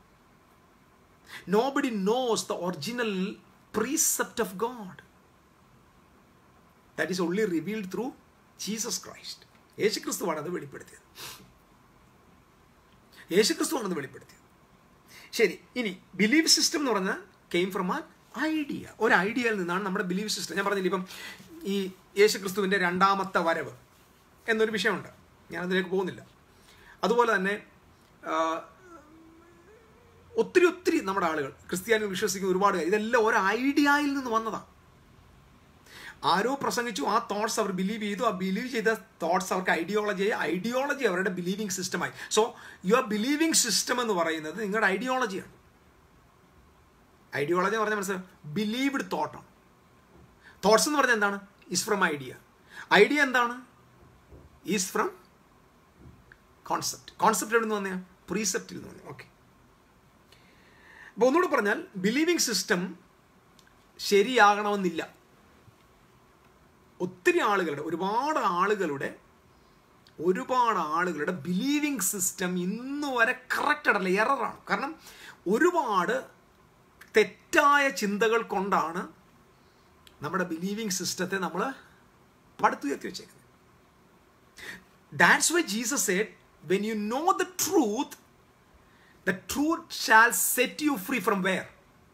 Nobody knows the original precept of God. That is only revealed through Jesus Christ. യേശുക്രിസ്തുവാണ് അത് വെളിപ്പെടുത്തിയത് യേശുക്രിസ്തുവാണ് അത് വെളിപ്പെടുത്തിയത് ശരി ഇനി ബിലീവ് സിസ്റ്റം എന്ന് പറഞ്ഞാൽ കെയിം ഫ്രം ആൻ ഐഡിയ ഒരു ഐഡിയയിൽ നിന്നാണ് നമ്മുടെ ബിലീവ് സിസ്റ്റം ഞാൻ പറഞ്ഞില്ല ഇപ്പം ഈ യേശുക്രിസ്തുവിൻ്റെ രണ്ടാമത്തെ വരവ് എന്നൊരു വിഷയമുണ്ട് ഞാനതിലേക്ക് പോകുന്നില്ല അതുപോലെ തന്നെ ഒത്തിരി ഒത്തിരി നമ്മുടെ ആളുകൾ ക്രിസ്ത്യാനികൾ വിശ്വസിക്കുന്ന ഒരുപാട് കാര്യം ഇതെല്ലാം ഒരു ഐഡിയയിൽ നിന്ന് വന്നതാണ് ആരോ പ്രസംഗിച്ചു ആ തോട്ട്സ് അവർ ബിലീവ് ചെയ്തു ആ ബിലീവ് ചെയ്ത തോട്ട്സ് അവർക്ക് ഐഡിയോളജി ഐഡിയോളജി അവരുടെ ബിലീവിംഗ് സിസ്റ്റമായി സോ യുവർ ബിലീവിംഗ് സിസ്റ്റം എന്ന് പറയുന്നത് നിങ്ങളുടെ ഐഡിയോളജിയാണ് ഐഡിയോളജി എന്ന് പറഞ്ഞാൽ മനസ്സിലാവും ബിലീവ്ഡ് തോട്ടാണ് തോട്ട്സ് എന്ന് പറഞ്ഞാൽ എന്താണ് ഈസ് ഫ്രം ഐഡിയ ഐഡിയ എന്താണ് ഈസ് ഫ്രം കോൺസെപ്റ്റ് കോൺസെപ്റ്റ് എവിടെ നിന്ന് വന്നേ പ്രീസെപ്റ്റിൽ നിന്ന് വന്നേ ഓക്കെ അപ്പോൾ ഒന്നുകൂടെ പറഞ്ഞാൽ ബിലീവിംഗ് സിസ്റ്റം ശരിയാകണമെന്നില്ല ഒത്തിരി ആളുകളുടെ ഒരുപാട് ആളുകളുടെ ഒരുപാട് ആളുകളുടെ ബിലീവിംഗ് സിസ്റ്റം ഇന്ന് വരെ കറക്റ്റഡ് അല്ല എററാണ് കാരണം ഒരുപാട് തെറ്റായ ചിന്തകൾ കൊണ്ടാണ് നമ്മുടെ ബിലീവിംഗ് സിസ്റ്റത്തെ നമ്മൾ പടുത്തുയർത്തി വെച്ചേക്കുന്നത് that's why Jesus said when you know the truth the truth shall set you free from where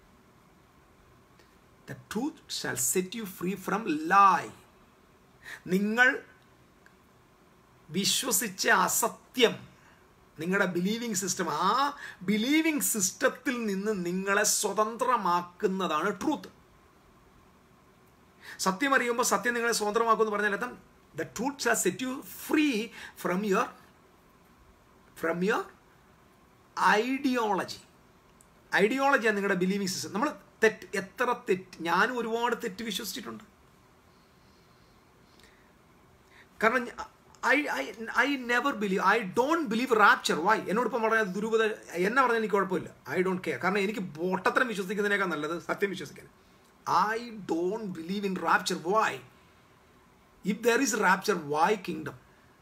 the truth shall set you free from lie നിങ്ങൾ വിശ്വസിച്ച അസത്യം നിങ്ങളുടെ ബിലീവിംഗ് സിസ്റ്റം ആ ബിലീവിംഗ് സിസ്റ്റത്തിൽ നിന്ന് നിങ്ങളെ സ്വതന്ത്രമാക്കുന്നതാണ് ട്രൂത്ത് സത്യം അറിയുമ്പോൾ സത്യം നിങ്ങളെ സ്വതന്ത്രമാക്കുമെന്ന് പറഞ്ഞാൽ അർത്ഥം the truth shall set you free from your from your ideology ഐഡിയോളജിയാണ് നിങ്ങളുടെ ബിലീവിംഗ് സിസ്റ്റം നമ്മൾ തെറ്റ് എത്ര തെറ്റ് ഞാനും ഒരുപാട് തെറ്റ് വിശ്വസിച്ചിട്ടുണ്ട് കാരണം I I I never believe I don't believe rapture why എന്നോട് ഇപ്പം പറഞ്ഞ ദുരൂപത എന്നെ പറഞ്ഞാൽ എനിക്ക് കുഴപ്പമില്ല ഐ ഡോണ്ട് കെയർ കാരണം എനിക്ക് പൊട്ടത്തരം വിശ്വസിക്കുന്നതിനേക്കാൾ നല്ലത് സത്യം വിശ്വസിക്കാൻ I don't believe in rapture why if there is rapture why kingdom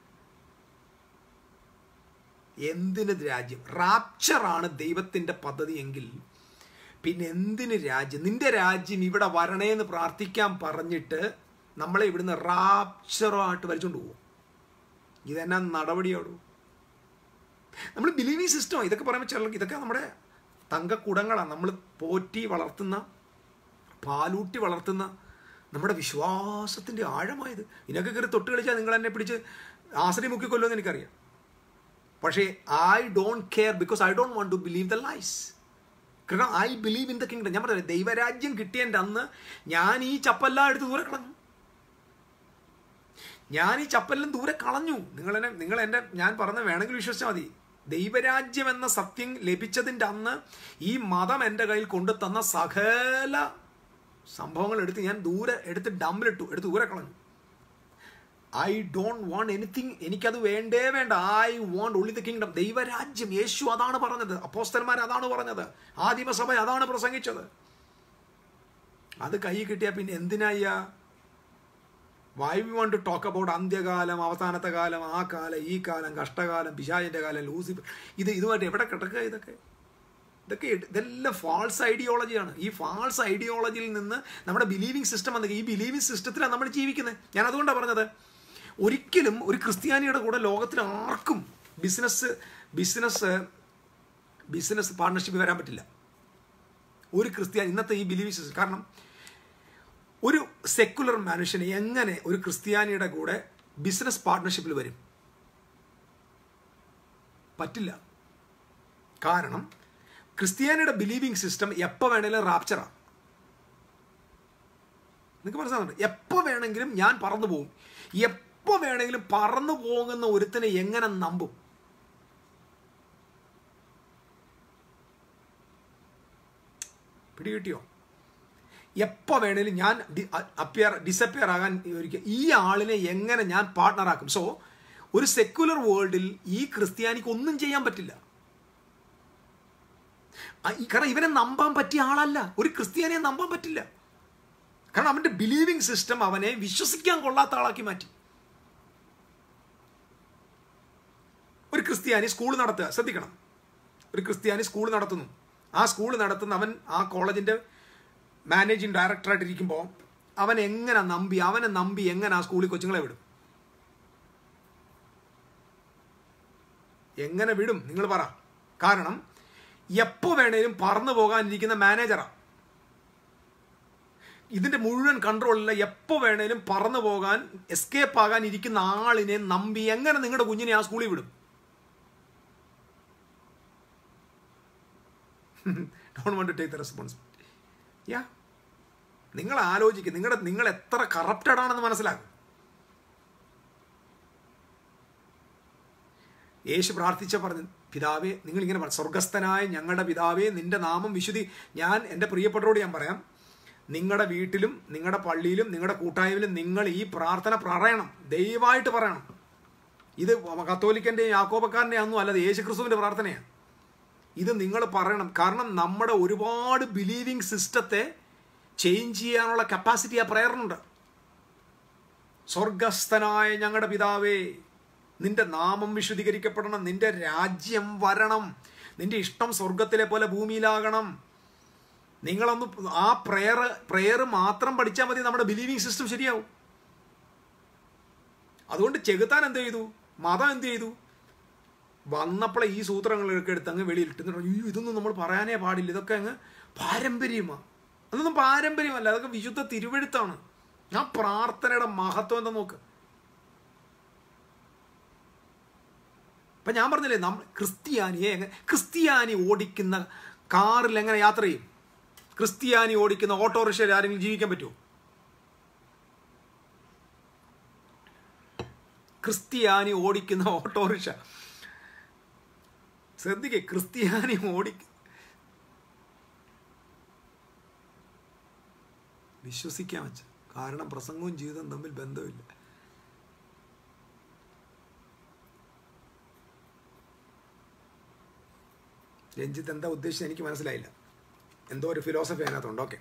എന്തിന് രാജ്യം റാപ്ചറാണ് ദൈവത്തിൻ്റെ പദ്ധതി എങ്കിൽ പിന്നെ എന്തിന് രാജ്യം നിന്റെ രാജ്യം ഇവിടെ വരണേന്ന് പ്രാർത്ഥിക്കാൻ പറഞ്ഞിട്ട് നമ്മളെ ഇവിടുന്ന് റാപ്ചറായിട്ട് വലിച്ചുകൊണ്ട് പോകും ഇതെന്നാ നടപടിയോടു നമ്മൾ ബിലീവിങ് സിസ്റ്റം ഇതൊക്കെ പറയുമ്പോൾ ചില ഇതൊക്കെ നമ്മുടെ തങ്കക്കുടങ്ങളാണ് നമ്മൾ പോറ്റി വളർത്തുന്ന പാലൂട്ടി വളർത്തുന്ന നമ്മുടെ വിശ്വാസത്തിൻ്റെ ആഴമായത് ഇതിനൊക്കെ കയറി തൊട്ട് കളിച്ചാൽ നിങ്ങൾ എന്നെ പിടിച്ച് ആശ്രയം മുക്കിക്കൊല്ലുമെന്ന് എനിക്കറിയാം പക്ഷേ I don't care because I don't want to believe the lies കാരണം I believe in the kingdom ഞാൻ പറഞ്ഞില്ലേ ദൈവരാജ്യം കിട്ടിയതിൻ്റെ അന്ന് ഞാൻ ഈ ചപ്പെല്ലാം എടുത്ത് ദൂരെ കളഞ്ഞു ഞാൻ ഈ ചപ്പെല്ലാം ദൂരെ കളഞ്ഞു നിങ്ങൾ എന്നെ നിങ്ങൾ എൻ്റെ ഞാൻ പറഞ്ഞ വേണമെങ്കിൽ വിശ്വസിച്ചാൽ മതി ദൈവരാജ്യം എന്ന സത്യം ലഭിച്ചതിൻ്റെ അന്ന് ഈ മതം എൻ്റെ കയ്യിൽ കൊണ്ടു തന്ന സകല സംഭവങ്ങൾ എടുത്ത് ഞാൻ ദൂരെ എടുത്ത് ഡമ്പിലിട്ടു എടുത്ത് ദൂരെ കളഞ്ഞു ഐ ഡോണ്ട് വാണ്ട് എനിത്തിങ് എനിക്കത് വേണ്ടേ വേണ്ട I want only the kingdom ദൈവരാജ്യം യേശു അതാണ് പറഞ്ഞത് അപ്പോസ്തന്മാർ അതാണ് പറഞ്ഞത് ആദിമസഭ അതാണ് പ്രസംഗിച്ചത് അത് കൈ കിട്ടിയാൽ പിന്നെ എന്തിനായ്യ why we want to talk about അന്ത്യകാലം അവസാനത്തെ കാലം ആ കാലം ഈ കാലം കഷ്ടകാലം പിശാചിന്റെ കാലം ലൂസിഫർ ഇത് ഇതുമായിട്ട് എവിടെ കിടക്കുക ഇതൊക്കെ ഇതൊക്കെ ഇതെല്ലാം ഫാൾസ് ഐഡിയോളജിയാണ് ഈ ഫാൾസ് ഐഡിയോളജിയിൽ നിന്ന് നമ്മുടെ ബിലീവിംഗ് സിസ്റ്റം വന്നത് ഈ ബിലീവിംഗ് സിസ്റ്റത്തിലാണ് നമ്മൾ ജീവിക്കുന്നത് ഞാൻ അതുകൊണ്ടാണ് പറഞ്ഞത് ഒരിക്കലും ഒരു ക്രിസ്ത്യാനിയുടെ കൂടെ ലോകത്തിൽ ആർക്കും ബിസിനസ് ബിസിനസ് ബിസിനസ് പാർട്ണർഷിപ്പ് വരാൻ പറ്റില്ല ഒരു ക്രിസ്ത്യാനി ഇന്നത്തെ ഈ ബിലീവിംഗ് സിസ്റ്റം കാരണം ഒരു സെക്കുലർ മനുഷ്യന് എങ്ങനെ ഒരു ക്രിസ്ത്യാനിയുടെ കൂടെ ബിസിനസ് പാർട്ട്ണർഷിപ്പിൽ വരും പറ്റില്ല കാരണം ക്രിസ്ത്യാനിയുടെ ബിലീവിംഗ് സിസ്റ്റം എപ്പോൾ വേണേലും റാപ്ചറാണ് നിങ്ങൾക്ക് മനസ്സിലാകുന്നുണ്ട് എപ്പോൾ വേണമെങ്കിലും ഞാൻ പറന്നു പോകും എപ്പോൾ വേണമെങ്കിലും പറന്നു പോകുന്ന ഒരുത്തിനെ എങ്ങനെ നമ്പും പിടികിട്ടിയോ എപ്പോൾ വേണേലും ഞാൻ അപ്പിയർ ഡിസപ്പിയർ ആകാൻ ഒരിക്കൽ ഈ ആളിനെ എങ്ങനെ ഞാൻ പാർട്ട്ണറാക്കും സോ ഒരു സെക്യുലർ വേൾഡിൽ ഈ ക്രിസ്ത്യാനിക്ക് ഒന്നും ചെയ്യാൻ പറ്റില്ല കാരണം ഇവനെ നമ്പാൻ പറ്റിയ ആളല്ല ഒരു ക്രിസ്ത്യാനിയെ നമ്പാൻ പറ്റില്ല കാരണം അവന്റെ ബിലീവിംഗ് സിസ്റ്റം അവനെ വിശ്വസിക്കാൻ കൊള്ളാത്ത ആളാക്കി മാറ്റി ഒരു ക്രിസ്ത്യാനി സ്കൂൾ നടത്തുക ശ്രദ്ധിക്കണം ഒരു ക്രിസ്ത്യാനി സ്കൂൾ നടത്തുന്നു ആ സ്കൂൾ നടത്തുന്ന അവൻ ആ കോളേജിന്റെ മാനേജിങ് ഡയറക്ടറായിട്ട് ഇരിക്കുമ്പോൾ അവൻ എങ്ങനെ നമ്പി അവനെ നമ്പി എങ്ങനെ ആ സ്കൂളിൽ കൊച്ചുങ്ങളെ വിടും എങ്ങനെ വിടും നിങ്ങൾ പറ കാരണം എപ്പോൾ വേണേലും പറന്നു പോകാനിരിക്കുന്ന മാനേജറാ ഇതിന്റെ മുഴുവൻ കൺട്രോളില്ല എപ്പോൾ വേണേലും പറന്നു പോകാൻ എസ്കേപ്പ് ആകാൻ ഇരിക്കുന്ന ആളിനെ നമ്പി എങ്ങനെ നിങ്ങളുടെ കുഞ്ഞിനെ ആ സ്കൂളിൽ വിടും don't want to take the responsibility യാ നിങ്ങൾ ആലോചിക്കുക നിങ്ങളുടെ നിങ്ങൾ എത്ര കറപ്റ്റഡ് ആണെന്ന് മനസ്സിലാക്കും യേശു പ്രാർത്ഥിച്ച പറഞ്ഞു പിതാവേ നിങ്ങൾ ഇങ്ങനെ പറഞ്ഞു സ്വർഗസ്ഥനായ ഞങ്ങളുടെ പിതാവേ നിന്റെ നാമം വിശുദ്ധി ഞാൻ എൻ്റെ പ്രിയപ്പെട്ടവരോട് ഞാൻ പറയാം നിങ്ങളുടെ വീട്ടിലും നിങ്ങളുടെ പള്ളിയിലും നിങ്ങളുടെ കൂട്ടായ്മയിലും നിങ്ങൾ ഈ പ്രാർത്ഥന പറയണം ദയവായിട്ട് പറയണം ഇത് കത്തോലിക്കൻ്റെയും യാക്കോബക്കാരൻ്റെയും ഒന്നും അല്ലാതെ യേശു ക്രിസ്തുവിൻ്റെ പ്രാർത്ഥനയാണ് ഇത് നിങ്ങൾ പറയണം കാരണം നമ്മുടെ ഒരുപാട് ബിലീവിങ് സിസ്റ്റത്തെ ചേഞ്ച് ചെയ്യാനുള്ള കപ്പാസിറ്റി ആ പ്രയറിനുണ്ട് സ്വർഗസ്ഥനായ ഞങ്ങളുടെ പിതാവേ നിന്റെ നാമം വിശുദ്ധീകരിക്കപ്പെടണം നിന്റെ രാജ്യം വരണം നിന്റെ ഇഷ്ടം സ്വർഗത്തിലെ പോലെ ഭൂമിയിലാകണം നിങ്ങളൊന്ന് ആ പ്രെയർ പ്രെയർ മാത്രം പഠിച്ചാൽ മതി നമ്മുടെ ബിലീവിങ് സിസ്റ്റം ശരിയാവും അതുകൊണ്ട് ചെകുത്താൻ എന്ത് ചെയ്തു മതം എന്ത് ചെയ്തു വന്നപ്പോഴേ ഈ സൂത്രങ്ങളൊക്കെ എടുത്ത് അങ്ങ് വെളിയിലിട്ട് എന്നിട്ട് പറഞ്ഞു, അയ്യോ ഇതൊന്നും നമ്മൾ പറയാനേ പാടില്ല ഇതൊക്കെ അങ്ങ് പാരമ്പര്യമാണ് അതൊന്നും പാരമ്പര്യമല്ല അതൊക്കെ വിശുദ്ധ തിരുവഴുത്താണ് ആ പ്രാർത്ഥനയുടെ മഹത്വം എന്താ നോക്ക് അപ്പൊ ഞാൻ പറഞ്ഞില്ലേ നമ്മൾ ക്രിസ്ത്യാനിയെ എങ്ങനെ ക്രിസ്ത്യാനി ഓടിക്കുന്ന കാറിൽ എങ്ങനെ യാത്ര ചെയ്യും ക്രിസ്ത്യാനി ഓടിക്കുന്ന ഓട്ടോറിക്ഷയിൽ ആരെങ്കിലും ജീവിക്കാൻ പറ്റുമോ ക്രിസ്ത്യാനി ഓടിക്കുന്ന ഓട്ടോറിക്ഷ ശ്രദ്ധിക്കേ ക്രിസ്ത്യാനി ഓടി വിശ്വസിക്കാൻ വെച്ച കാരണം പ്രസംഗവും ജീവിതവും തമ്മിൽ ബന്ധമില്ല രഞ്ജിത്ത് എന്താ ഉദ്ദേശിച്ചത് എനിക്ക് മനസ്സിലായില്ല എന്തോ ഒരു ഫിലോസഫി അതിനകത്തുണ്ട് ഓക്കെ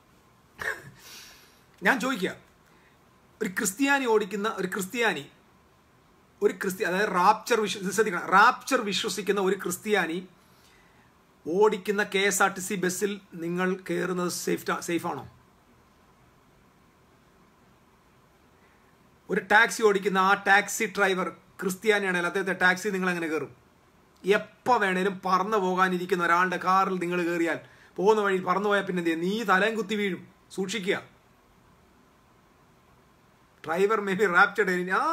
ഞാൻ ചോദിക്കുക ഒരു ക്രിസ്ത്യാനി ഓടിക്കുന്ന ഒരു ക്രിസ്ത്യാനി ഒരു ക്രിസ്ത്യ അതായത് റാപ്ചർ വിശ്വ ശ്രദ്ധിക്കണം റാപ്ചർ വിശ്വസിക്കുന്ന ഒരു ക്രിസ്ത്യാനി ഓടിക്കുന്ന K S R T C ബസ്സിൽ നിങ്ങൾ കയറുന്നത് സേഫ് സേഫാണോ ഒരു ടാക്സി ഓടിക്കുന്ന ആ ടാക്സി ഡ്രൈവർ ക്രിസ്ത്യാനിയാണെങ്കിൽ അദ്ദേഹത്തെ ടാക്സി നിങ്ങൾ എങ്ങനെ കയറും എപ്പോൾ വേണേലും പറന്നു പോകാനിരിക്കുന്ന ഒരാളുടെ കാറിൽ നിങ്ങൾ കയറിയാൽ പോകുന്ന വഴി പറന്നു പോയാൽ പിന്നെ എന്ത് ചെയ്യും നീ തലയും കുത്തി വീഴും സൂക്ഷിക്കുക ഡ്രൈവർ മേ ബി റാപ്റ്റഡ് ആ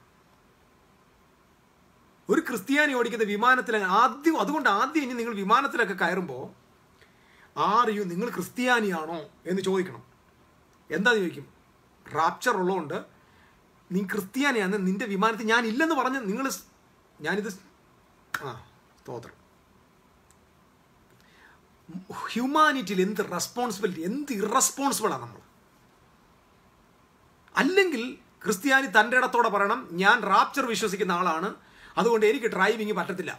ഒരു ക്രിസ്ത്യാനി ഓടിക്കുന്ന വിമാനത്തിൽ ആദ്യം അതുകൊണ്ട് ആദ്യം ഇനി നിങ്ങൾ വിമാനത്തിലൊക്കെ കയറുമ്പോൾ ആർ യു നിങ്ങൾ ക്രിസ്ത്യാനിയാണോ എന്ന് ചോദിക്കണം എന്താ ചോദിക്കും റാപ്ചർ ഉള്ളതുകൊണ്ട് നീ ക്രിസ്ത്യാനിയാണ് നിന്റെ വിമാനത്തിൽ ഞാൻ ഇല്ലെന്ന് പറഞ്ഞ് നിങ്ങൾ ഞാനിത് ആ സ്തോത്രം ഹ്യൂമാനിറ്റിയിൽ എന്ത് റെസ്പോൺസിബിലിറ്റി എന്ത് ഇറസ്പോൺസിബിളാണ് നമ്മൾ അല്ലെങ്കിൽ ക്രിസ്ത്യാനി തൻ്റെ ഇടത്തോടെ പറയണം ഞാൻ റാപ്ചർ വിശ്വസിക്കുന്ന ആളാണ് അതുകൊണ്ട് എനിക്ക് ഡ്രൈവിംഗ് പറ്റത്തില്ല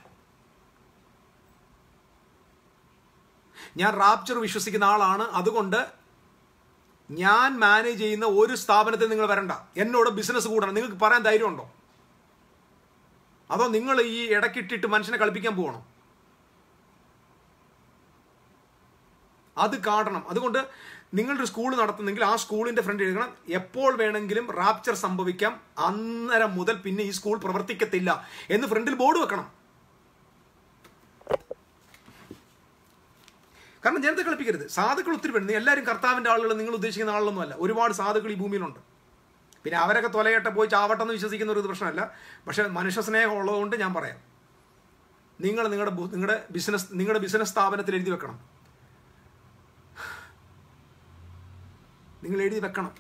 ഞാൻ റാപ്ചർ വിശ്വസിക്കുന്ന ആളാണ് അതുകൊണ്ട് ഞാൻ മാനേജ് ചെയ്യുന്ന ഒരു സ്ഥാപനത്തിൽ നിങ്ങൾ വരണ്ട എന്നോട് ബിസിനസ് കൂടണം നിങ്ങൾക്ക് പറയാൻ ധൈര്യമുണ്ടോ അതോ നിങ്ങൾ ഈ ഇടയ്ക്കിട്ടിട്ട് മനുഷ്യനെ കളിപ്പിക്കാൻ പോകണം അത് കാണണം അതുകൊണ്ട് നിങ്ങളൊരു സ്കൂൾ നടത്തുന്നെങ്കിൽ ആ സ്കൂളിന്റെ ഫ്രണ്ട് എഴുതണം എപ്പോൾ വേണമെങ്കിലും റാപ്ചർ സംഭവിക്കാം അന്നേരം മുതൽ പിന്നെ ഈ സ്കൂൾ പ്രവർത്തിക്കത്തില്ല എന്ന് ഫ്രണ്ടിൽ ബോർഡ് വെക്കണം കാരണം ജനത്തെ കളിപ്പിക്കരുത് സാധുക്കൾ ഒത്തിരി പേരുണ്ട് എല്ലാവരും കർത്താവിന്റെ ആളുകൾ നിങ്ങൾ ഉദ്ദേശിക്കുന്ന ആളുകളൊന്നും അല്ല ഒരുപാട് സാധുക്കൾ ഈ ഭൂമിയിലുണ്ട് പിന്നെ അവരൊക്കെ തൊലയട്ടെ പോയി ചാവട്ടെന്ന് വിശ്വസിക്കുന്ന ഒരു പ്രശ്നമല്ല പക്ഷെ മനുഷ്യ സ്നേഹം ഉള്ളതുകൊണ്ട് ഞാൻ പറയാം നിങ്ങൾ നിങ്ങളുടെ നിങ്ങളുടെ ബിസിനസ് നിങ്ങളുടെ ബിസിനസ് സ്ഥാപനത്തിൽ എഴുതി വെക്കണം നിങ്ങൾ എഴുതി വെക്കണം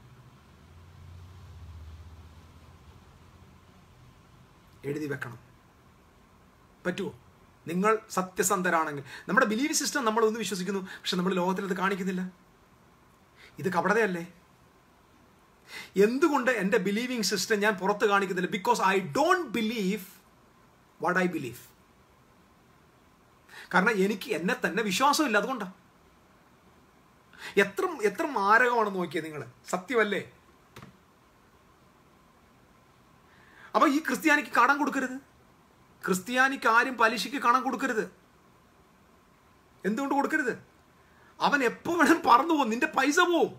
എഴുതി വെക്കണം പറ്റുമോ നിങ്ങൾ സത്യസന്ധരാണെങ്കിൽ നമ്മുടെ ബിലീവ് സിസ്റ്റം നമ്മൾ ഒന്ന് വിശ്വസിക്കുന്നു പക്ഷെ നമ്മൾ ലോകത്തിൽ അത് കാണിക്കുന്നില്ല ഇത് കപടതയല്ലേ എന്തുകൊണ്ട് എൻ്റെ ബിലീവിങ് സിസ്റ്റം ഞാൻ പുറത്ത് കാണിക്കുന്നില്ല because I don't believe what I believe കാരണം എനിക്ക് എന്നെ തന്നെ വിശ്വാസമില്ല അതുകൊണ്ടാണ് എത്ര എത്ര മാരകമാണ് നോക്കിയത് നിങ്ങൾ സത്യമല്ലേ അപ്പൊ ഈ ക്രിസ്ത്യാനിക്ക് കടം കൊടുക്കരുത് ക്രിസ്ത്യാനിക്ക് ആരും പലിശയ്ക്ക് കടം കൊടുക്കരുത് എന്തുകൊണ്ട് കൊടുക്കരുത് അവൻ എപ്പോ വേണം പറന്നു പോകും നിന്റെ പൈസ പോവും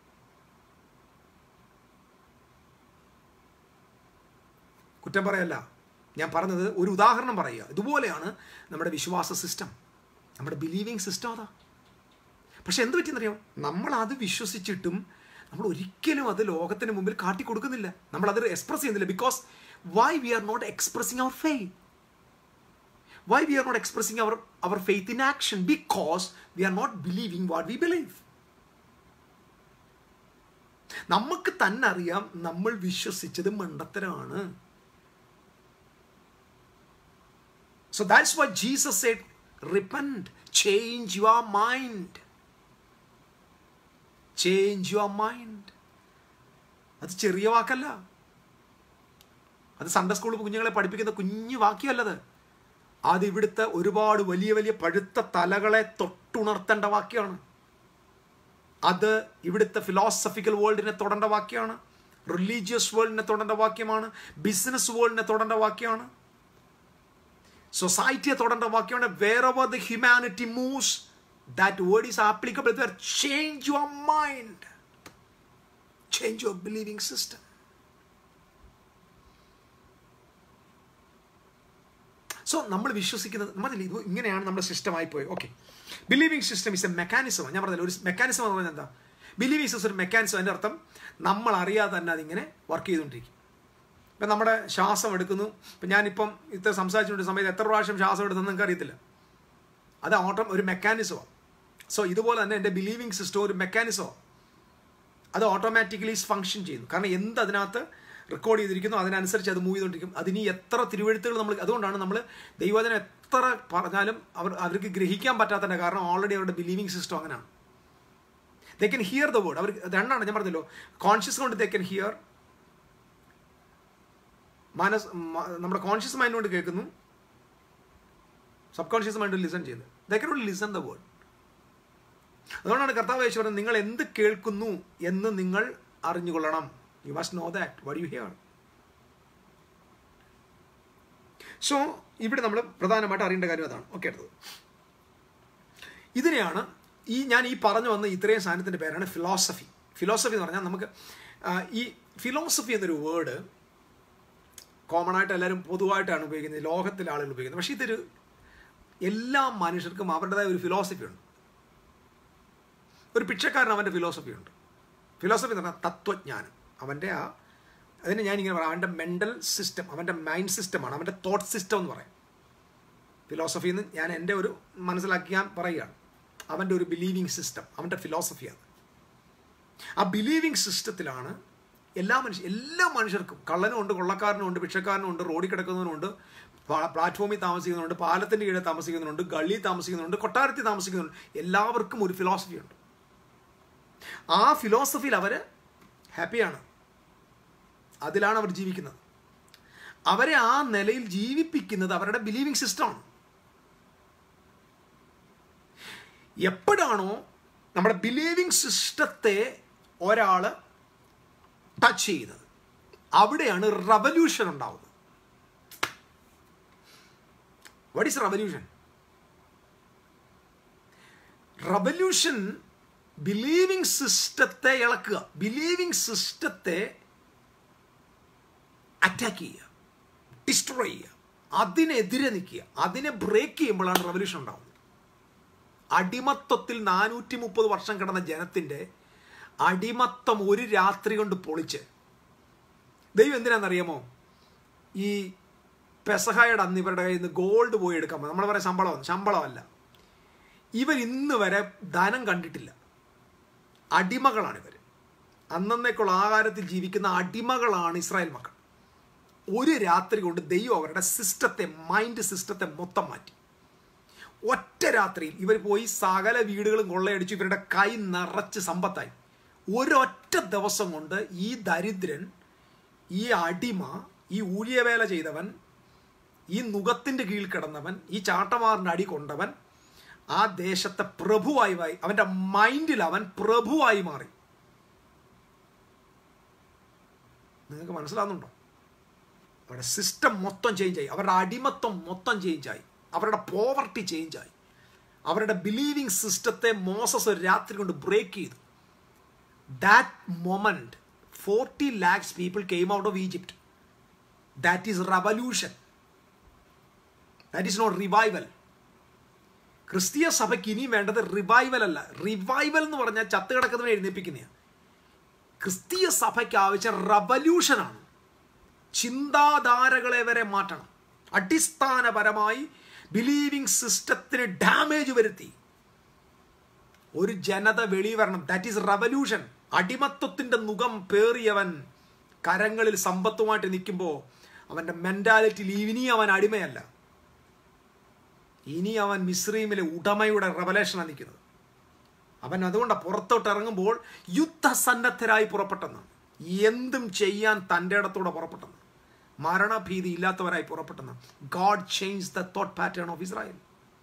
കുറ്റം പറയല്ല ഞാൻ പറഞ്ഞത് ഒരു ഉദാഹരണം പറയുക ഇതുപോലെയാണ് നമ്മുടെ വിശ്വാസ സിസ്റ്റം നമ്മുടെ ബിലീവിങ് സിസ്റ്റം അതാ പക്ഷെ എന്ത് പറ്റിയെന്നറിയാം നമ്മൾ അത് വിശ്വസിച്ചിട്ടും നമ്മൾ ഒരിക്കലും അത് ലോകത്തിന് മുമ്പിൽ കാട്ടിക്കൊടുക്കുന്നില്ല നമ്മൾ അത് എക്സ്പ്രസ് ചെയ്യുന്നില്ല because why we are not expressing our faith why we are not expressing our our faith in action because we are not believing what we believe നമുക്ക് തന്നെ അറിയാം നമ്മൾ വിശ്വസിച്ചത് മണ്ടത്തരമാണ് so that's what Jesus said repent change your mind change your mind അത് ചെറിയ വാക്കല്ല അത് സൺഡേ സ്കൂളിൽ കുഞ്ഞുങ്ങളെ പഠിപ്പിക്കുന്ന കുഞ്ഞു വാക്യമല്ലത് അത് ഇവിടുത്തെ ഒരുപാട് വലിയ വലിയ പഴുത്ത തലകളെ തൊട്ടുണർത്തേണ്ട വാക്യമാണ് അത് ഇവിടുത്തെ ഫിലോസഫിക്കൽ വേൾഡിനെ തൊടേണ്ട വാക്യമാണ് റിലീജിയസ് വേൾഡിനെ തൊടേണ്ട വാക്യമാണ് ബിസിനസ് വേൾഡിനെ തൊടേണ്ട വാക്യമാണ് സൊസൈറ്റിയെ തൊടേണ്ട വാക്യമാണ് wherever the humanity moves that word is applicable change your mind change your believing system so നമ്മൾ വിശ്വസിക്കുന്നത് നമ്മളില്ല ഇത് ഇങ്ങനെയാണ് നമ്മുടെ സിസ്റ്റമായി പോയി okay believing system is a mechanism ഞാൻ പറഞ്ഞില്ല ഒരു മെക്കാനിസം എന്ന് പറഞ്ഞാൽ എന്താ ബിലീവിംഗ് സിസ്റ്റം ഒരു മെക്കാനിസം അതിൻ്റെ അർത്ഥം നമ്മൾ അറിയാതെ തന്നെ അതിങ്ങനെ വർക്ക് ചെയ്തുകൊണ്ടിരിക്കും ഇപ്പം നമ്മുടെ ശ്വാസം എടുക്കുന്നു ഇപ്പം ഞാനിപ്പം ഇത്ര സംസാരിച്ചുകൊണ്ട് സമയത്ത് എത്ര പ്രാവശ്യം ശ്വാസം എടുത്തെന്ന് നിങ്ങൾക്ക് അറിയത്തില്ല അത് ഓട്ടം ഒരു മെക്കാനിസമാണ് സോ ഇതുപോലെ തന്നെ എൻ്റെ ബിലീവിംഗ് സിസ്റ്റം ഒരു മെക്കാനിസമാണ് അത് ഓട്ടോമാറ്റിക്കലി ഫങ്ഷൻ ചെയ്യുന്നു കാരണം എന്ത് അതിനകത്ത് റെക്കോർഡ് ചെയ്തിരിക്കുന്നു അതിനനുസരിച്ച് അത് മൂവ് ചെയ്തുകൊണ്ടിരിക്കും അതിന് എത്ര തിരുവഴുത്തുകൾ നമ്മൾ അതുകൊണ്ടാണ് നമ്മൾ ദൈവത്തിനെ എത്ര പറഞ്ഞാലും അവർ അവർക്ക് ഗ്രഹിക്കാൻ പറ്റാത്തതിൻ്റെ കാരണം ഓൾറെഡി അവരുടെ ബിലീവിംഗ് സിസ്റ്റം അങ്ങനെയാണ് they can hear the word അവർ രണ്ടാണ് ഞാൻ പറഞ്ഞല്ലോ കോൺഷ്യസ് കൊണ്ട് ദേ കൻ ഹിയർ മനസ് നമ്മുടെ കോൺഷ്യസ് മൈൻഡ് കൊണ്ട് കേൾക്കുന്നു സബ് കോൺഷ്യസ് മൈൻഡ് ലിസൺ ചെയ്യുന്നത് they can listen the word അതുകൊണ്ടാണ് കർത്താവ് യേശുവരൻ നിങ്ങൾ എന്ത് കേൾക്കുന്നു എന്ന് നിങ്ങൾ അറിഞ്ഞുകൊള്ളണം you must know that what you hear so ഇവിടെ നമ്മൾ പ്രധാനമായിട്ട് അറിയേണ്ട കാര്യം അതാണ് ഓക്കെ അടുത്തത് ഇതിനെയാണ് ഈ ഞാൻ ഈ പറഞ്ഞു വന്ന ഇത്രയും സാധനത്തിൻ്റെ പേരാണ് ഫിലോസഫി ഫിലോസഫി എന്ന് പറഞ്ഞാൽ നമുക്ക് ഈ ഫിലോസഫി എന്നൊരു വേർഡ് കോമൺ ആയിട്ട് എല്ലാവരും പൊതുവായിട്ടാണ് ഉപയോഗിക്കുന്നത് ലോകത്തിലെ ആളുകൾ ഉപയോഗിക്കുന്നത് പക്ഷേ ഇതൊരു എല്ലാ മനുഷ്യർക്കും അവരുടേതായ ഒരു ഫിലോസഫി ഉണ്ട് ഒരു പിച്ചക്കാരൻ അവൻ്റെ ഫിലോസഫി ഉണ്ട് ഫിലോസഫി എന്ന് പറഞ്ഞാൽ തത്വജ്ഞാനം അവൻ്റെ ആ അതിന് ഞാനിങ്ങനെ പറയാം അവൻ്റെ മെൻ്റൽ സിസ്റ്റം അവൻ്റെ മൈൻഡ് സിസ്റ്റമാണ് അവൻ്റെ തോട്ട് സിസ്റ്റം എന്ന് പറയും ഫിലോസഫി എന്ന് ഞാൻ എൻ്റെ ഒരു മനസ്സിലാക്കിയാൻ പറയുകയാണ് അവൻ്റെ ഒരു ബിലീവിങ് സിസ്റ്റം അവൻ്റെ ഫിലോസഫിയാണ് ആ ബിലീവിങ് സിസ്റ്റത്തിലാണ് എല്ലാ മനുഷ്യ എല്ലാ മനുഷ്യർക്കും കള്ളനും ഉണ്ട് കൊള്ളക്കാരനും ഉണ്ട് ഭിക്ഷക്കാരനും ഉണ്ട് റോഡിൽ കിടക്കുന്നവനുണ്ട് പ്ലാറ്റ്ഫോമിൽ താമസിക്കുന്നുണ്ട് പാലത്തിൻ്റെ കീഴെ താമസിക്കുന്നുണ്ട് ഗള്ളിയിൽ താമസിക്കുന്നുണ്ട് കൊട്ടാരത്തിൽ താമസിക്കുന്നുണ്ട് എല്ലാവർക്കും ഒരു ഫിലോസഫി ഉണ്ട് ആ ഫിലോസഫിയിൽ അവർ ഹാപ്പിയാണ് അതിലാണ് അവർ ജീവിക്കുന്നത് അവരെ ആ നിലയിൽ ജീവിപ്പിക്കുന്നത് അവരുടെ ബിലീവിംഗ് സിസ്റ്റമാണ് എപ്പോഴാണോ നമ്മുടെ ബിലീവിംഗ് സിസ്റ്റത്തെ ഒരാൾ ടച്ച് ചെയ്യുന്നത് അവിടെയാണ് റവല്യൂഷൻ ഉണ്ടാവുന്നത് what is revolution revolution believing സിസ്റ്റത്തെ ഇളക്കുക ബിലീവിംഗ് സിസ്റ്റത്തെ അറ്റാക്ക് ചെയ്യുക ഡിസ്ട്രോയ് ചെയ്യുക അതിനെതിരെ നിൽക്കുക അതിനെ ബ്രേക്ക് ചെയ്യുമ്പോഴാണ് റവല്യൂഷൻ ഉണ്ടാവുന്നത് അടിമത്വത്തിൽ നാനൂറ്റി മുപ്പത് വർഷം കിടന്ന ജനത്തിൻ്റെ അടിമത്തം ഒരു രാത്രി കൊണ്ട് പൊളിച്ച് ദൈവം എന്തിനാണെന്നറിയാമോ ഈ പെസഹായുടെ അന്ന് ഇവരുടെ കയ്യിൽ നിന്ന് ഗോൾഡ് പോയി എടുക്കാൻ നമ്മൾ പറയാം ശമ്പളം ശമ്പളമല്ല ഇവർ ഇന്ന് വരെ ധനം കണ്ടിട്ടില്ല അടിമകളാണ് ഇവർ അന്നേക്കുള്ള ആഹാരത്തിൽ ജീവിക്കുന്ന അടിമകളാണ് ഇസ്രായേൽ മക്കൾ ഒരു രാത്രി കൊണ്ട് ദൈവം അവരുടെ സിസ്റ്റത്തെ മൈൻഡ് സിസ്റ്റത്തെ മൊത്തം മാറ്റി ഒറ്റ രാത്രിയിൽ ഇവർ പോയി സകല വീടുകളും കൊള്ളയടിച്ചു ഇവരുടെ കൈ നിറച്ച് സമ്പത്തായി ഒരൊറ്റ ദിവസം കൊണ്ട് ഈ ദരിദ്രൻ ഈ അടിമ ഈ ഊഴിയവേല ചെയ്തവൻ ഈ നുഖത്തിൻ്റെ കീഴിൽ കിടന്നവൻ ഈ ചാട്ടമാറിൻ്റെ അടി കൊണ്ടവൻ ആ ദേശത്തെ പ്രഭുവായി വായി അവൻ്റെ മൈൻഡിൽ അവൻ പ്രഭുവായി മാറി നിങ്ങൾക്ക് മനസ്സിലാകുന്നുണ്ടോ അവരുടെ സിസ്റ്റം മൊത്തം ചേഞ്ച് ആയി അവരുടെ അടിമത്വം മൊത്തം ചേഞ്ച് ആയി അവരുടെ പോവർട്ടി ചേഞ്ച് ആയി അവരുടെ ബിലീവിംഗ് സിസ്റ്റത്തെ മോസസ് ഒരു രാത്രി കൊണ്ട് ബ്രേക്ക് ചെയ്തു that moment forty lakhs people came out of Egypt that is revolution that is not revival ക്രിസ്തീയ സഭയ്ക്ക് ഇനിയും വേണ്ടത് റിവൈവൽ അല്ല റിവൈവൽ എന്ന് പറഞ്ഞാൽ ചത്ത് കിടക്കുന്നവനെ എഴുന്നേപ്പിക്കുന്നതാണ് ക്രിസ്തീയ സഭയ്ക്ക് ആവശ്യം റവല്യൂഷനാണ് ചിന്താധാരകളെ വരെ മാറ്റണം അടിസ്ഥാനപരമായി ബിലീവിംഗ് സിസ്റ്റത്തിന് ഡാമേജ് വരുത്തി ഒരു ജനത വെളി വരണം ദാറ്റ് ഈസ് റവല്യൂഷൻ അടിമത്വത്തിന്റെ മുഖം പേറിയവൻ കരങ്ങളിൽ സമ്പത്തുമായിട്ട് നിൽക്കുമ്പോൾ അവന്റെ മെന്റാലിറ്റിയിൽ ഇനി അവൻ അടിമയല്ല ഇനി അവൻ മിശ്രീമിലെ ഉടമയുടെ റവലേഷനാണ് നിൽക്കുന്നത് അവൻ അതുകൊണ്ട് പുറത്തോട്ട് ഇറങ്ങുമ്പോൾ യുദ്ധസന്നദ്ധരായി പുറപ്പെട്ടെന്ന് എന്തും ചെയ്യാൻ തൻ്റെ ഇടത്തോടെ പുറപ്പെട്ടെന്ന് മരണഭീതി ഇല്ലാത്തവരായി പുറപ്പെട്ടെന്ന് God change the thought pattern of Israel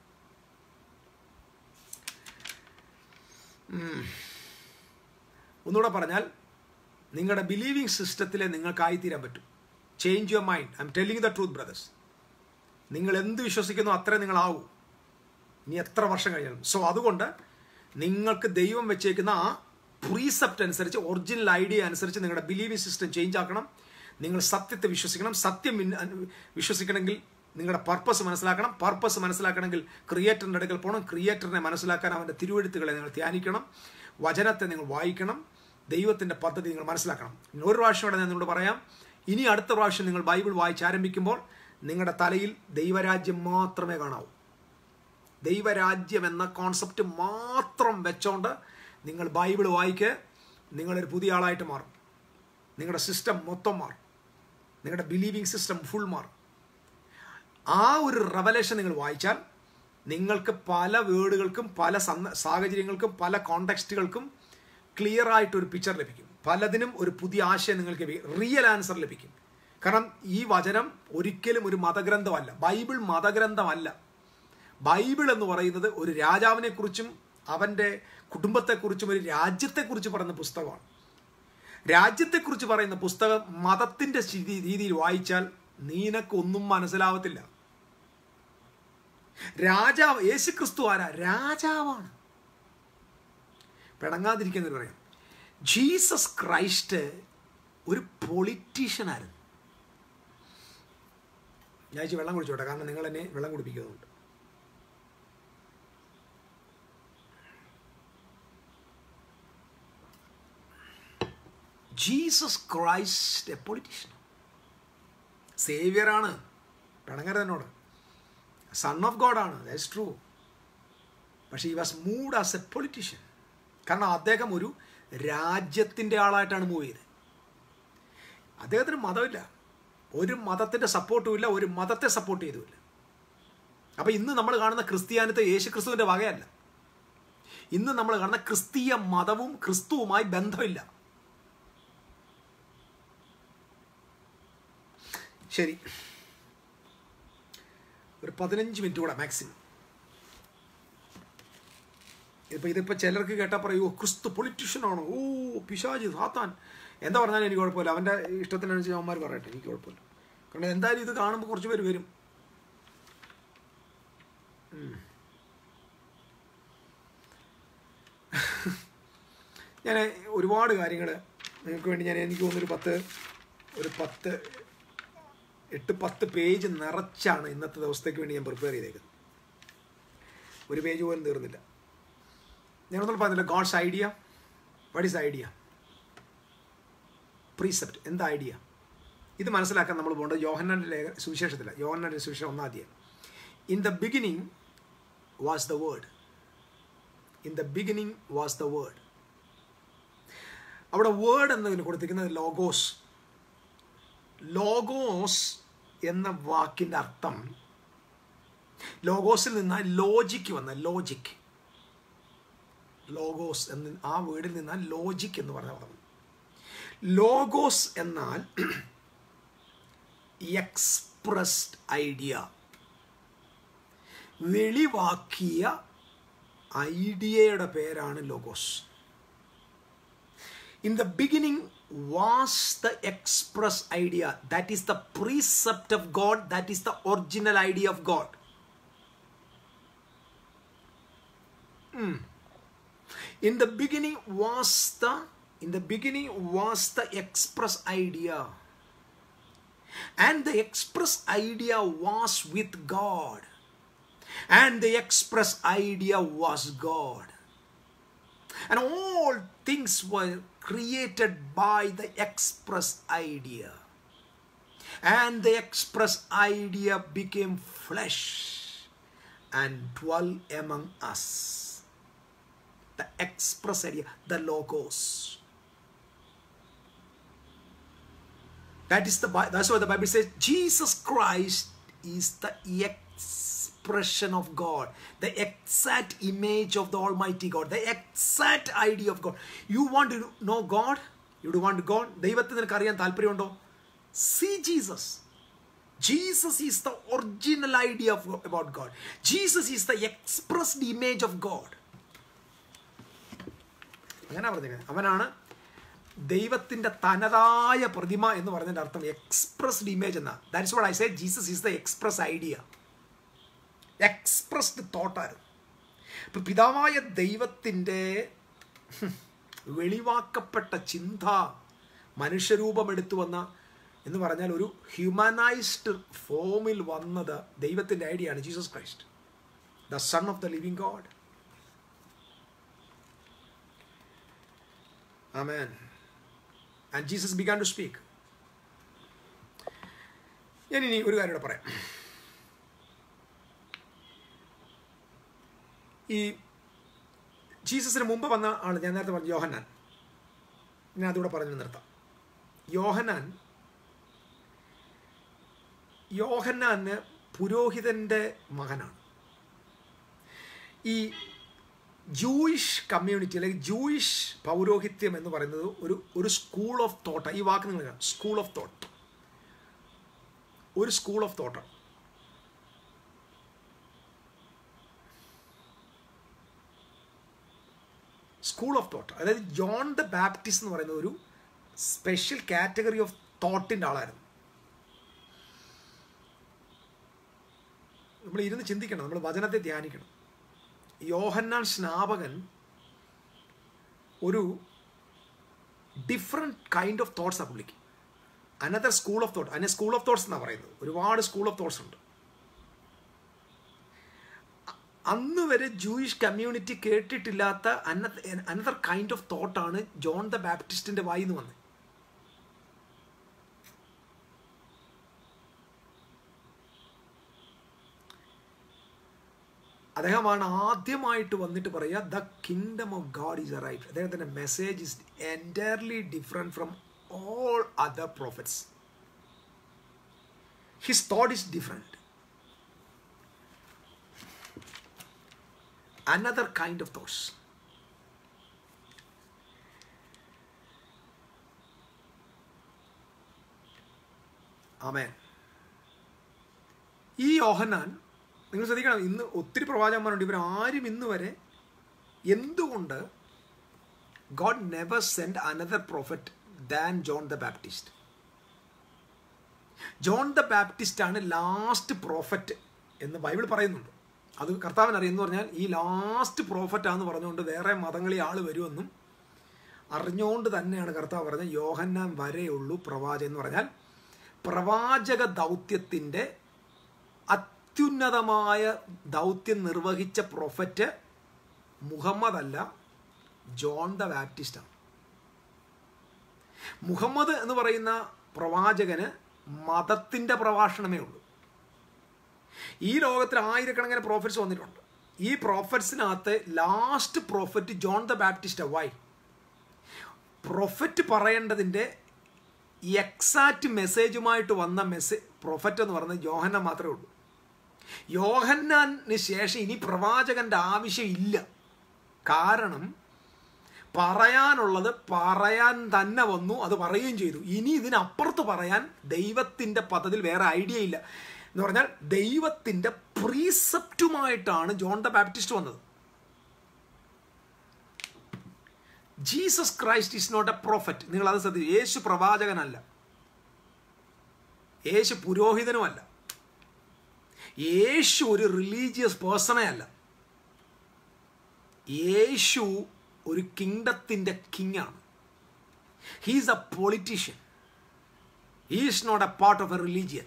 ഒന്നുകൂടെ പറഞ്ഞാൽ നിങ്ങളുടെ ബിലീവിംഗ് സിസ്റ്റത്തിലെ നിങ്ങൾക്കായിത്തീരാൻ പറ്റും change your mind I'm telling the truth brothers നിങ്ങൾ എന്ത് വിശ്വസിക്കുന്നു അത്രേ നിങ്ങളാവൂ ഇനി എത്ര വർഷം കഴിഞ്ഞാലും സോ അതുകൊണ്ട് നിങ്ങൾക്ക് ദൈവം വെച്ചേക്കുന്ന ആ പ്രീസെപ്റ്റ് അനുസരിച്ച് ഒറിജിനൽ ഐഡിയ അനുസരിച്ച് നിങ്ങളുടെ ബിലീവിംഗ് സിസ്റ്റം ചേഞ്ച് ആക്കണം നിങ്ങൾ സത്യത്തെ വിശ്വസിക്കണം സത്യം വിശ്വസിക്കണമെങ്കിൽ നിങ്ങളുടെ പർപ്പസ് മനസ്സിലാക്കണം പർപ്പസ് മനസ്സിലാക്കണമെങ്കിൽ ക്രിയേറ്ററിൻ്റെ അടുക്കൽ പോകണം ക്രിയേറ്ററിനെ മനസ്സിലാക്കാൻ അവൻ്റെ തിരുവഴുത്തുകളെ നിങ്ങൾ ധ്യാനിക്കണം വചനത്തെ നിങ്ങൾ വായിക്കണം ദൈവത്തിൻ്റെ പദ്ധതി നിങ്ങൾ മനസ്സിലാക്കണം ഒരു പ്രാവശ്യം കൂടെ ഞാൻ നിങ്ങളോട് പറയാം ഇനി അടുത്ത പ്രാവശ്യം നിങ്ങൾ ബൈബിൾ വായിച്ച് ആരംഭിക്കുമ്പോൾ നിങ്ങളുടെ തലയിൽ ദൈവരാജ്യം മാത്രമേ കാണാവൂ ദൈവരാജ്യം എന്ന കോൺസെപ്റ്റ് മാത്രം വെച്ചോണ്ട് നിങ്ങൾ ബൈബിൾ വായിക്ക് നിങ്ങളൊരു പുതിയ ആളായിട്ട് മാറും നിങ്ങളുടെ സിസ്റ്റം മൊത്തം മാറും നിങ്ങളുടെ ബിലീവിംഗ് സിസ്റ്റം ഫുൾ മാറും ആ ഒരു റവലേഷൻ നിങ്ങൾ വായിച്ചാൽ നിങ്ങൾക്ക് പല വേർഡുകൾക്കും പല സാഹചര്യങ്ങൾക്കും പല കോണ്ടെക്സ്റ്റുകൾക്കും ക്ലിയർ ആയിട്ടൊരു പിക്ചർ ലഭിക്കും പലതിനും ഒരു പുതിയ ആശയം നിങ്ങൾക്ക് റിയൽ ആൻസർ ലഭിക്കും കാരണം ഈ വചനം ഒരിക്കലും ഒരു മതഗ്രന്ഥമല്ല ബൈബിൾ മതഗ്രന്ഥമല്ല ബൈബിൾ എന്ന് പറയുന്നത് ഒരു രാജാവിനെ കുറിച്ചും അവൻ്റെ കുടുംബത്തെക്കുറിച്ചും ഒരു രാജ്യത്തെക്കുറിച്ച് പറയുന്ന പുസ്തകമാണ് രാജ്യത്തെക്കുറിച്ച് പറയുന്ന പുസ്തകം മതത്തിൻ്റെ രീതിയിൽ വായിച്ചാൽ നിനക്കൊന്നും മനസ്സിലാവത്തില്ല രാജാവ് യേശു ക്രിസ്തു ആരാ രാജാവാണ് പിണങ്ങാതിരിക്കുന്ന പറയാം ജീസസ് ക്രൈസ്റ്റ് ഒരു പൊളിറ്റീഷ്യനായിരുന്നു ഞാൻ വെള്ളം കുടിച്ചോട്ടെ കാരണം നിങ്ങൾ എന്നെ വെള്ളം കുടിപ്പിക്കുന്നുണ്ട് ജീസസ് ക്രൈസ്റ്റ് എ പൊളിറ്റീഷ്യൻ സേവിയറാണ് പിണങ്ങരുത് എന്നോട് സൺ ഓഫ് ഗോഡാണ് ദാറ്റ്സ് ട്രൂ പക്ഷേ he was mood as a politician കാരണം അദ്ദേഹം ഒരു രാജ്യത്തിൻ്റെ ആളായിട്ടാണ് മൂവ് ചെയ്തത് അദ്ദേഹത്തിന് മതമില്ല ഒരു മതത്തിൻ്റെ സപ്പോർട്ടും ഇല്ല ഒരു മതത്തെ സപ്പോർട്ട് ചെയ്തുമില്ല അപ്പോൾ ഇന്ന് നമ്മൾ കാണുന്ന ക്രിസ്ത്യാനിത്തെ യേശു ക്രിസ്തുവിൻ്റെ വകയല്ല ഇന്ന് നമ്മൾ കാണുന്ന ക്രിസ്തീയ മതവും ക്രിസ്തുവുമായി ബന്ധമില്ല ശരി ഒരു പതിനഞ്ച് മിനിറ്റ് കൂടെ മാക്സിമം ഇപ്പം ഇതിപ്പോൾ ചിലർക്ക് കേട്ടാൽ പറയൂ ക്രിസ്തു പൊളിറ്റീഷ്യനാണോ ഓ പിശാജി സാത്താൻ എന്താ പറഞ്ഞാലും എനിക്ക് കുഴപ്പമില്ല അവൻ്റെ ഇഷ്ടത്തിനനുസരിച്ച് അവന്മാർ പറയട്ടെ എനിക്ക് കുഴപ്പമില്ല കാരണം എന്തായാലും ഇത് കാണുമ്പോൾ കുറച്ച് പേര് വരും ഞാൻ ഒരുപാട് കാര്യങ്ങൾ നിങ്ങൾക്ക് വേണ്ടി ഞാൻ എനിക്ക് തോന്നുന്നൊരു പത്ത് ഒരു പത്ത് എട്ട് പത്ത് പേജ് നിറച്ചാണ് ഇന്നത്തെ ദിവസത്തേക്ക് വേണ്ടി ഞാൻ പ്രിപ്പയർ ചെയ്തേക്കുന്നത് ഒരു പേജ് പോലും തീർന്നില്ല ഞാനൊന്നും പറഞ്ഞില്ല God's idea what is idea precept എന്താ ഐഡിയ ഇത് മനസ്സിലാക്കാൻ നമ്മൾ പോകേണ്ടത് യോഹന്നാൻ്റെ ലേഖ സുവിശേഷത്തില്ല യോഹന്നാൻ്റെ സുവിശേഷം ഒന്നാദ്യം in the beginning was the word in the beginning was the word അവിടെ വേർഡ് എന്നതിന് കൊടുത്തിരിക്കുന്നത് ലോഗോസ് ലോഗോസ് എന്ന വാക്കിൻ്റെ അർത്ഥം ലോഗോസിൽ നിന്ന് ലോജിക്ക് വന്ന ലോജിക് ലോഗോസ് എന്ന് ആ വേർഡിൽ നിന്ന് ലോജിക് എന്ന് പറഞ്ഞ പദം ലോഗോസ് എന്നാൽ എക്സ്പ്രസ്ഡ് ഐഡിയ വെളിവാക്കിയ ഐഡിയയുടെ പേരാണ് logos in the beginning was the express idea that is the precept of god that is the original idea of god mm. in the beginning was the in the beginning was the express idea and the express idea was with god and the express idea was god and all things were created by the express idea And the express idea became flesh and dwelt among us. The express idea, the logos. That is the Bi- that's why the Bible says Jesus Christ is the expression of God, the exact image of the Almighty God, the exact idea of God. You want to know God? You do want God? ദൈവത്തെ നിനക്ക് അറിയാൻ താല്പര്യമുണ്ടോ see Jesus Jesus is the original idea of about God Jesus is the expressed image of God അങ്ങനെ പറഞ്ഞത് അവനാണ് ദൈവത്തിന്റെ തനതായ പ്രതിമ എന്ന് പറഞ്ഞതിന്റെ അർത്ഥം എക്സ്പ്രസ്ഡ് ഇമേജ് എന്ന that's what I say Jesus is the express idea expressed തോട്ടായിരുന്നു ഇപ്പൊ പിതാവായ ദൈവത്തിൻ്റെ വെളിവാക്കപ്പെട്ട ചിന്ത മനുഷ്യരൂപം എടുത്തു വന്ന എന്ന് പറഞ്ഞാൽ ഒരു ഹ്യൂമനൈസ്ഡ് ഫോമിൽ വന്നത് ദൈവത്തിൻ്റെ ഐഡിയ ആണ് Jesus Christ the son of the living God Amen. And Jesus began to speak. ഞാൻ ഇനി ഒരു കാര്യം കൂടെ പറയാം ഈ ജീസസിന് മുമ്പ് വന്ന ആൾ ഞാൻ നേരത്തെ പറഞ്ഞു യോഹന്നാൻ ഞാൻ അതുകൂടെ പറഞ്ഞു നിർത്താം യോഹന്നാൻ യോഹന്നാന് പുരോഹിതന്റെ മകനാണ് ഈ ജൂയിഷ് കമ്മ്യൂണിറ്റി അല്ലെങ്കിൽ ജൂയിഷ് പൗരോഹിത്യം എന്ന് പറയുന്നത് ഒരു ഒരു സ്കൂൾ ഓഫ് തോട്ട് ഈ വാക്ക് നിങ്ങൾ സ്കൂൾ ഓഫ് തോട്ട് ഒരു സ്കൂൾ ഓഫ് തോട്ടാണ് സ്കൂൾ ഓഫ് തോട്ട് അതായത് ജോൺ ദ ബാപ്റ്റിസ്റ്റ് എന്ന് പറയുന്ന ഒരു സ്പെഷ്യൽ കാറ്റഗറി ഓഫ് തോട്ടിൻ്റെ ആളായിരുന്നു നമ്മൾ ഇരുന്ന് ചിന്തിക്കണം നമ്മൾ വചനത്തെ ധ്യാനിക്കണം യോഹന്നാൻ സ്നാപകൻ ഒരു ഡിഫറെൻറ്റ് കൈൻഡ് ഓഫ് തോട്ട്സാണ് പുള്ളിക്ക് അനദർ സ്കൂൾ ഓഫ് തോട്ട് അതിനെ സ്കൂൾ ഓഫ് തോട്ട്സ് എന്നാണ് പറയുന്നത് ഒരുപാട് സ്കൂൾ ഓഫ് തോട്ട്സ് ഉണ്ട് അന്ന് വരെ ജൂയിഷ് കമ്മ്യൂണിറ്റി കേട്ടിട്ടില്ലാത്ത അനദർ കൈൻഡ് ഓഫ് തോട്ടാണ് ജോൺ ദ ബാപ്റ്റിസ്റ്റിന്റെ വായിന്ന് വന്നത് അദ്ദേഹമാണ് ആദ്യമായിട്ട് വന്നിട്ട് പറയുക the kingdom of God is arrive അദ്ദേഹത്തിന്റെ message is entirely different from all other prophets his thought is different another kind of thoughts. ആമേൻ ഈ യോഹന്നാൻ നിങ്ങൾ ശ്രദ്ധിക്കണം ഇന്ന് ഒത്തിരി പ്രവാചകന്മാരുണ്ട് ഇവർ ആരും ഇന്ന് വരെ എന്തുകൊണ്ട് God never send another prophet than John the Baptist John the Baptist ആണ് ലാസ്റ്റ് പ്രോഫറ്റ് എന്ന് ബൈബിൾ പറയുന്നുണ്ട് അത് കർത്താവിന് അറിയുമെന്ന് പറഞ്ഞാൽ ഈ ലാസ്റ്റ് പ്രോഫറ്റാന്ന് പറഞ്ഞുകൊണ്ട് വേറെ മതങ്ങളിൽ ആൾ വരുമെന്നും അറിഞ്ഞുകൊണ്ട് തന്നെയാണ് കർത്താവ് പറഞ്ഞത് യോഹന്നാൻ വരെയുള്ളൂ പ്രവാചകൻ എന്ന് പറഞ്ഞാൽ പ്രവാചക ദൗത്യത്തിൻ്റെ അത്യുന്നതമായ ദൗത്യം നിർവഹിച്ച പ്രൊഫറ്റ് മുഹമ്മദ് അല്ല ജോൺ ദ ബാപ്റ്റിസ്റ്റാണ് മുഹമ്മദ് എന്ന് പറയുന്ന പ്രവാചകന് മതത്തിൻ്റെ പ്രഭാഷണമേ ഉള്ളൂ ഈ ലോകത്തിൽ ആയിരക്കണക്കിന് പ്രോഫിറ്റ്സ് വന്നിട്ടുണ്ട് ഈ പ്രോഫിറ്റ്സിനകത്ത് last prophet John the Baptist why prophet പറയേണ്ടതിൻ്റെ എക്സാക്റ്റ് മെസ്സേജുമായിട്ട് വന്ന മെസ്സേജ് പ്രൊഫറ്റ് എന്ന് പറയുന്നത് യോഹന്ന മാത്രമേ ഉള്ളൂ യോഹന്നാന് ശേഷം ഇനി പ്രവാചകന്റെ ആവശ്യമില്ല കാരണം പറയാനുള്ളത് പറയാൻ തന്നെ വന്നു അത് പറയുകയും ചെയ്തു ഇനി ഇതിനപ്പുറത്ത് പറയാൻ ദൈവത്തിൻ്റെ പദ്ധതിയിൽ വേറെ ഐഡിയ ഇല്ല എന്ന് പറഞ്ഞാൽ ദൈവത്തിൻ്റെ പ്രീസെപ്റ്റുമായിട്ടാണ് ജോൺ ദ ബാപ്റ്റിസ്റ്റ് വന്നത് Jesus Christ is not a prophet നിങ്ങൾ അത് ശ്രദ്ധിച്ചു യേശു പ്രവാചകനല്ല യേശു പുരോഹിതനുമല്ല യേശു ഒരു റിലീജിയസ് പേഴ്സണേ അല്ല യേശു ഒരു കിങ്ഡത്തിൻ്റെ കിങ് ആണ് he's a politician he is not a part of a religion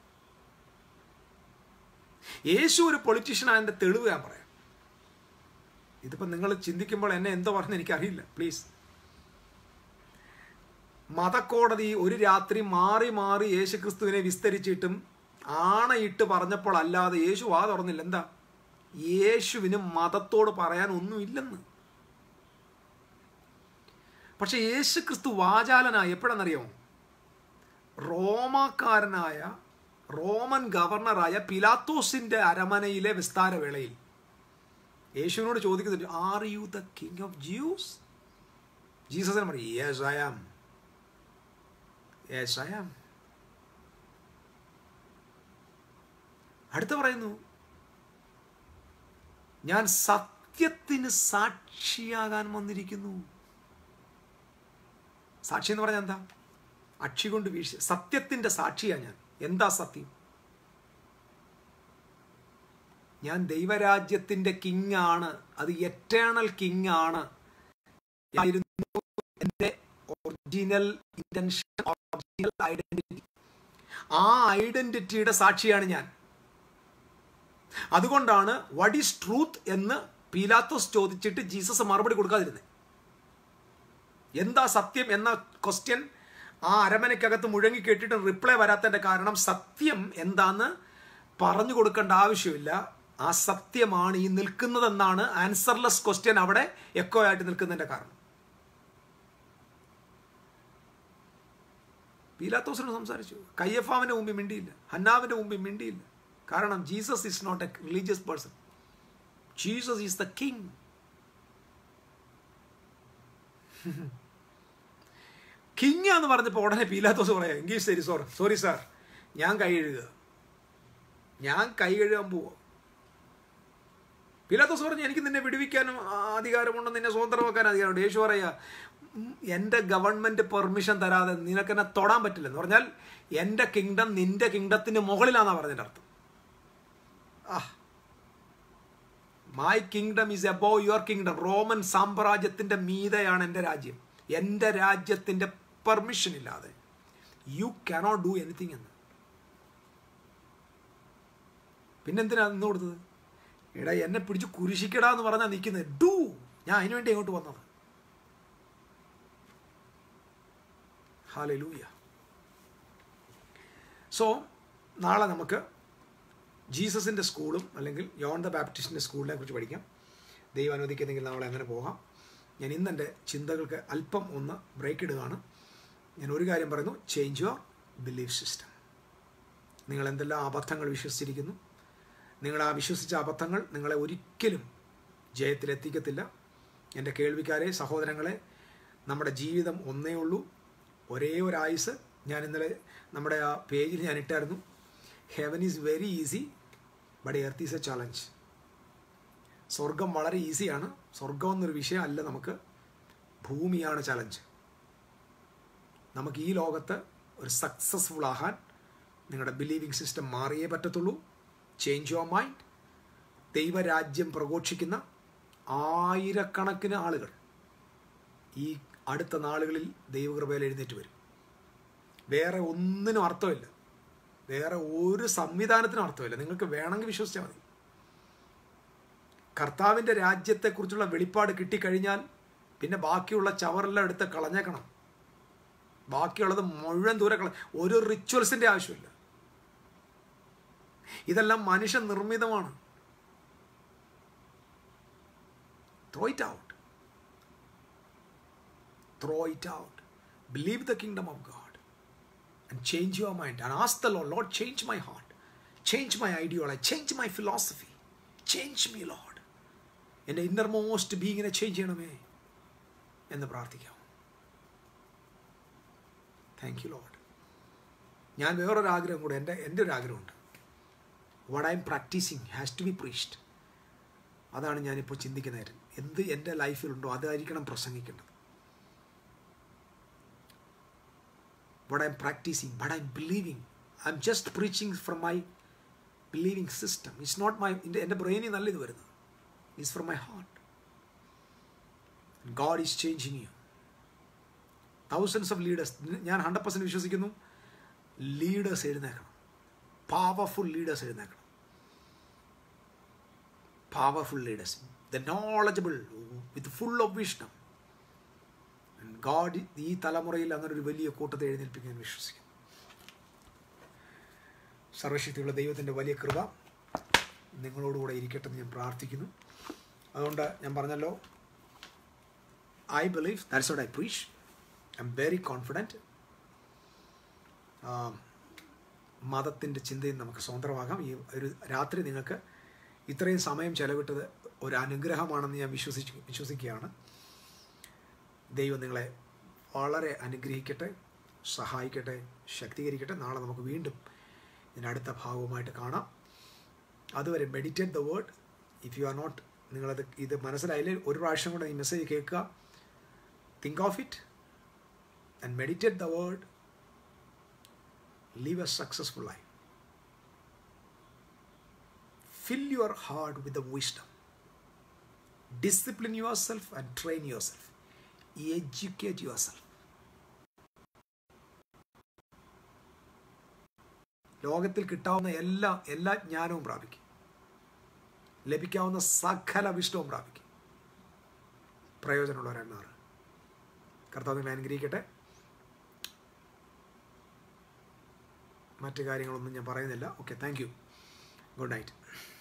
Yeshu ഒരു പൊളിറ്റീഷ്യൻ ആയതിൻ്റെ തെളിവ് ഞാൻ പറയാം ഇതിപ്പോൾ നിങ്ങൾ ചിന്തിക്കുമ്പോൾ എന്നെ എന്തോ പറഞ്ഞ് എനിക്കറിയില്ല പ്ലീസ് മതക്കോടതി ഒരു രാത്രി മാറി മാറി യേശുക്രിസ്തുവിനെ വിസ്തരിച്ചിട്ടും ആണയിട്ട് പറഞ്ഞപ്പോൾ അല്ലാതെ യേശു വാ തുറന്നില്ല എന്താ യേശുവിന് മതത്തോട് പറയാൻ ഒന്നുമില്ലെന്ന് പക്ഷെ യേശുക്രിസ്തു വാചാലനായ എപ്പോഴെന്നറിയാമോ റോമാക്കാരനായ റോമൻ ഗവർണറായ പിലാത്തോസിന്റെ അരമനയിലെ വിസ്താരവേളയിൽ യേശുവിനോട് ചോദിക്കുന്നുണ്ട് are you the king of Jews ജീസസിനെ പറയും yes I am yes I am അടുത്ത പറയുന്നു ഞാൻ സത്യത്തിന് സാക്ഷിയാകാൻ വന്നിരിക്കുന്നു സാക്ഷി എന്ന് പറഞ്ഞാൽ എന്താ അക്ഷി കൊണ്ട് വീഴ്ച സത്യത്തിന്റെ സാക്ഷിയാ ഞാൻ എന്താ സത്യം ഞാൻ ദൈവരാജ്യത്തിന്റെ കിങ് ആണ് അത് എറ്റേണൽ കിങ് ആണ് ആയിരുന്നു എൻ്റെ ഒറിജിനൽ ഇന്റൻഷൻ ഒറിജിനൽ ഐഡന്റിറ്റി ആ ഐഡന്റിറ്റിയുടെ സാക്ഷിയാണ് ഞാൻ അതുകൊണ്ടാണ് വട്ട് ഈസ് ട്രൂത്ത് എന്ന് പീലാത്തോസ് ചോദിച്ചിട്ട് ജീസസ് മറുപടി കൊടുക്കാതിരുന്നത് എന്താ സത്യം എന്ന ക്വസ്റ്റ്യൻ ആ അരമനയ്ക്കകത്ത് മുഴങ്ങി കേട്ടിട്ട് റിപ്ലൈ വരാത്തതിന്റെ കാരണം സത്യം എന്താന്ന് പറഞ്ഞു കൊടുക്കേണ്ട ആവശ്യമില്ല ആ സത്യമാണ് ഈ നിൽക്കുന്നതെന്നാണ് ആൻസർലെസ് ക്വസ്റ്റ്യൻ അവിടെ എക്കോ ആയിട്ട് നിൽക്കുന്നതിന്റെ കാരണം പീലാത്തോസിനോട് സംസാരിച്ചു കയ്യഫാവിന്റെ മുമ്പിൽ മിണ്ടിയില്ല ഹന്നാവിന്റെ മുമ്പിൽ മിണ്ടിയില്ല കാരണം Jesus is not a religious person Jesus is the king king എന്ന് പറഞ്ഞപ്പോൾ ഉടനെ പീലാത്തോസ് പറയാം എങ്കിൽ ശരി സോർ സോറി സാർ ഞാൻ കൈ കഴുകുക ഞാൻ കൈ കഴുകാൻ പോവാ പീലാത്തോസ് പറഞ്ഞു എനിക്ക് നിന്നെ വിടുവിക്കാനും അധികാരമുണ്ട് നിന്നെ സ്വതന്ത്രമാക്കാൻ അധികാരമുണ്ട് യേശു പറയാ എൻ്റെ ഗവൺമെന്റ് പെർമിഷൻ തരാതെ നിനക്കെന്നെ തൊടാൻ പറ്റില്ല എന്ന് പറഞ്ഞാൽ എൻ്റെ കിങ്ഡം നിന്റെ കിങ്ഡത്തിന് മുകളിലാണെന്നാണ് പറഞ്ഞതിൻ്റെ അർത്ഥം ആ my kingdom is above your kingdom Roman സാമ്രാജ്യത്തിന്റെ മീതയാണ് എൻ്റെ രാജ്യം എൻ്റെ രാജ്യത്തിന്റെ പെർമിഷൻ ഇല്ലാതെ യു കനോട്ട് ഡു എനിത്തിങ് എന്ന് പിന്നെന്തിനാ നിന്ന് കൊടുത്തത് എടാ എന്നെ പിടിച്ച് കുരിശിക്കടാ എന്ന് പറഞ്ഞാൽ നിൽക്കുന്നത് ഡു ഞാൻ അതിനു വേണ്ടി അങ്ങോട്ട് വന്നത് ഹാലൂയ സോ നാളെ നമുക്ക് ജീസസിൻ്റെ സ്കൂളും അല്ലെങ്കിൽ യോൺ ദ ബാപ്റ്റിസ്റ്റിൻ്റെ സ്കൂളിനെ കുറിച്ച് പഠിക്കാം ദൈവം അനുവദിക്കുന്നെങ്കിൽ നാളെ അങ്ങനെ പോകാം ഞാൻ ഇന്ന് എൻ്റെ ചിന്തകൾക്ക് അല്പം ഒന്ന് ബ്രേക്ക് ഇടുകയാണ് ഞാൻ ഒരു കാര്യം പറയുന്നു ചേഞ്ച് യുവർ ബിലീഫ് സിസ്റ്റം നിങ്ങൾ എന്തെല്ലാം അബദ്ധങ്ങൾ വിശ്വസിച്ചിരിക്കുന്നു നിങ്ങൾ ആ വിശ്വസിച്ച അബദ്ധങ്ങൾ നിങ്ങളെ ഒരിക്കലും ജയത്തിലെത്തിക്കത്തില്ല എൻ്റെ കേൾവിക്കാരെ സഹോദരങ്ങളെ നമ്മുടെ ജീവിതം ഒന്നേ ഉള്ളൂ ഒരേ ഒരു ആയുസ് ഞാൻ ഇന്നലെ നമ്മുടെ ആ പേജിൽ ഞാൻ ഇട്ടായിരുന്നു heaven is very easy but earth is a challenge സ്വർഗം വളരെ ഈസിയാണ് സ്വർഗം എന്നൊരു വിഷയം അല്ല നമുക്ക് ഭൂമിയാണ് ചലഞ്ച് നമുക്ക് ഈ ലോകത്ത് ഒരു സക്സസ്ഫുൾ ആകാൻ നിങ്ങളുടെ ബിലീവിംഗ് സിസ്റ്റം മാറിയേ പറ്റത്തുള്ളൂ ചേഞ്ച് യുവർ മൈൻഡ് ദൈവരാജ്യം പ്രഘോഷിക്കുന്ന ആയിരക്കണക്കിന് ആളുകൾ ഈ അടുത്ത നാളുകളിൽ ദൈവകൃപയിൽ എഴുന്നേറ്റ് വരും വേറെ ഒന്നിനും അർത്ഥമില്ല വേറെ ഒരു സംവിധാനത്തിനും അർത്ഥമില്ല നിങ്ങൾക്ക് വേണമെങ്കിൽ വിശ്വസിച്ചാൽ മതി കർത്താവിൻ്റെ രാജ്യത്തെക്കുറിച്ചുള്ള വെളിപ്പാട് കിട്ടിക്കഴിഞ്ഞാൽ പിന്നെ ബാക്കിയുള്ള ചവറെല്ലാം എടുത്ത് കളഞ്ഞേക്കണം ബാക്കിയുള്ളത് മുഴുവൻ ദൂരെ കള ഒരു റിച്വൽസിൻ്റെ ആവശ്യമില്ല ഇതെല്ലാം മനുഷ്യ നിർമ്മിതമാണ് throw it out throw it out believe the kingdom of God and change your mind and ask the Lord, Lord, change my heart, change my ideology, change my philosophy, change me, Lord. എൻ്റെ innermost ബീങ്ങിനെ change ചെയ്യണമേ എന്ന് പ്രാർത്ഥിക്കാം thank you Lord ഞാൻ വേറൊരു ആഗ്രഹം കൂടെ എൻ്റെ എൻ്റെ ഒരു ആഗ്രഹമുണ്ട് what I'm practising has to be preached അതാണ് ഞാനിപ്പോൾ ചിന്തിക്കുന്ന കാര്യം എന്ത് എൻ്റെ ലൈഫിലുണ്ടോ അതായിരിക്കണം പ്രസംഗിക്കേണ്ടത് what I'm practicing, but I'm believing. I'm just preaching from my believing system. It's not my എൻ്റെ ബ്രെയിനിൽ നല്ല ഇത് വരുന്നത് it's from my heart God is changing you thousands of leaders ഞാൻ ഹൺഡ്രഡ് പെർസെൻറ്റ് വിശ്വസിക്കുന്നു ലീഡേഴ്സ് എഴുന്നേക്കണം പവർഫുൾ ലീഡേഴ്സ് എഴുന്നേക്കണം powerful leaders the knowledgeable with full of wisdom God ഈ തലമുറയിൽ അങ്ങനെ ഒരു വലിയ കൂട്ടത്തെ എഴുന്നേൽപ്പിക്കാൻ വിശ്വസിക്കുന്നു സർവശക്തിയുള്ള ദൈവത്തിൻ്റെ വലിയ കൃപ നിങ്ങളോടുകൂടെ ഇരിക്കട്ടെ എന്ന് ഞാൻ പ്രാർത്ഥിക്കുന്നു അതുകൊണ്ട് ഞാൻ പറഞ്ഞല്ലോ I believe that's what I preach I'm very confident മതത്തിൻ്റെ ചിന്തയും നമുക്ക് സ്വതന്ത്രമാകാം ഈ ഒരു രാത്രി നിങ്ങൾക്ക് ഇത്രയും സമയം ചെലവിട്ടത് ഒരു അനുഗ്രഹമാണെന്ന് ഞാൻ വിശ്വസിച്ച് വിശ്വസിക്കുകയാണ് ദൈവം നിങ്ങളെ വളരെ അനുഗ്രഹിക്കട്ടെ സഹായിക്കട്ടെ ശക്തീകരിക്കട്ടെ നാളെ നമുക്ക് വീണ്ടും ഇതിൻ്റെ അടുത്ത ഭാഗവുമായിട്ട് കാണാം അതുവരെ meditate the word if you are not നിങ്ങളത് ഇത് മനസ്സിലായില്ലേ ഒരു പ്രാവശ്യം കൂടെ ഈ മെസ്സേജ് കേൾക്കുക think of it and meditate the word live a successful life. Fill your heart with the wisdom. Discipline yourself and train yourself. Educate yourself. ലോകത്തിൽ കിട്ടാവുന്ന എല്ലാ എല്ലാ ജ്ഞാനവും പ്രാപിക്കും ലഭിക്കാവുന്ന സകല വിഷ്ടവും പ്രാപിക്കും പ്രയോജനമുള്ളവരായി മാറുക കർത്താവ് നിങ്ങളെ അനുഗ്രഹിക്കട്ടെ മറ്റു കാര്യങ്ങളൊന്നും ഞാൻ പറയുന്നില്ല okay thank you good night